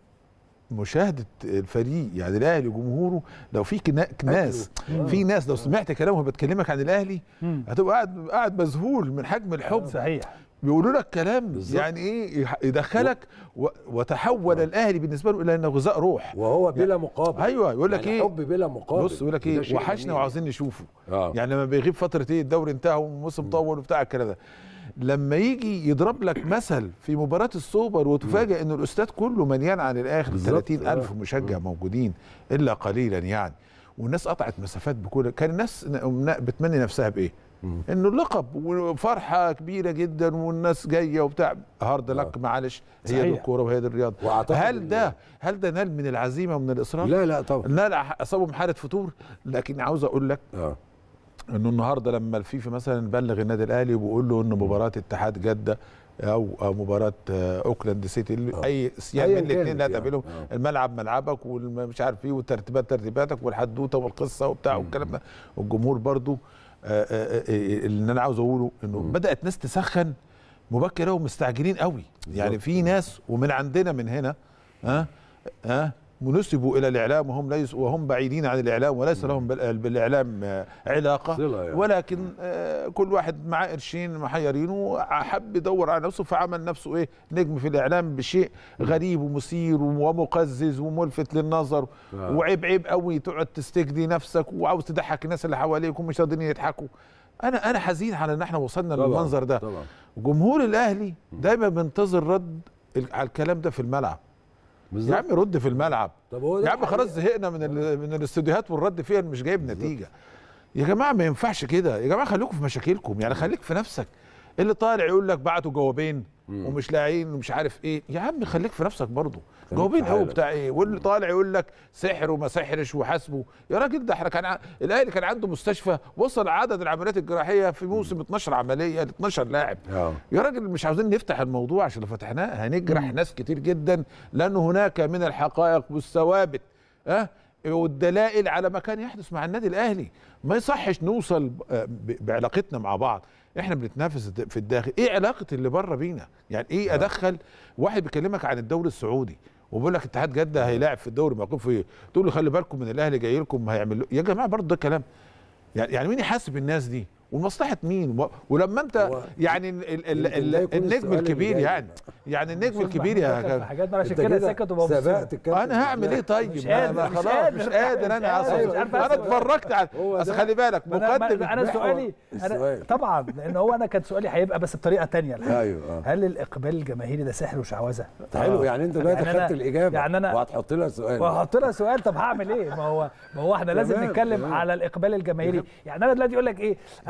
مشاهده الفريق يعني الاهلي وجمهوره لو في كنا- ناس في ناس لو سمعت كلامهم بتكلمك عن الاهلي هتبقى قاعد قاعد مذهول من حجم الحب صحيح بيقولوا لك كلام بالظبط. يعني ايه يح- يدخلك و- وتحول الاهلي بالنسبه له الى انه غذاء روح وهو بلا مقابل ايوه يقول لك يعني ايه حب بلا مقابل بص يقول لك وده ايه شيء وحشنا جميل. وعاوزين نشوفه آه. يعني لما بيغيب فتره ايه الدوري انتهى والموسم طول وبتاع الكلام ده لما يجي يضرب لك مثل في مباراه السوبر وتفاجئ ان الاستاد كله مليان عن الاخر بالظبط. 30 الف مشجع موجودين الا قليلا يعني والناس قطعت مسافات بكل كان الناس ن- بتمني نفسها بايه انه اللقب وفرحه كبيره جدا والناس جايه وبتاع هارد لك معلش هي دي صحيح. الكوره وهي دي الرياضه وأعتقد هل إن- ده هل ده نال من العزيمه ومن الاصرار لا لا طبعا لا اصابهم حاله فتور لكن عاوز اقول لك اه انه النهارده لما الفيفا مثلا بلغ النادي الاهلي وبيقول له ان مباراه اتحاد جده او او مباراه آه، اوكلاند سيتي اللي- آه. اي سيان أياً من الاثنين كانت لا يعني. تعملهم آه. الملعب ملعبك والمش عارف ايه والترتيبات ترتيباتك والحدوته والقصه وبتاع والكلام ده والجمهور برضو آه، آه، آه، اللي انا عاوز اقوله انه بدات ناس تسخن مبكر ومستعجلين قوي يعني في ناس ومن عندنا من هنا ها ها منسبوا الى الاعلام وهم ليس وهم بعيدين عن الاعلام وليس لهم بال- بالاعلام آه، علاقه صلة يعني. ولكن آه، كل واحد معاه قرشين محيرينه حب يدور على نفسه فعمل نفسه ايه نجم في الاعلام بشيء غريب ومثير ومقزز وملفت للنظر آه. وعيب عيب قوي تقعد تستجدي نفسك وعاوز تضحك الناس اللي حواليك ومش راضيين يضحكوا انا انا حزين على ان احنا وصلنا طبعاً، للمنظر ده طبعا جمهور الاهلي دايما بينتظر رد ال- على الكلام ده في الملعب يا بالظبط عم رد في الملعب طب هو ده يا عم خلاص الحقيقة. زهقنا من ال- من الاستوديوهات والرد فيها اللي مش جايب نتيجه يا جماعه ما ينفعش كده يا جماعه خليكم في مشاكلكم يعني خليك في نفسك اللي طالع يقول لك بعتوا جوابين ومش لاقيين ومش عارف ايه يا عم خليك في نفسك برضه جوابين في هو حالك. بتاع ايه واللي طالع يقول لك سحر وما سحرش وحاسبه يا راجل ده احنا كان ع- الاهلي كان عنده مستشفى وصل عدد العمليات الجراحيه في موسم 12 عمليه ل 12 لاعب آه. يا راجل مش عاوزين نفتح الموضوع عشان لو فتحناه هنجرح ناس كتير جدا لان هناك من الحقائق والثوابت ها والدلائل على ما كان يحدث مع النادي الاهلي ما يصحش نوصل آه، ب- بعلاقتنا مع بعض احنا بنتنافس في الداخل ايه علاقه اللي بره بينا يعني ايه ادخل واحد بيكلمك عن الدوري السعودي وبيقول لك اتحاد جده هيلاعب في الدوري موقفه ايه تقول له خلي بالكم من الاهلي جاي لكم هيعمل له- يا جماعه برضه ده كلام يعني يعني مين يحاسب الناس دي ومصلحه مين و- ولما انت هو يعني ال ال ال يمكن ده ال يكون النجم السؤال اللي الكبير جاي. يعني يعني النجم أستاذ الكبير محمود دخل في يا حاجات ما عشان أنت كده كده سكت وببص سبقت الكابتن انا هعمل ايه طيب مش ما- قادر، ما مش خلاص قادر، مش قادر انا مش قادر، أصلاً. مش عارف انا أسأل. اتفرجت على هو ده. اصل خلي بالك ما أنا, مقدم ما أنا سؤالي أنا السؤال. طبعا لان هو انا كان سؤالي هيبقى بس بطريقه تانية الحقيقة. ايوه اه هل الاقبال الجماهيري ده سحر وشعوذه؟ حلو يعني انت دلوقتي يعني أنا- خدت الاجابه يعني أنا- وهتحط لها سؤال وهحط لها سؤال طب هعمل ايه؟ ما هو ما هو احنا لازم تمام، نتكلم تمام. على الاقبال الجماهيري، يعني انا دلوقتي يقول لك ايه؟ انا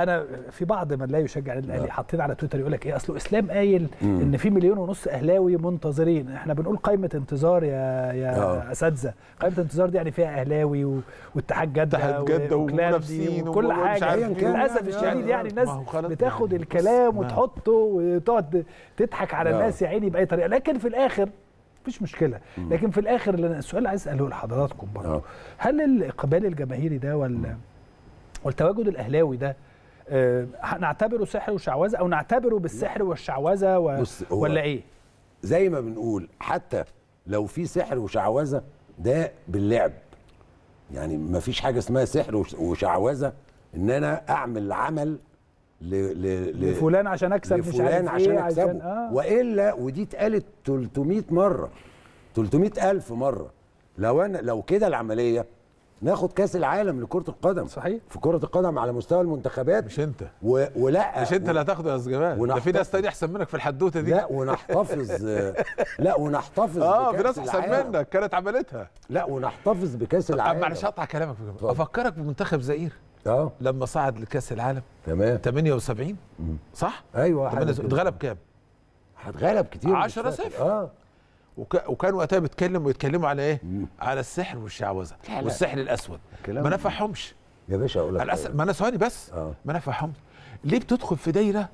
انا في بعض من لا يشجع النادي الاهلي حاطين على تويتر يقول لك ايه اصله اسلام قايل ان في مليون ونص اهلاوي منتظرين احنا بنقول قائمه انتظار يا يا آه. اساتذه قائمه انتظار دي يعني فيها اهلاوي و- واتحاد جده اتحاد جدة وكلاندي ومنافسين وكل ومش حاجه عارف إيه. للاسف يعني الشديد آه. يعني الناس ما هو خلاص بتاخد يعني الكلام بس- وتحطه وتقعد تضحك على آه. الناس يا عيني باي طريقه لكن في الاخر مفيش مشكله لكن في الاخر اللي أنا- السؤال اللي عايز اساله لحضراتكم برضه آه. هل الاقبال الجماهيري ده ولا والتواجد الاهلاوي ده آه، نعتبره سحر وشعوذه او نعتبره بالسحر والشعوذه و... بص، هو- ولا ايه؟ زي ما بنقول حتى لو في سحر وشعوذه ده باللعب يعني ما فيش حاجه اسمها سحر وش- وشعوذه ان انا اعمل عمل ل ل ل لفلان عشان اكسب مش لفلان عارف عشان ايه اكسبه آه. والا ودي اتقالت 300 مره 300 الف مره لو انا لو كده العمليه ناخد كاس العالم لكره القدم صحيح. في كره القدم على مستوى المنتخبات مش انت و... ولا مش انت اللي هتاخده يا زجبان ده في ونحتفظ. ناس تاني احسن منك في الحدوته دي لا ونحتفظ لا ونحتفظ اه في بكأس ناس احسن العالم. منك كانت عملتها لا ونحتفظ بكاس طب العالم معلش اقطع كلامك في اتفضل. افكرك بمنتخب زئير اه لما صعد لكاس العالم تمام 78 صح؟ ايوه حاجة 78 كده. اتغلب كام؟ هتغلب كتير مش 10 فاكر. صفر. اه وك... وكان وقتها بيتكلموا ويتكلموا على ايه؟ على السحر والشعوذه لا. والسحر الاسود كلام- ما نفعهمش يا باشا اقول لك الأس... حاجة. ما انا ثواني بس اه ما نفعهمش ليه بتدخل في دايره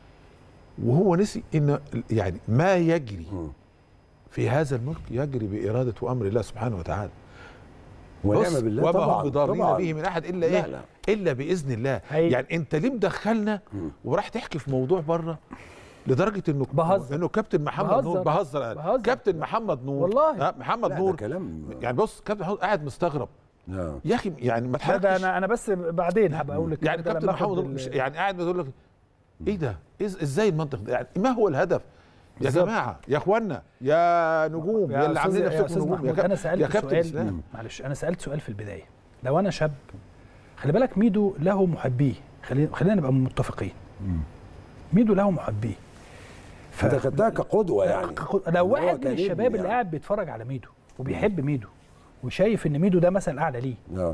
وهو نسي ان يعني ما يجري مم. في هذا الملك يجري باراده وامر الله سبحانه وتعالى ونعم بص، بالله وما طبعا هم بضارين طبعا. به من احد الا لا، ايه لا. الا باذن الله هي- يعني انت ليه مدخلنا وراح تحكي في موضوع بره لدرجه انه بهزر. انه كابتن محمد بهزر. نور بهزر أنا. بهزر. كابتن محمد نور والله. آه محمد لا، ده نور كلام يعني بص كابتن محمد قاعد مستغرب آه. يا اخي يعني ما لا تحركش ده انا انا بس بعدين هبقى اقول لك يعني كابتن محمد نور مش يعني قاعد بيقول لك ايه ده إز- ازاي المنطق ده يعني ما هو الهدف يا بالظبط. جماعه يا اخوانا يا نجوم يا, اللي عاملين نفسكم أستاذ نجوم يا, محمود كاب... انا يا سالت كابتن سؤال اسلام معلش انا سالت سؤال في البدايه لو انا شاب خلي بالك ميدو له محبيه خلينا خلينا نبقى متفقين ميدو له محبيه ف... انت خدتها كقدوه يعني لو إن هو واحد من كان ابن الشباب اللي يعني. قاعد بيتفرج على ميدو وبيحب ميدو وشايف ان ميدو ده مثل اعلى ليه اه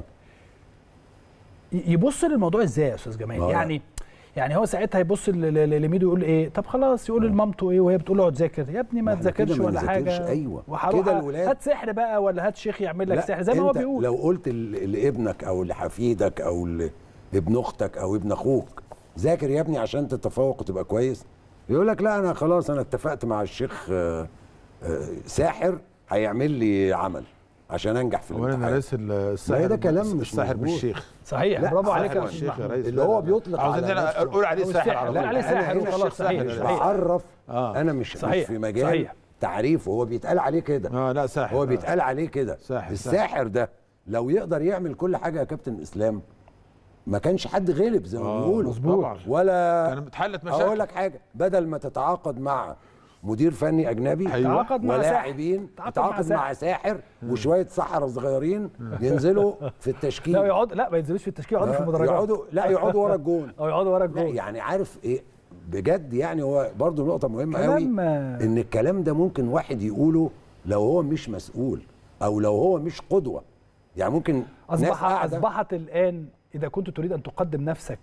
ي- يبص للموضوع ازاي يا استاذ جمال آه. يعني يعني هو ساعتها يبص ل- ل- لميدو يقول ايه طب خلاص يقول لمامته ايه وهي بتقول له اقعد ذاكر يا ابني ما ما إحنا كده تذاكرش ما ولا نذاكرش، حاجه أيوة. وهروح كده الولاد- هات سحر بقى ولا هات شيخ يعمل لك لا، سحر زي ما هو أنت بيقول لو قلت ل- لابنك او لحفيدك او ل- لابن اختك او ابن اخوك ذاكر يا ابني عشان تتفوق وتبقى كويس يقول لك لا انا خلاص انا اتفقت مع الشيخ آه، آه، ساحر هيعمل لي عمل عشان انجح في هو انا الامتحان رئيس الساحر ده كلام مش الساحر مظبوط. بالشيخ صحيح لا، برافو عليك يا ساحر استاذ بالشيخ يا محمود ريس اللي لا، هو لا. بيطلق عاوزين على انا نفسه. اقول عليه أو ساحر السحر. على لا، طول. عليه أنا ساحر هنا وخلاص، الشيخ ساحر صحيح، يا صحيح. ريس. معرف آه. انا مش صحيح، مش في مجال صحيح. تعريفه هو بيتقال عليه كده اه لا ساحر هو آه. بيتقال عليه كده ساحر، الساحر ده لو يقدر يعمل كل حاجه يا كابتن اسلام ما كانش حد غلب زي ما آه، بيقولوا مظبوط. طبعاً. ولا كان اتحلت مشاكل اقول لك حاجه بدل ما تتعاقد مع مدير فني اجنبي أيوة. تعاقد مع ولاعبين ساحر. تعاقد مع تعاقد مع ساحر وشويه سحره صغيرين ينزلوا في التشكيل لا يقعد لا ما ينزلوش في التشكيل يقعدوا في المدرجات يقعدوا لا يقعدوا ورا الجون او يقعدوا ورا لا الجول يعني عارف ايه بجد يعني هو برضو نقطه مهمه قوي كلام ان الكلام ده ممكن واحد يقوله لو هو مش مسؤول او لو هو مش قدوه يعني ممكن ناس اصبح قاعدة- اصبحت الان اذا كنت تريد ان تقدم نفسك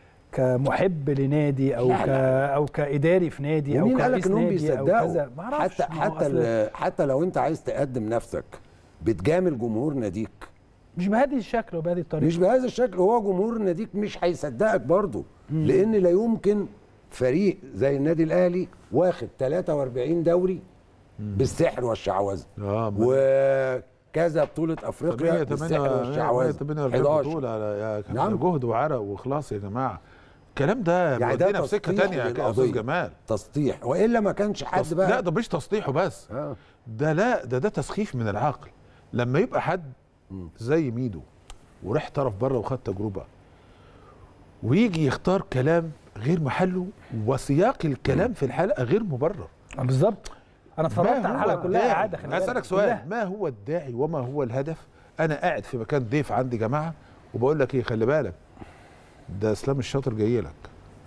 كمحب لنادي او لا، ك لا. او كاداري في نادي او ومين قال كرئيس لك انهم نادي او كذا بيصدقوا ما اعرفش حتى ما هو حتى أصل ال- حتى لو انت عايز تقدم نفسك بتجامل جمهور ناديك مش بهذه الشكل وبهذه الطريقه مش بهذا الشكل هو جمهور ناديك مش هيصدقك برضه لان لا يمكن فريق زي النادي الاهلي واخد 43 دوري بالسحر والشعوذه اه وكذا بطوله افريقيا بالسحر والشعوذه 48 بطوله على يا كان نعم. جهد وعرق واخلاص يا جماعه الكلام ده يعني ده بيودينا في سكه تسطيح ثانيه يا استاذ للقضية. جمال تسطيح والا ما كانش حد تص- بقى لا ده مش تسطيحه بس آه. ده لا ده ده تسخيف من العقل لما يبقى حد زي ميدو وراح احترف بره وخد تجربه ويجي يختار كلام غير محله وسياق الكلام في الحلقه غير مبرر بالظبط انا اتفرجت على ما هو الحلقه كلها الداعي؟ اعاده خلي انا بالك. اسالك سؤال كلها. ما هو الداعي وما هو الهدف انا قاعد في مكان ضيف عندي جماعه وبقول لك ايه خلي بالك ده اسلام الشاطر جاي لك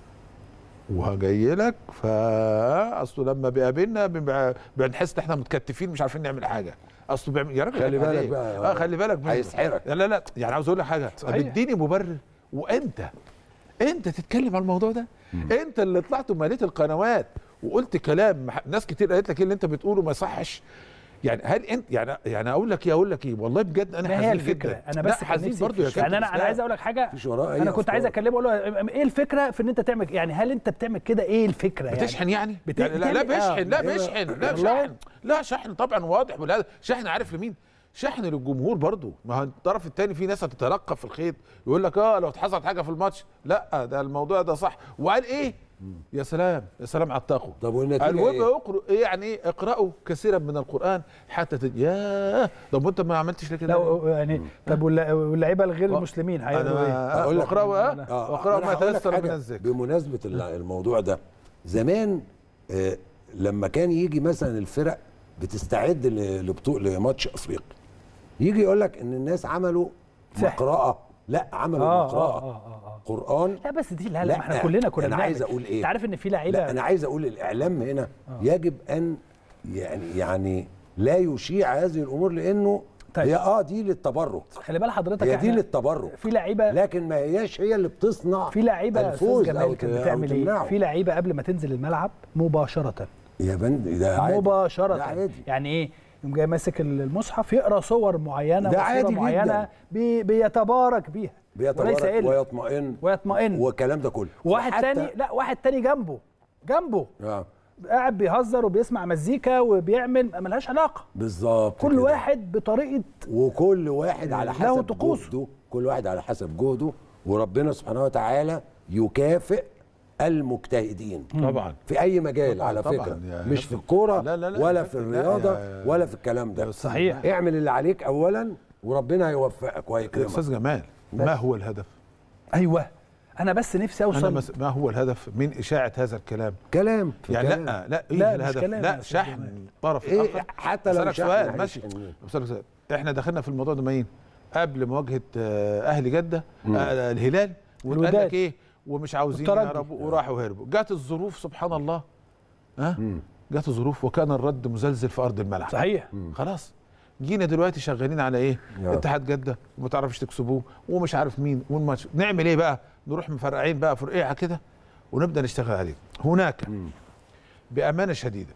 وجاي لك فا اصله لما بيقابلنا بنبقى- بنحس ان احنا متكتفين مش عارفين نعمل حاجه اصله بيعمل يا راجل خلي عيب بالك عليك. بقى. اه خلي بالك منه. هيسحرك. لا لا لا يعني عاوز اقول لك حاجه طب صحيح. اديني مبرر وانت انت تتكلم عن الموضوع ده انت اللي طلعت ومليت القنوات وقلت كلام مح- ناس كتير قالت لك ايه اللي انت بتقوله ما يصحش يعني هل انت يعني يعني اقول لك ايه اقول لك ايه والله بجد انا ما حزين هي الفكره جدا انا لا، بس كان حزين نفسي برضو يا يعني كابتن انا انا إسلام. عايز اقول لك حاجه مفيش وراه أي انا كنت عايز أفكار. اكلمه اقول له ايه الفكره في ان انت تعمل يعني هل انت بتعمل كده ايه الفكره يعني بتشحن يعني؟ بت- يعني لا, لا بتعمل- آه. بيشحن لا إيه بيشحن لا والله. شحن لا شحن طبعا واضح ولا شحن عارف لمين؟ شحن للجمهور برضو ما هو الطرف الثاني في ناس هتتلقى في الخيط يقول لك اه لو حصلت حاجه في الماتش لا ده الموضوع ده صح وقال ايه؟ يا سلام يا سلام على التقوى طب والنتيجة قال إيه؟ وابقوا اقرأوا ايه يعني ايه اقرأوا كثيرا من القرآن حتى تج... ياه طب وانت ما عملتش ليه كده؟ لو يعني طب والل- واللعيبه الغير المسلمين هيقولوا ايه؟ انا أقول لك- واقرأوا اه آه، واقرأوا أنا ما هقول لك تيسر حاجة من الذكر بمناسبه ال- الموضوع ده زمان آه، لما كان يجي مثلا الفرق بتستعد ل- لبطوله لماتش افريقي يجي يقول لك ان الناس عملوا سحر. مقراءه لا عملوا اه اه مقراءه اه اه اه قران لا بس دي لا لا, لا، ما احنا كلنا كنا أنا بنعمل. عايز أقول إيه؟ انت عارف ان في لعيبه لا انا عايز اقول الاعلام هنا يجب ان يعني يعني لا يشيع هذه الامور لانه طيب. هي اه دي للتبرك خلي بال حضرتك هي دي احنا للتبرك في لعيبه لكن ما هياش هي اللي بتصنع في لعيبه يا استاذ الفوز أو جمال ت- كانت أو بتعمل ايه؟ تمنعه. في لعيبه قبل ما تنزل الملعب مباشره يا بند ده عادي مباشره ده عادي يعني ايه؟ يقوم جاي ماسك المصحف يقرا صور معينه ده وصورة عادي جداً. معينه بي بيتبارك بيها وليس بيتبارك الا ويطمئن ويطمئن والكلام ده كله وواحد وحتى- تاني لا واحد تاني جنبه جنبه اه قاعد بيهزر وبيسمع مزيكا وبيعمل ملهاش علاقه بالظبط كل كده. واحد بطريقه وكل واحد على له حسب طقوسه. جهده كل واحد على حسب جهده وربنا سبحانه وتعالى يكافئ المجتهدين طبعا في اي مجال طبعاً، على طبعاً فكره يا مش في كابتن. الكوره لا، لا، لا، ولا يا في كابتن، لا، الرياضه يا- ولا في الكلام ده صحيح. اعمل اللي عليك اولا وربنا هيوفقك يا وهيكرمك استاذ جمال ما هو الهدف؟ ايوه انا بس نفسي انا اوصل مس... ما هو الهدف من اشاعه هذا الكلام؟ كلام في يعني كلام. لا لا ايه لا، مش الهدف؟ كلام يا لا أستاذ شحن جمال. الطرف إيه الاخر حتى لو أسألك شحن سؤال هيشحن ماشي مين؟ أسألك سؤال احنا دخلنا في الموضوع ده مين؟ قبل مواجهه آه، اهل جده آه الهلال وقال الوداد. لك ايه ومش عاوزين والترجي. يهربوا وراحوا هربوا جت الظروف سبحان الله ها جت الظروف وكان الرد مزلزل في ارض الملعب صحيح خلاص جينا دلوقتي شغالين على ايه يا. اتحاد جده وما تعرفش تكسبوه ومش عارف مين والماتش نعمل ايه بقى نروح مفرقعين بقى فرقيعه كده ونبدا نشتغل عليه هناك بامانه شديده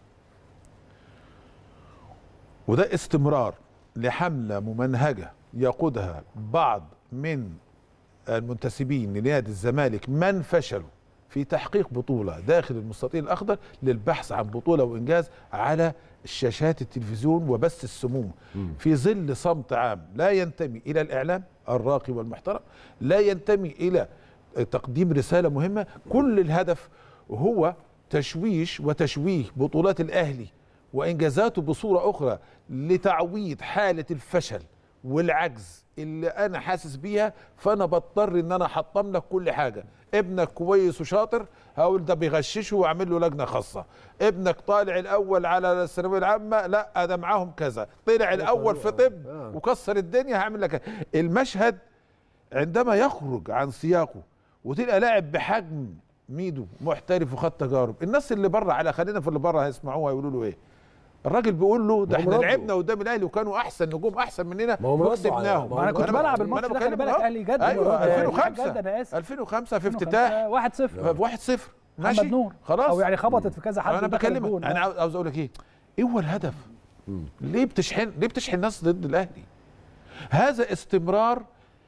وده استمرار لحمله ممنهجه يقودها بعض من المنتسبين لنادي الزمالك من فشلوا في تحقيق بطوله داخل المستطيل الاخضر للبحث عن بطوله وانجاز على شاشات التلفزيون وبث السموم في ظل صمت عام لا ينتمي الى الاعلام الراقي والمحترم لا ينتمي الى تقديم رساله مهمه كل الهدف هو تشويش وتشويه بطولات الاهلي وانجازاته بصوره اخرى لتعويض حاله الفشل والعجز اللي انا حاسس بيها فانا بضطر ان انا احطم لك كل حاجه ابنك كويس وشاطر هقول ده بيغششه واعمل له لجنه خاصه ابنك طالع الاول على الثانويه العامه لا ده معاهم كذا طلع الاول في طب وكسر الدنيا هعمل لك المشهد عندما يخرج عن سياقه وتلقى لاعب بحجم ميدو محترف وخد تجارب الناس اللي بره على خلينا في اللي بره هيسمعوه هيقولوا له ايه الراجل بيقول له ده ما هو احنا مرده. لعبنا قدام الاهلي وكانوا احسن نجوم احسن مننا ما هو مرده على- وكسبناهم ما هو انا كنت مرده. بلعب ما الماتش أنا ده خلي بكلمك بالك أهو. اهلي جد ايوه آه، 2005 جد انا اسف 2005 في افتتاح 1 0 1 0 ماشي محمد نور خلاص او يعني خبطت في كذا حد انا ودخل بكلمك الجون. انا عاوز عاوز اقول لك ايه ايه هو الهدف ليه بتشحن ليه بتشحن الناس ضد الاهلي هذا استمرار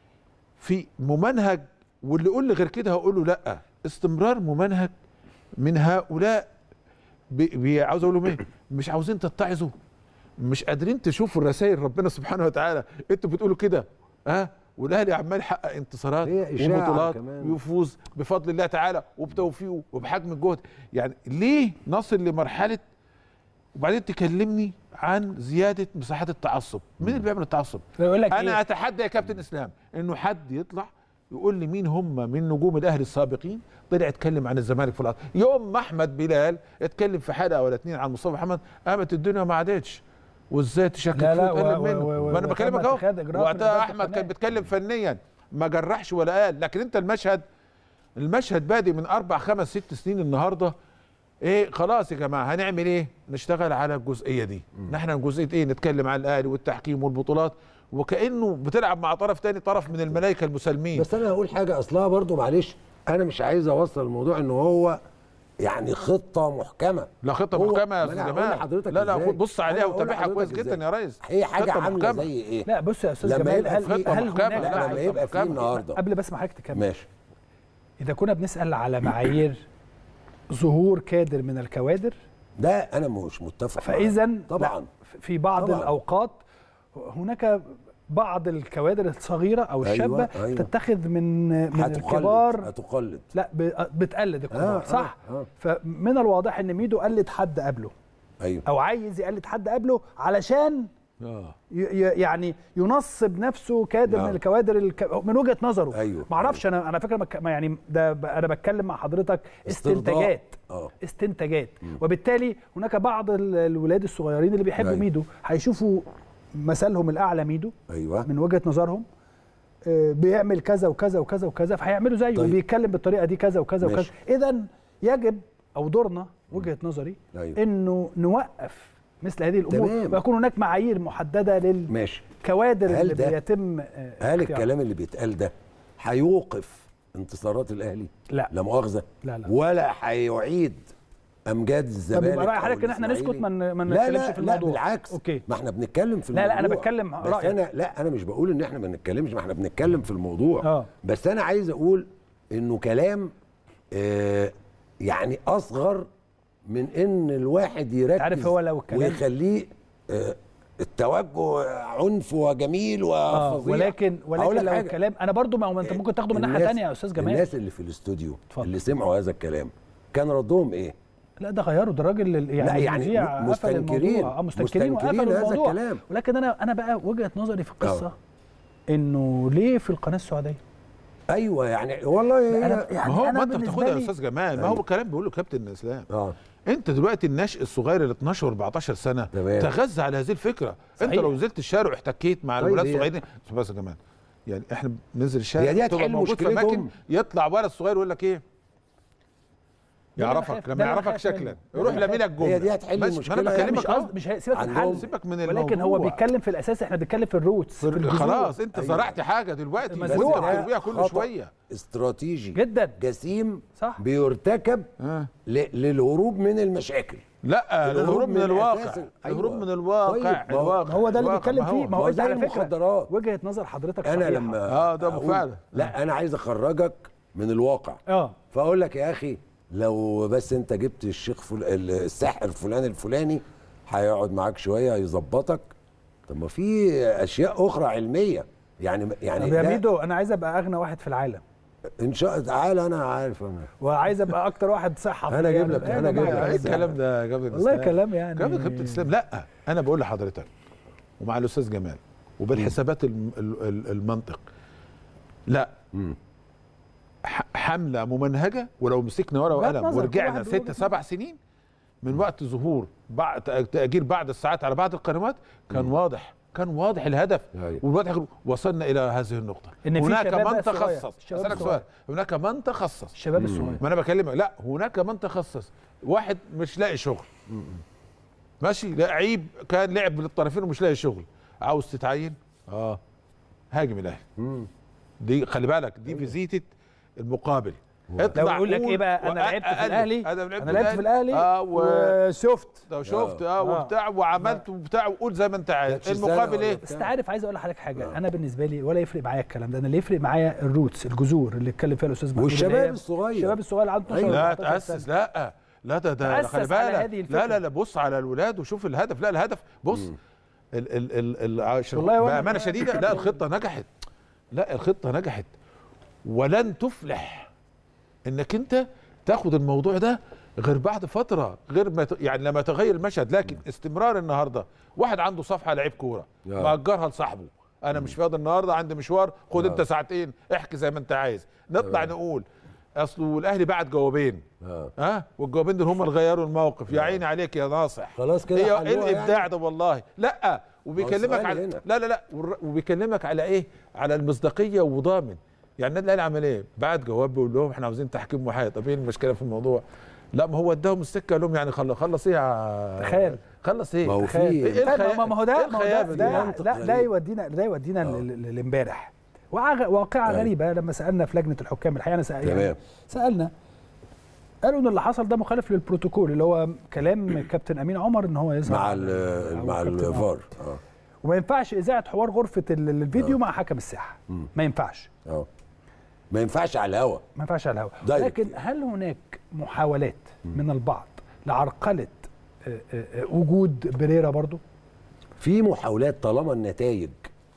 في ممنهج واللي يقول لي غير كده هقول له لا استمرار ممنهج من هؤلاء بي بي عاوز اقول لهم ايه مش عاوزين تتعظوا مش قادرين تشوفوا الرسائل ربنا سبحانه وتعالى انتوا بتقولوا كده ها والاهلي عمال يحقق انتصارات هي إشاعة وبطولات كمان. ويفوز بفضل الله تعالى وبتوفيقه وبحجم الجهد يعني ليه نصل لمرحله وبعدين تكلمني عن زياده مساحات التعصب مين اللي بيعمل التعصب يقول لك انا إيه؟ اتحدى يا كابتن اسلام انه حد يطلع يقول لي مين هم من نجوم الاهلي السابقين طلع اتكلم عن الزمالك في الارض يوم ما احمد بلال اتكلم في حلقه ولا اتنين عن مصطفى محمد قامت الدنيا ما عادتش وازاي تشكك لا، فيه لا، وتقلل و- منه و- و- ما انا وتم بكلمك اهو اتخاذ إجراءات من وقتها إدارة احمد القناة. كان بيتكلم فنيا ما جرحش ولا قال لكن انت المشهد المشهد بادئ من اربع خمس ست سنين النهارده ايه خلاص يا جماعه هنعمل ايه؟ نشتغل على الجزئيه دي نحن جزئيه ايه؟ نتكلم عن الاهلي والتحكيم والبطولات وكانه بتلعب مع طرف تاني طرف من الملائكه المسالمين بس انا هقول حاجه اصلها برضو معلش انا مش عايز اوصل الموضوع ان هو يعني خطه محكمه لا خطه هو- محكمه يا ما استاذ أنا هقول جمال لحضرتك لا لا إزاي. بص أنا عليها هقول وتابعها لحضرتك كويس إزاي. جدا يا ريس هي حاجه خطة عامله محكمة. زي ايه لا بص يا استاذ لما جمال يبقى هل, في هل خطة محكمة، هناك لا، لا لا، لما خطة يبقى في محكمة. النهارده قبل بس ما حضرتك تكمل ماشي اذا كنا بنسال على معايير ظهور كادر من الكوادر ده انا مش متفق معاه. فاذا طبعا لا، في بعض طبعاً. الاوقات هناك بعض الكوادر الصغيره او الشابه أيوة، أيوة. تتخذ من من هتقلد الكبار هتقلد لا ب- بتقلد الكبار آه، صح آه، آه. فمن الواضح ان ميدو قلد حد قبله ايوه او عايز يقلد حد قبله علشان اه ي- ي- يعني ينصب نفسه كادر نعم. من الكوادر الك... من وجهه نظره أيوه، ما اعرفش انا انا فاكره مك... ما يعني ده ب... انا بتكلم مع حضرتك استرضاء. استنتاجات اه استنتاجات وبالتالي هناك بعض ال- الولاد الصغيرين اللي بيحبوا أيوه. ميدو هيشوفوا مثلهم الاعلى ميدو ايوه من وجهه نظرهم آه، بيعمل كذا وكذا وكذا وكذا فهيعملوا زيه طيب. وبيتكلم بالطريقه دي كذا وكذا وكذا ماشي. اذا يجب او دورنا وجهه نظري أيوه. انه نوقف مثل هذه الامور تمام. ويكون هناك معايير محدده لل ماشي كوادر هل اللي ده- بيتم آه، هل اختيارها. الكلام اللي بيتقال ده هيوقف انتصارات الاهلي لا. لا مؤاخذه لا، لا. ولا هيعيد امجاد طب الزمالك يبقى راي أو حضرتك ان احنا نسكت الإسماعيلي؟ ما ن- ما لا نتكلمش لا في لا الموضوع بالعكس اوكي ما احنا بنتكلم في لا، الموضوع لا، أنا بتكلم بس رأيك. انا لا انا مش بقول ان احنا ما نتكلمش ما احنا بنتكلم في الموضوع آه. بس انا عايز اقول انه كلام آه يعني اصغر من ان الواحد يركز عارف هو لو الكلام- ويخليه آه التوجه عنف وجميل اه وفظيع ولكن أقول ولكن لك لو حاجة. الكلام انا برضو ما هو انت ممكن تاخده من ناحيه الناس- ثانيه يا استاذ جمال الناس اللي في الاستوديو اتفضل. اللي سمعوا هذا الكلام كان ردهم ايه؟ لا ده غيروا ده الراجل اللي- يعني لا، يعني المذيع قفل مستنكرين- الموضوع. اه مستنكرين مستنكرين وقفلوا هذا الموضوع الكلام. ولكن انا انا بقى وجهه نظري في القصه آه. انه ليه في القناه السعوديه ايوه يعني والله هي أنا- يعني ما هو أنا ما انت بالنسبة بتاخدها يا لي- استاذ جمال ما هو الكلام بيقوله كابتن اسلام اه انت دلوقتي الناشئ الصغير ال 12 و14 سنه تمام. تغذى على هذه الفكره انت صحيح. لو نزلت الشارع واحتكيت مع طيب الولاد هي- الصغيرين بس يا جمال يعني احنا بننزل الشارع هي دي تبقى هتحل موجود في مشكلتهم. اماكن يطلع ولد صغير يقول لك ايه ده اللي أنا يعرفك خايف- لما ده اللي أنا يعرفك خايف شكلا منه. يروح ده اللي لامي لك جمله هي دي هتحل ماشي، ما المشكلة انا يعني مش بكلمك اهو قصد مش هي- سيبك من عندهم- الحل سيبك من ولكن هو الموضوع. بيتكلم في الاساس احنا بنتكلم في الروتس في الجذور. خلاص انت أيوة. زرعت حاجه دلوقتي مزروعة. وانت بترويها كل خطأ شويه استراتيجي جدا جسيم صح. بيرتكب آه. ل- للهروب من المشاكل لا الهروب الهروب من من الواقع أساس ال- الهروب أيوة. من الواقع طيب، ما هو- الواقع ما هو ده اللي الواقع، بيتكلم فيه ما هو ما هو انت زي على فكره المخدرات. وجهه نظر حضرتك انا صحيحة. لما آه، ده أقول- فعلا. لا انا عايز اخرجك من الواقع اه فاقول لك يا اخي لو بس انت جبت الشيخ فل... الساحر الفلاني الفلاني هيقعد معاك شويه هيظبطك طب ما في اشياء اخرى علميه يعني يعني طب يا ده- ميدو انا عايز ابقى اغنى واحد في العالم ان شاء الله تعالى انا عارف انا وعايز ابقى اكتر واحد صحه في أنا أجيب العالم. لك- إيه أنا يا أجيب جماعة؟ لك. ايه الكلام ده يا كابتن والله اسلام؟ كلام يعني كلام كابتن اسلام لا انا بقول لحضرتك ومع الاستاذ جمال وبالحسابات الم- ال- ال- المنطق لا مم. ح- حمله ممنهجه ولو مسكنا ورقه وجهة وقلم نظر، كل ورجعنا واحد ست بوجهة سبع سنين من وقت ظهور بعد تاجير بعض الساعات على بعض القنوات كان واضح كان واضح الهدف أيوة. والواضح وصلنا الى هذه النقطه إن في هناك شباب من بقى صغير. تخصص الشباب اسالك الصغير. سؤال هناك من تخصص الشباب الصغير ما انا بكلمك لا هناك من تخصص واحد مش لاقي شغل ماشي لعيب كان لعب للطرفين ومش لاقي شغل عاوز تتعين اه هاجم الاهلي دي خلي بالك دي فيزيتة المقابل لو يقول لك قول ايه بقى انا وأ- لعبت في أقلب. الاهلي انا لعبت انا لعبت في الاهلي اه و... وشفت لو شفت اه آه. وبتاع وعملت وبتاع وقول زي ما انت عايز كانتش سنة المقابل ولا ايه بس انت عارف عايز اقول لحضرتك حاجه انا بالنسبه لي ولا يفرق معايا الكلام ده انا اللي يفرق معايا الروتس الجذور اللي اتكلم فيها الاستاذ محمود والشباب اللي هي- الصغير. الشباب الصغير اللي عنده 12 أيوة. لا 14 سنة. تأسس لا لا ده ده تأسس خلي على بالك هذه الفكرة. لا لا لا بص على الولاد وشوف الهدف لا الهدف بص ال ال ال ال والله وأنا- بأمانة شديدة لا الخطة نجحت لا الخطة نجحت ولن تفلح انك انت تاخد الموضوع ده غير بعد فترة غير ما ت- يعني لما تغير المشهد لكن استمرار النهارده واحد عنده صفحة لعيب كورة آه. مأجرها لصاحبه انا مش فاضي النهارده عندي مشوار خد انت ساعتين احكي زي ما انت عايز نطلع نقول اصله الاهلي بعت جوابين آه. ها والجوابين دول هم اللي غيروا الموقف يا عيني عليك يا ناصح خلاص كده ايه حلوها ايه الابداع يعني. ده والله لا وبيكلمك السؤال على هنا. لا لا لا والر- وبيكلمك على ايه على المصداقيه وضامن يعني النادي الاهلي عمل ايه بعت جواب بيقول لهم احنا عاوزين تحكيم محايد طب ايه المشكله في الموضوع لا ما هو اداهم السكه قال لهم يعني خلص خلص ايه يا تخيل. خلص ايه ما هو تخيل. في- إيه طيب الخيال- ما ما هو إيه ده ما هو ده الخيال ده ده؟ منطق لا ده غريب. يودينا ده يودينا ل- ل- لامبارح وعغ- واقعه أيوة. غريبه لما سالنا في لجنه الحكام الحقيقه انا سأل تمام. يعني سالنا قالوا ان اللي حصل ده مخالف للبروتوكول اللي هو كلام كابتن امين عمر ان هو يظهر مع على- ال- أو مع كابتن- آه. الفار اه وما ينفعش اذاعه حوار غرفه ال- الفيديو مع حكم الساحه ما ينفعش اه ما ينفعش على الهوا ما ينفعش على الهواء دايركت. لكن هل هناك محاولات من البعض لعرقله آه، آه، آه، وجود بريرا برضو في محاولات طالما النتائج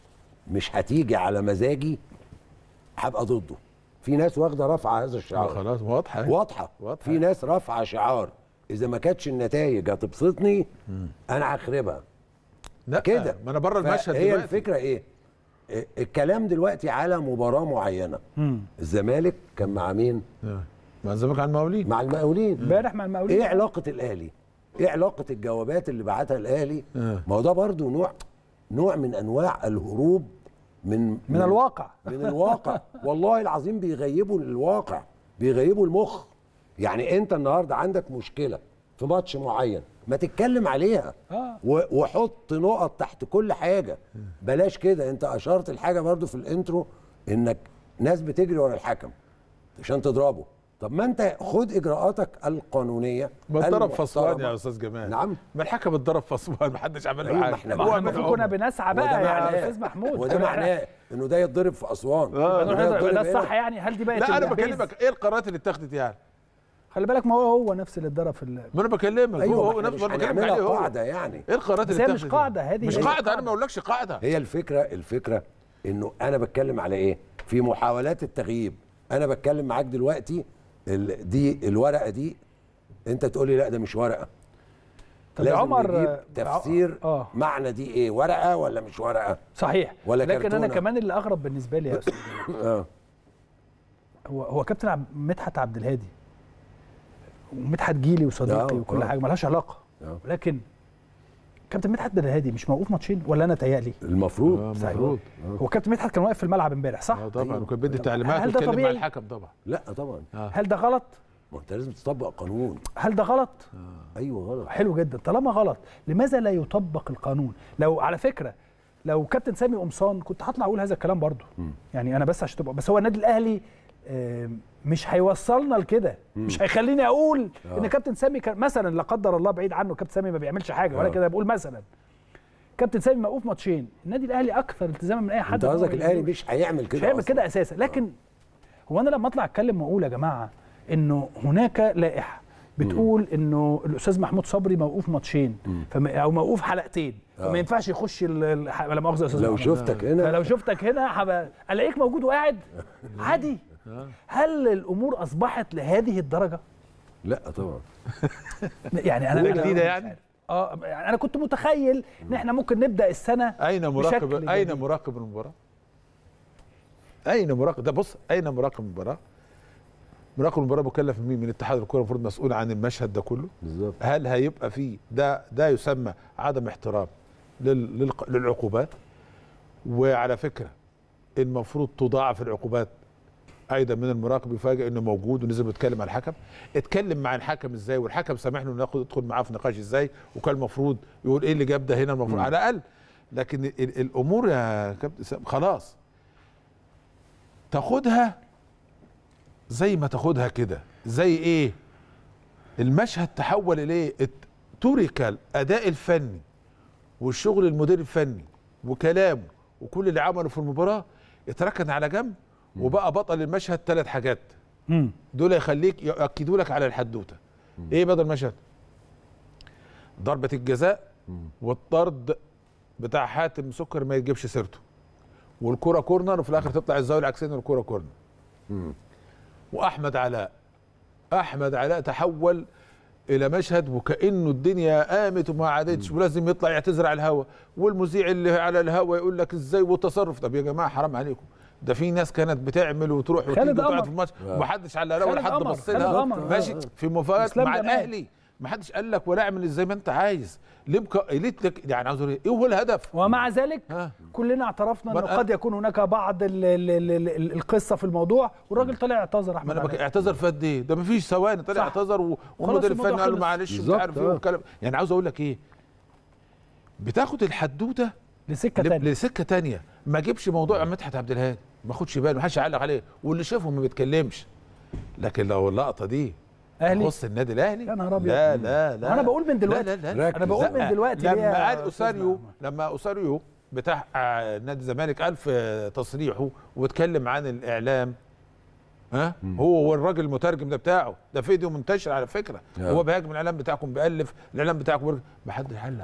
مش هتيجي على مزاجي هبقى ضده في ناس واخده رافعه هذا آه، الشعار خلاص واضحه واضحه واضحة. في ناس رافعه شعار اذا ما كانتش النتائج هتبسطني انا هخربها لا كده ما انا بره المشهد هي دلوقتي الفكره ايه إيه، الكلام دلوقتي على مباراه معينه الزمالك كان مع مين آه. مع الزمالك على المقاولين مع المقاولين امبارح مع المقاولين ايه علاقه الاهلي ايه علاقه الجوابات اللي بعتها الاهلي آه. ما هو ده برضو نوع نوع من انواع الهروب من من الواقع من الواقع والله العظيم بيغيبوا الواقع بيغيبوا المخ يعني انت النهارده عندك مشكله في ماتش معين ما تتكلم عليها آه. و- وحط نقط تحت كل حاجه بلاش كده انت اشرت الحاجه برضو في الانترو انك ناس بتجري ورا الحكم عشان تضربه طب ما انت خد اجراءاتك القانونيه ما اتضرب في اسوان المحترمة. يا استاذ جمال نعم ما الحكم اتضرب في اسوان ما حدش عمل له أيوة، ما حاجه احنا ما هو احنا عمل المفروض كنا عمل. بنسعى وده بقى يا معناه- استاذ محمود وده معناه انه ده يتضرب في اسوان آه. وده ده, يتضرب ده هنا. الصح يعني هل دي بقت لا انا البيز؟ بكلمك ايه القرارات اللي اتخذت يعني خلي بالك ما هو هو نفس اللي اتضرب في ال- ما انا بكلمك ايوه هو ما هو احنا نفس مش ما انا بكلمك هنعملها عليه هو قاعده يعني ايه القرارات بس اللي هي مش اتخذت قاعدة، هذه مش هي قاعده انا قاعدة. ما اقولكش قاعده هي الفكره الفكره انه انا بتكلم على ايه في محاولات التغييب انا بتكلم معاك دلوقتي ال- دي الورقه دي انت تقول لي لا ده مش ورقه طب يا لازم عمر نجيب آه، تفسير اه معنى دي ايه ورقه ولا مش ورقه صحيح ولا لكن انا كرتونة. كمان اللي اغرب بالنسبه لي يا استاذ جمال، اه هو هو كابتن عب- مدحت عبد الهادي ومدحت جيلي وصديقي آه، وكل آه. حاجه ملهاش علاقه آه. ولكن كابتن مدحت عبد الهادي مش موقوف ماتشين ولا انا تهيألي المفروض آه، صحيح. المفروض هو كابتن مدحت كان واقف في الملعب امبارح صح اه طبعا أيوه. وكان بيدي تعليمات هل ده ويتكلم مع طبيعي؟ الحكم طبعا لا طبعا هل ده غلط ما انت لازم تطبق قانون هل ده غلط ايوه غلط حلو جدا طالما غلط لماذا لا يطبق القانون لو على فكره لو كابتن سامي قمصان كنت هطلع اقول هذا الكلام برضه يعني انا بس عشان تبقى بس هو النادي الاهلي آم، مش هيوصلنا لكده مش هيخليني اقول ان كابتن سامي كان مثلا لا قدر الله بعيد عنه كابتن سامي ما بيعملش حاجه ولا آه. كده بقول مثلا كابتن سامي موقوف ماتشين النادي الاهلي اكثر التزاما من اي حد انت إن هو قصدك الاهلي يجيب- مش هيعمل كده مش هيعمل أصلاً. كده اساسا لكن هو انا لما اطلع اتكلم واقول يا جماعه انه هناك لائحه بتقول انه الاستاذ محمود صبري موقوف ماتشين فما او موقوف حلقتين فما ينفعش يخش ال- ال- ولا مؤاخذه يا استاذ لو محمود. شفتك هنا فلو شفتك هنا هبقى الاقيك موجود وقاعد عادي هل الامور اصبحت لهذه الدرجه لا طبعا يعني انا ده أنا- جديده يعني اه يعني انا كنت متخيل ان احنا ممكن نبدا السنه اين مراقب بشكل اين جديد. مراقب المباراه اين مراقب ده بص اين مراقب المباراه مراقب المباراه مكلف من مين من اتحاد الكره المفروض مسؤول عن المشهد ده كله بالظبط هل هيبقى فيه ده ده يسمى عدم احترام لل- للق- للعقوبات وعلى فكره المفروض تضاعف العقوبات ايضا من المراقب يفاجئ انه موجود ونزل بيتكلم على الحكم اتكلم مع الحكم ازاي والحكم سامح له انه ياخد- يدخل معاه في نقاش ازاي وكان المفروض يقول ايه اللي جاب ده هنا المفروض على الاقل لكن ال- ال- الامور يا كابتن سام خلاص تاخدها زي ما تاخدها كده زي ايه المشهد تحول اليه ات- ترك الاداء الفني والشغل المدير الفني وكلامه وكل اللي عمله في المباراه اتركن على جنب وبقى بطل المشهد ثلاث حاجات مم. دول يخليك ياكدوا لك على الحدوته ايه بدل المشهد ضربه الجزاء والطرد بتاع حاتم سكر ما يجيبش سيرته والكره كورنر وفي الاخر تطلع الزاويه العكسيه والكره كورنر واحمد علاء احمد علاء تحول الى مشهد وكانه الدنيا قامت وما عادتش ولازم يطلع يعتذر على الهوا والمذيع اللي على الهوا يقول لك ازاي والتصرف طب يا جماعه حرام عليكم ده في ناس كانت بتعمل وتروح خالد وتيجي وتقعد قمر. في الماتش ومحدش على لا ولا خالد حد قمر، بص خالد لها قمر. ماشي في مفاجاه إسلام مع جمال. الاهلي محدش قال لك ولا اعمل زي ما انت عايز ليه مك... ليه تك... يعني عاوز أقول ايه إيه هو الهدف ومع ذلك ها. كلنا اعترفنا انه ما أنا- قد يكون هناك بعض ال ال ال ال القصه في الموضوع والراجل طلع اعتذر ما احمد انا بك... علاء. اعتذر في قد ايه ده مفيش ثواني طلع صح. اعتذر و... وخلاص والمدير الموضوع الفني قال له خلص. معلش ومش بالظبط، عارف ايه آه. والكلام يعني عاوز اقول لك ايه بتاخد الحدوته لسكه ل- تانية لسكه تانية ما جيبش موضوع مدحت عبد الهادي ما خدش باله ما حدش يعلق عليه واللي شافه ما بيتكلمش لكن لو اللقطه دي اهلي تخص النادي الاهلي يا نهار أبيض. لا لا لا أنا بقول من دلوقتي. لا لا لا ركز. انا بقول من لا، دلوقتي ليه لما يا قال أستاذ اساريو محمد؟ لما اساريو بتاع آه، نادي الزمالك قال في تصريحه واتكلم عن الاعلام ها هو والراجل المترجم ده بتاعه ده فيديو منتشر على فكره آه. هو بيهاجم الاعلام بتاعكم بيالف الاعلام بتاعكم بيرجع. ما حد يعلق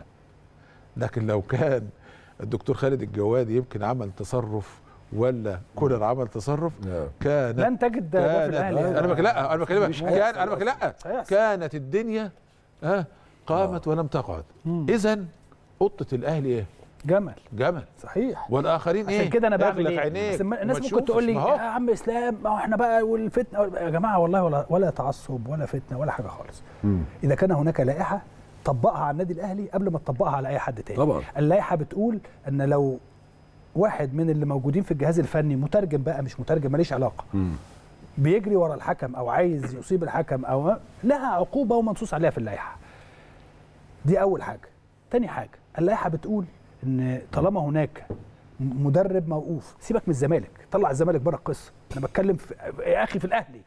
لكن لو كان الدكتور خالد الجوادي يمكن عمل تصرف ولا كولر عمل تصرف آه. كانت لن تجد ده في كانت الاهلي انا بك لا انا بكلمك مش كان هيحصل انا بك لا هيحصل. كانت الدنيا ها قامت ولم تقعد اذا قطه الاهلي ايه جمل جمل صحيح والاخرين ايه عشان كده انا بعمل اغلق ايه عينيك بس الم- الناس وما ممكن تقول لي تشوفش. يا ما هو عم اسلام ما هو احنا بقى والفتنه يا جماعه والله ولا ولا تعصب ولا فتنه ولا حاجه خالص اذا كان هناك لائحه طبقها على النادي الاهلي قبل ما تطبقها على اي حد تاني طبعا. اللائحه بتقول ان لو واحد من اللي موجودين في الجهاز الفني مترجم بقى مش مترجم ماليش علاقه بيجري ورا الحكم او عايز يصيب الحكم او لها عقوبه ومنصوص عليها في اللائحه دي اول حاجه تاني حاجه اللائحه بتقول ان طالما هناك م- مدرب موقوف سيبك من الزمالك طلع الزمالك بره القصه انا بتكلم في يا اخي في الاهلي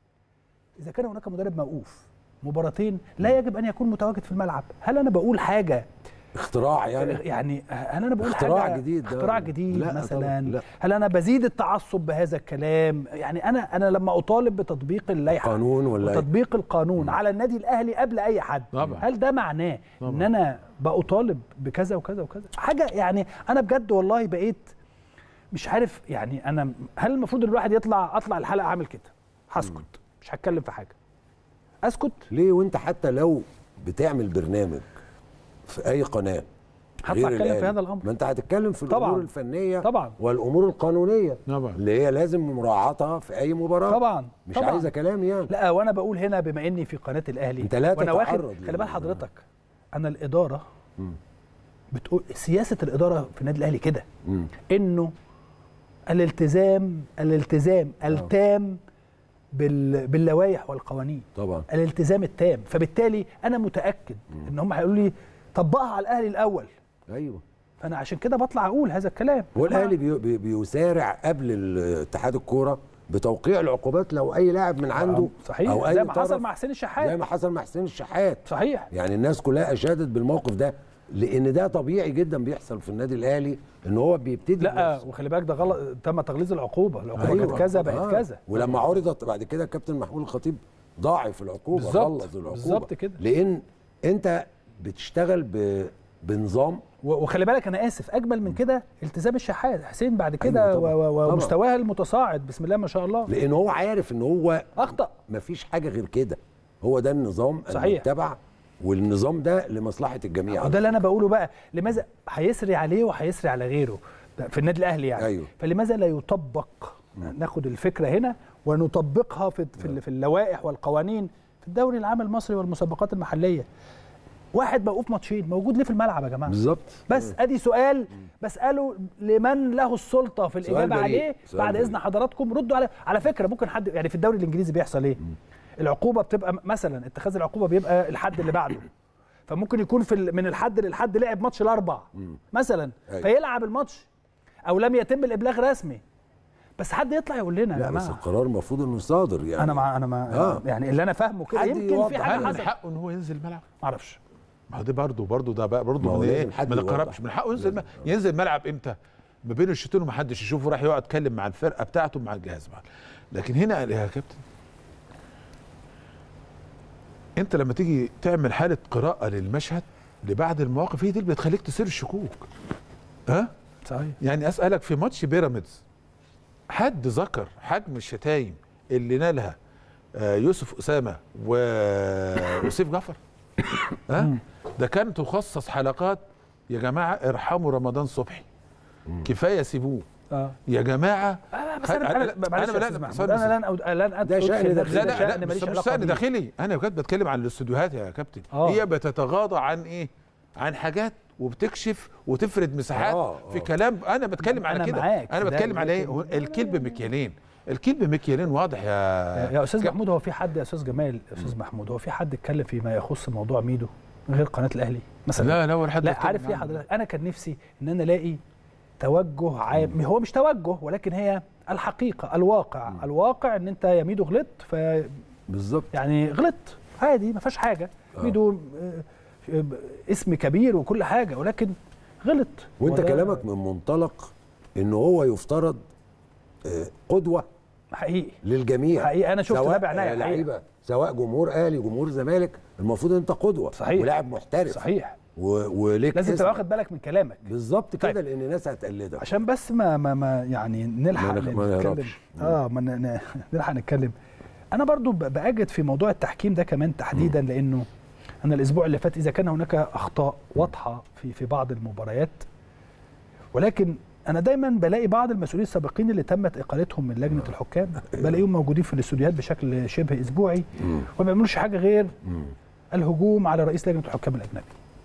اذا كان هناك مدرب موقوف مباراتين لا يجب ان يكون متواجد في الملعب هل انا بقول حاجه اختراع يعني يعني هل انا بقول اختراع حاجه جديد ده. اختراع جديد لا مثلا طبعاً، لا. هل انا بزيد التعصب بهذا الكلام يعني انا انا لما اطالب بتطبيق اللائحه قانون ولا إيه؟ وتطبيق القانون على النادي الاهلي قبل اي حد طبعاً. هل ده معناه ان انا بطالب بكذا وكذا وكذا حاجه يعني انا بجد والله بقيت مش عارف يعني انا هل المفروض إن الواحد يطلع اطلع الحلقه عامل كده هسكت مش هتكلم في حاجه اسكت ليه وانت حتى لو بتعمل برنامج في اي قناه هطلع غير اتكلم في الأهلي، هذا الامر ما انت هتتكلم في طبعاً. الامور الفنيه طبعاً. والامور القانونيه طبعاً. اللي هي لازم مراعاتها في اي مباراه طبعا مش طبعا. عايزه كلام يعني لا وانا بقول هنا بما اني في قناه الاهلي أنت لا وانا واخد تتعرض خلي بال لل- حضرتك انا الاداره بتقول سياسه الاداره في النادي الاهلي كده مم. انه الالتزام الالتزام التام بال باللوائح والقوانين طبعا الالتزام التام فبالتالي انا متاكد ان هم هيقولوا لي طبقها على الاهلي الاول ايوه فانا عشان كده بطلع اقول هذا الكلام هو الاهلي بي بي بيسارع قبل ال- اتحاد الكوره بتوقيع العقوبات لو اي لاعب من عنده صحيح او اي زي ما حصل طرف مع حسين زي الشحات ما حصل مع حسين الشحات صحيح يعني الناس كلها اشادت بالموقف ده لان ده طبيعي جدا بيحصل في النادي الاهلي ان هو بيبتدي لا بنفسه. وخلي بالك ده غلط تم تغليظ العقوبه العقوبه أيوة. كانت كذا بقت آه. كذا ولما عرضت بعد كده الكابتن محمود الخطيب ضاعف العقوبه بالظبط. غلظ العقوبه بالظبط كده. لان انت بتشتغل ب... بنظام و- وخلي بالك انا اسف اجمل من كده التزام الشحات حسين بعد كده أيوة طبعاً. و- و- طبعاً. ومستواه المتصاعد بسم الله ما شاء الله لان هو عارف ان هو اخطا مفيش حاجه غير كده هو ده النظام صحيح. المتبع والنظام ده لمصلحه الجميع وده اللي انا بقوله بقى لماذا هيسري عليه وهيسري على غيره ده في النادي الاهلي يعني أيوه. فلماذا لا يطبق ناخد الفكره هنا ونطبقها في في, في اللوائح والقوانين في الدوري العام المصري والمسابقات المحليه واحد موقوف ماتشين موجود ليه في الملعب يا جماعه بالظبط بس ادي سؤال بساله لمن له السلطه في سؤال الاجابه بريء. عليه سؤال بعد بريء. اذن حضراتكم ردوا على على فكره ممكن حد يعني في الدوري الانجليزي بيحصل ايه العقوبه بتبقى م- مثلا اتخاذ العقوبه بيبقى الحد اللي بعده فممكن يكون في ال- من الحد للحد لعب ماتش الاربع مثلا أيوة. فيلعب الماتش او لم يتم الابلاغ رسمي بس حد يطلع يقول لنا يا لا بس جماعه القرار المفروض انه صادر يعني انا مع انا مع آه. يعني اللي انا فاهمه كده حد يمكن في يوضح. حاجه هل من حصلت حقه ان هو ينزل الملعب؟ معرفش ما هو ده برضه برضه ده بقى ما برضه هو من ايه؟ لازم حد ما يوضح. نقربش من حقه ينزل الملعب. ينزل الملعب امتى؟ ما بين الشوطين ومحدش يشوفه راح يقعد يتكلم مع الفرقه بتاعته مع الجهاز معاه. لكن هنا يا كابتن انت لما تيجي تعمل حاله قراءه للمشهد لبعض المواقف هي دي اللي بتخليك تثير الشكوك ها صحيح يعني اسالك في ماتش بيراميدز حد ذكر حجم الشتايم اللي نالها آه، يوسف اسامه و- وسيف جعفر ها ده كان تخصص حلقات يا جماعه ارحموا رمضان صبحي كفايه سيبوه اه يا جماعه بس انا انا أنا- معلش أنا يا لا- أستاذ لا، محمود، ثواني انا لن أد- لن أد- ده شأن أدخل داخلي. نفسي لا في لا شأن لا ماليش بس مش علاقة شأن بيه. داخلي انا كنت بتكلم عن الاستوديوهات يا كابتن آه. هي بتتغاضى عن ايه عن حاجات وبتكشف وتفرد مساحات آه، في آه. كلام انا بتكلم على أنا كده معاك انا في ده، بتكلم على ايه لكن- هو الكلب مكيالين الكلب مكيالين واضح يا يا استاذ محمود هو في حد يا استاذ جمال يا استاذ محمود هو في حد اتكلم فيما يخص موضوع ميدو غير قناه الاهلي مثلا لا لا ولا حد لا اتكلم عارف ليه عنه. حضرتك انا كان نفسي ان انا الاقي توجه عام هو مش توجه ولكن هي الحقيقه الواقع الواقع ان انت يا ميدو غلط ف بالظبط يعني غلط عادي ما فيهاش حاجه ميدو آه، آه، اسم كبير وكل حاجه ولكن غلط وانت وده كلامك من منطلق ان هو يفترض آه، قدوه حقيقي للجميع حقيقي أنا شفت سواء ده بعناية آه، الحقيقة. لعيبه سواء جمهور اهلي جمهور زمالك المفروض انت قدوه صحيح. ولاعب محترف صحيح و... وليك لازم اسم. تبقى واخد بالك من كلامك بالظبط طيب. كده لان الناس هتقلدك عشان بس ما ما, ما يعني نلحق ما نخ- ما نتكلم نهربش. اه ما ن- ن- نلحق نتكلم انا برضو ب- باجد في موضوع التحكيم ده كمان تحديدا لانه انا الاسبوع اللي فات اذا كان هناك اخطاء واضحه في في بعض المباريات ولكن انا دايما بلاقي بعض المسؤولين السابقين اللي تمت اقالتهم من لجنه الحكام بلاقيهم موجودين في الاستوديوهات بشكل شبه اسبوعي وما بيعملوش حاجه غير الهجوم على رئيس لجنه الحكام الاجنبي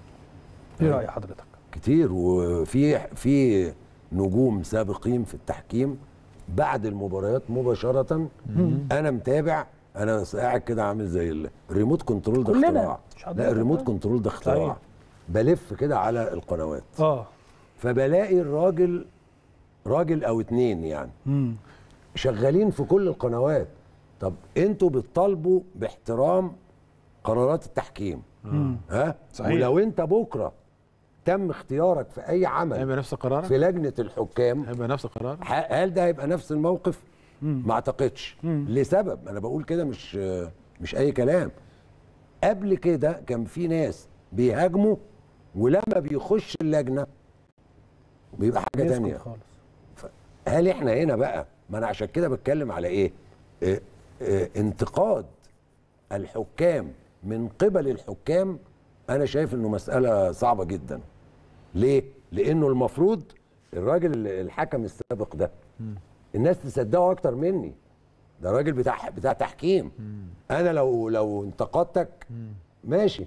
ايه راي حضرتك كتير وفي في نجوم سابقين في التحكيم بعد المباريات مباشره انا متابع انا قاعد كده عامل زي الريموت كنترول ده كلنا. اختراع مش حضرتك. لا الريموت آه. كنترول ده اختراع صحيح. بلف كده على القنوات اه فبلاقي الراجل راجل او اتنين يعني امم شغالين في كل القنوات طب انتوا بتطالبوا باحترام قرارات التحكيم ها صحيح. ولو انت بكره تم اختيارك في اي عمل هيبقى نفس قرارك في لجنه الحكام هيبقى نفس قرارك ح- هل ده هيبقى نفس الموقف ما اعتقدش لسبب انا بقول كده مش مش اي كلام قبل كده كان في ناس بيهاجموا ولما بيخش اللجنه بيبقى حاجه يسكت تانية خالص هل احنا هنا بقى ما انا عشان كده بتكلم على ايه اه اه انتقاد الحكام من قبل الحكام انا شايف انه مساله صعبه جدا ليه لانه المفروض الراجل ال- الحكم السابق ده الناس تصدقه اكتر مني ده راجل بتاع بتاع تحكيم انا لو لو انتقدتك ماشي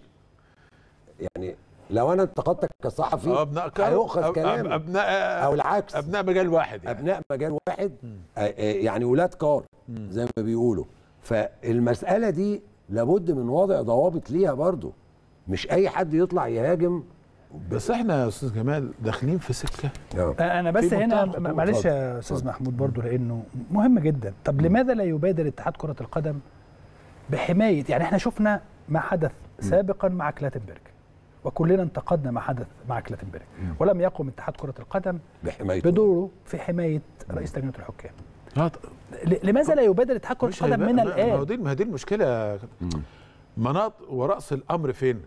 يعني لو انا انتقدتك كصحفي آه، ابناء كام هيؤخذ أب- أب- كلامك ابناء او العكس ابناء مجال واحد يعني. ابناء مجال واحد آه، آه، يعني ولاد كار زي ما بيقولوا فالمساله دي لابد من وضع ضوابط ليها برضو مش اي حد يطلع يهاجم بس احنا يا استاذ جمال داخلين في سكه انا بس في هنا منتهى م- الخطورة. معلش اتفضل. يا استاذ محمود برضو لانه مهم جدا طب لماذا لا يبادر اتحاد كره القدم بحمايه يعني احنا شفنا ما حدث سابقا مع كلاتنبرج وكلنا انتقدنا ما حدث مع كلاتنبرج ولم يقم اتحاد كره القدم بحمايته بدوره في حمايه رئيس لجنه الحكام آه، ل- لماذا لا يبادر اتحاد كره مش القدم هيبقى- من ما- ما هو الان دي ما هي دي المشكله يا كابتن. مناط ورأس الامر فين؟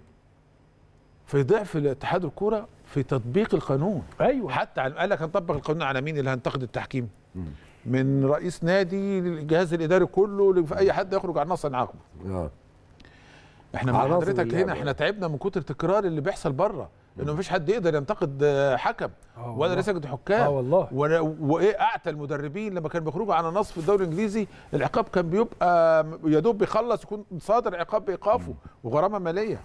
في ضعف الاتحاد الكوره في تطبيق القانون ايوه حتى على- قال لك هنطبق القانون على مين اللي هينتقد التحكيم من رئيس نادي للجهاز الاداري كله في اي حد يخرج عن نص نعاقبه اه احنا مع عناصر حضرتك اللعبة. هنا احنا تعبنا من كتر التكرار اللي بيحصل بره انه مفيش حد يقدر ينتقد آه، حكم آه ولا والله. رئيس لجنه حكام اه والله و- وايه اعتى المدربين لما كانوا بيخرجوا على نص في الدوري الانجليزي العقاب كان بيبقى يا دوب بيخلص يكون صادر عقاب بايقافه وغرامه ماليه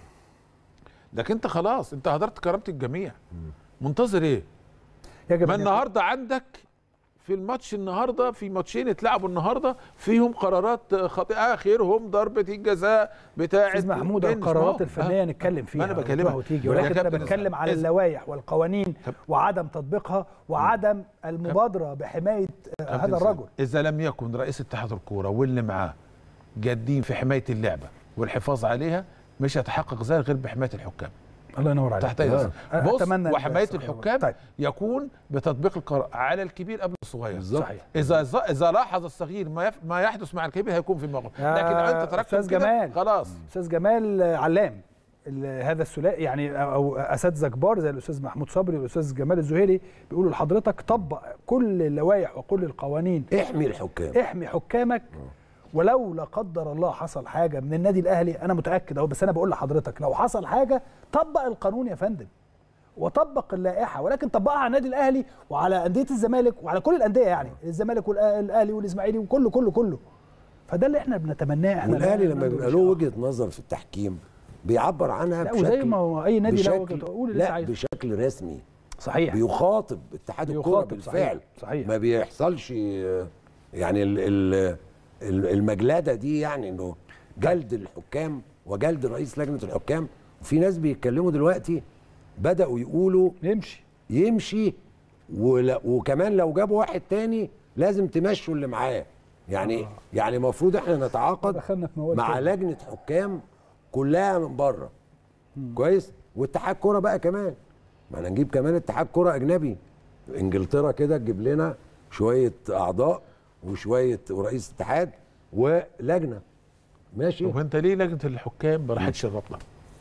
لكن انت خلاص انت هدرت كرامه الجميع منتظر ايه؟ يجب ما أن يكون- النهارده عندك في الماتش النهارده في ماتشين اتلعبوا النهارده فيهم قرارات خاطئه اخرهم ضربه الجزاء بتاعه استاذ محمود بن القرارات شمال. الفنيه آه. نتكلم فيها ما انا وتروح بكلمك وتيجي يقول لك ولكن يا انا كابتن بتكلم على إذا- اللوائح والقوانين طب- وعدم تطبيقها وعدم المبادره بحمايه آه، كابتن هذا سيد، الرجل اذا لم يكن رئيس اتحاد الكوره واللي معاه جادين في حمايه اللعبه والحفاظ عليها مش هيتحقق ذلك غير بحمايه الحكام الله ينور عليك تحت اي ظرف. أنا بص أتمنى أن وحمايه يحصل. الحكام طيب. يكون بتطبيق القرار على الكبير قبل الصغير بالظبط. صحيح اذا ز- اذا لاحظ الصغير ما يف... ما يحدث مع الكبير هيكون في موقف يا لكن لو انت تركته أستاذ كده جمال. خلاص استاذ جمال علام ال- هذا الثلاثي يعني او اساتذه كبار زي الاستاذ محمود صبري والاستاذ جمال الزهيري بيقولوا لحضرتك طبق كل اللوائح وكل القوانين احمي الحكام احمي حكامك ولو لا قدر الله حصل حاجه من النادي الاهلي انا متاكد اهو بس انا بقول لحضرتك لو حصل حاجه طبق القانون يا فندم وطبق اللائحه ولكن طبقها على النادي الاهلي وعلى انديه الزمالك وعلى كل الانديه يعني الزمالك والاهلي والاسماعيلي وكله كله كله فده اللي احنا بنتمناه احنا والاهلي لا- لما لا- بيبقى مش- له وجهه نظر في التحكيم بيعبر عنها لا بشكل وزي ما هو اي نادي له بشكل وجهة- قول اللي انت لا عايزه بشكل رسمي صحيح بيخاطب اتحاد الكوره بيخاطب، بالفعل صحيح، صحيح. ما بيحصلش آه، يعني ال- ال- ال- المجلده دي يعني انه جلد الحكام وجلد رئيس لجنه الحكام وفي ناس بيتكلموا دلوقتي بداوا يقولوا نمشي يمشي ولا وكمان لو جابوا واحد تاني لازم تمشوا اللي معاه يعني يعني المفروض احنا نتعاقد دخلنا في موال مع تاني. لجنه حكام كلها من بره كويس واتحاد كوره بقى كمان ما انا نجيب كمان اتحاد كوره اجنبي انجلترا كده تجيب لنا شويه اعضاء وشويه ورئيس اتحاد ولجنه ماشي طب انت ليه لجنه الحكام ما راحتش الرابطه؟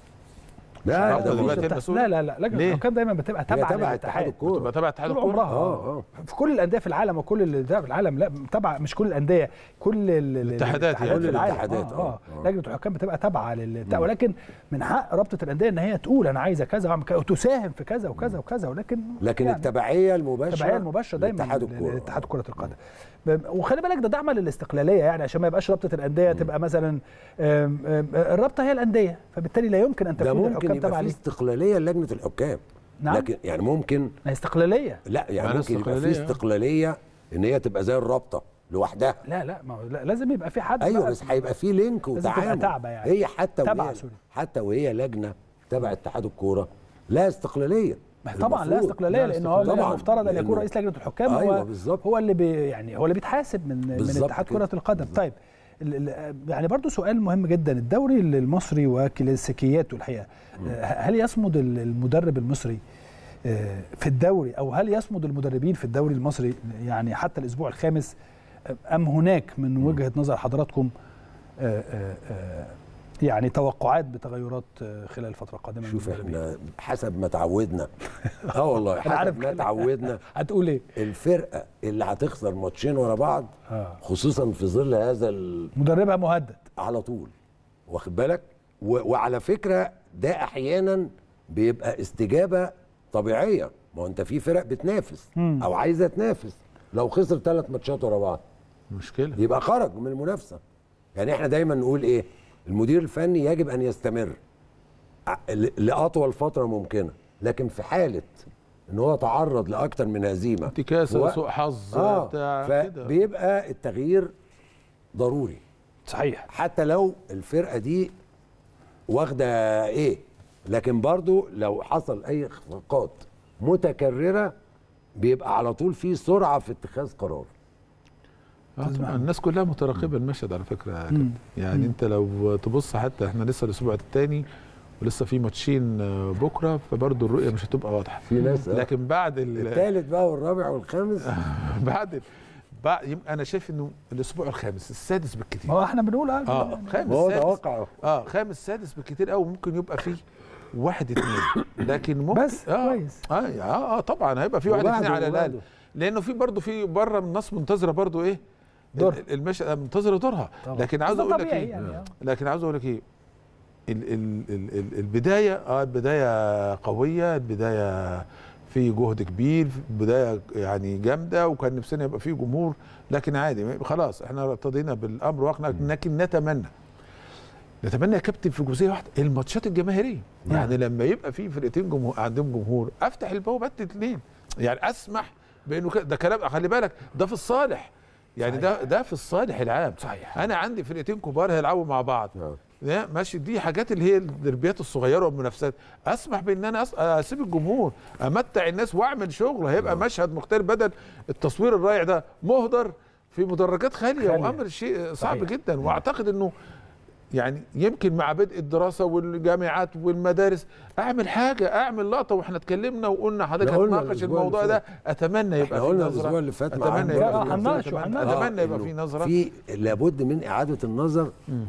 لا الرابطة ده دلوقتي مفيش- المسؤول؟ لا لا لا لجنه ليه؟ الحكام دايما بتبقى هي تابعه تبع اتحاد للاتحاد الكوره تبقى تبع اتحاد طول الكوره عمرها اه اه في كل الانديه في العالم وكل الانديه في العالم لا تبع مش كل الانديه كل ال- ال- الاتحادات يعني. في كل العالم. الاتحادات، آه. آه. آه. لجنه الحكام بتبقى تابعه لل ولكن من حق رابطه الانديه ان هي تقول انا عايزه كذا واعمل كذا وتساهم في كذا وكذا وكذا ولكن لكن يعني التبعيه المباشره التبعيه المباشره دايما لاتحاد الكوره لاتحاد كره القدم ب- وخلي بالك ده دعم للاستقلاليه يعني عشان ما يبقاش رابطه الانديه تبقى مثلا آم، آم، الرابطه هي الانديه فبالتالي لا يمكن ان ده تكون ممكن الحكام يبقى تابعه فيه ليه استقلاليه لجنه الحكام نعم. لكن يعني ممكن ما هي استقلاليه لا يعني معناها ممكن يبقى فيه استقلالية. استقلاليه ان هي تبقى زي الرابطه لوحدها لا لا ما هو لا لازم يبقى في حد ايوه بقى بس هيبقى فيه لينك لازم تبقى وتعامل تابعة يعني. هي حتى تابعة، وهي سوري. حتى وهي لجنه تبع اتحاد الكوره لا استقلاليه ما هي طبعا لا المفروض. استقلاليه لا لان هو استقلالية. المفترض ان يكون لأنه- رئيس لجنه الحكام أيوة هو بالظبط. هو اللي بي يعني هو اللي بيتحاسب من من بالظبط اتحاد كده. كره القدم طيب ال- ال- يعني برضو سؤال مهم جدا الدوري المصري وكلاسيكياته الحقيقه آه، هل يصمد ال- المدرب المصري آه، في الدوري او هل يصمد المدربين في الدوري المصري يعني حتى الاسبوع الخامس آه، ام هناك من وجهه نظر حضراتكم آه، آه، آه، يعني توقعات بتغيرات آه، خلال الفتره القادمه شوف للمدربين؟ احنا حسب ما تعودنا اه والله أنا عارف حسب ما كده. تعودنا هتقول ايه؟ الفرقه اللي هتخسر ماتشين ورا بعض آه. خصوصا في ظل هذا ال... مدربها مهدد على طول واخد بالك و... وعلى فكره ده احيانا بيبقى استجابه طبيعيه ما هو انت في فرق بتنافس مم. او عايزه تنافس لو خسر ثلاث ماتشات ورا بعض مشكله يبقى خرج من المنافسه يعني احنا دايما نقول ايه المدير الفني يجب ان يستمر ع- ل- لاطول فتره ممكنه لكن في حاله ان هو تعرض لاكتر من هزيمه انتكاسه و- سوء حظ اه بتاع كده فبيبقى التغيير ضروري صحيح حتى لو الفرقه دي واخده ايه لكن برضو لو حصل اي اخفاقات متكرره بيبقى على طول في سرعه في اتخاذ قرار آه طبعا الناس كلها مترقبه المشهد على فكره يا كابتن. يعني انت لو تبص حتى احنا لسه الاسبوع الثاني ولسه في ماتشين آه، بكره فبرضه الرؤيه مش هتبقى واضحه في ناس آه. لكن بعد ال- الثالث بقى والرابع والخامس بعد بعد يم- انا شايف انه الاسبوع الخامس السادس بالكثير ما هو احنا بنقول اه اه خامس ما هو سادس توقع اه خامس سادس بالكثير قوي ممكن يبقى فيه واحد اثنين لكن ممكن بس آه كويس. اه اه, آه طبعا هيبقى في واحد وبعده اثنين على الاقل وبعده. لانه في برضه في بره الناس منتظره برضه ايه دور. ال- المش منتظره دورها طبعا. لكن عاوز ده اقول لك طبيعي ايه يعني، آه. لكن عاوز اقول لك ايه ال ال ال ال البدايه اه البدايه قويه البدايه في جهد كبير بدايه يعني جامده وكان نفسنا يبقى في جمهور لكن عادي خلاص احنا ارتضينا بالامر واقنا لكن نتمنى نتمنى يا كابتن في جزئيه واحده الماتشات الجماهيريه نعم. يعني لما يبقى في فرقتين جمهور عندهم جمهور افتح البوابات الاثنين يعني اسمح بانه ك- ده كلام خلي بالك ده في الصالح يعني ده ده في الصالح العام صحيح. انا عندي فرقتين كبار هيلعبوا مع بعض آه. ده ماشي دي حاجات اللي هي الدربيات الصغيره والمنافسات اسمح بان انا أس- اسيب الجمهور امتع الناس واعمل شغل هيبقى مشهد مختلف بدل التصوير الرائع ده مهدر في مدرجات خاليه خالية. وامر شيء صعب صحيح. جدا واعتقد انه يعني يمكن مع بدء الدراسه والجامعات والمدارس اعمل حاجه اعمل لقطه واحنا اتكلمنا وقلنا حضرتك إحنا قلنا هتناقش الأسبوع الموضوع اللي ده اتمنى يبقى احنا في قلنا نظره الاسبوع اللي فات مع اتمنى عمرو يبقى آه، في هنناقشه، نظرة. هنناقشه. اتمنى يبقى إنه في نظره في لابد من اعاده النظر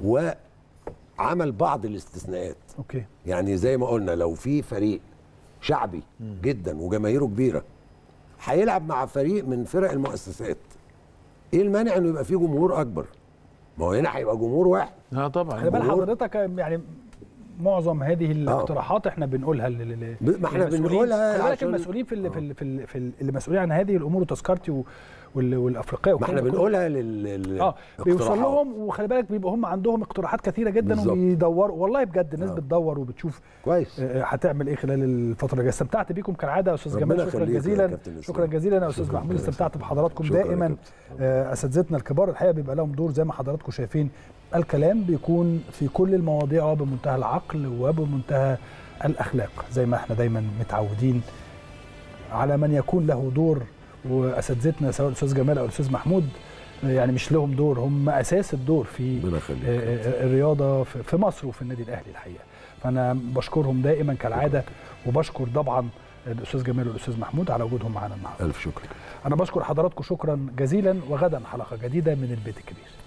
وعمل بعض الاستثناءات اوكي يعني زي ما قلنا لو في فريق شعبي جدا وجماهيره كبيره هيلعب مع فريق من فرق المؤسسات ايه المانع انه يبقى فيه جمهور اكبر ما هو هنا هيبقى جمهور واحد اه طبعا خلي بال جمهور. حضرتك يعني معظم هذه الاقتراحات احنا بنقولها لل- لل- ب- ما احنا للمسؤولين. بنقولها خلي بالك عشان- المسؤولين في ال في ال في, ال في ال اللي مسؤولين عن هذه الامور وتذكرتي و- وال- والافريقيه ما والكلام احنا ده كله. بنقولها لل لل- اه بيوصل اقتراحات. لهم وخلي بالك بيبقى هم عندهم اقتراحات كثيره جدا بالظبط. وبيدوروا والله بجد الناس آه. بتدور وبتشوف كويس آه، هتعمل ايه خلال الفتره الجايه استمتعت بيكم كالعاده يا استاذ ربنا جمال شكرا يخليك يا جزيلا كابتن إسلام. شكرا جزيلا يا استاذ شكرا محمود كابتن. استمتعت بحضراتكم شكرا يا دائما كابتن. آه، اساتذتنا الكبار الحقيقه بيبقى لهم دور زي ما حضراتكم شايفين الكلام بيكون في كل المواضيع وبمنتهى العقل وبمنتهى الاخلاق زي ما احنا دايما متعودين على من يكون له دور واساتذتنا سواء الاستاذ جمال او الاستاذ محمود يعني مش لهم دور هم اساس الدور في ربنا يخليك آه، آه، الرياضه في في مصر وفي النادي الاهلي الحقيقه فانا بشكرهم دائما كالعاده وبشكر طبعا الاستاذ جمال والاستاذ محمود على وجودهم معنا النهارده الف شكر انا بشكر حضراتكم شكرا جزيلا وغدا حلقه جديده من البيت الكبير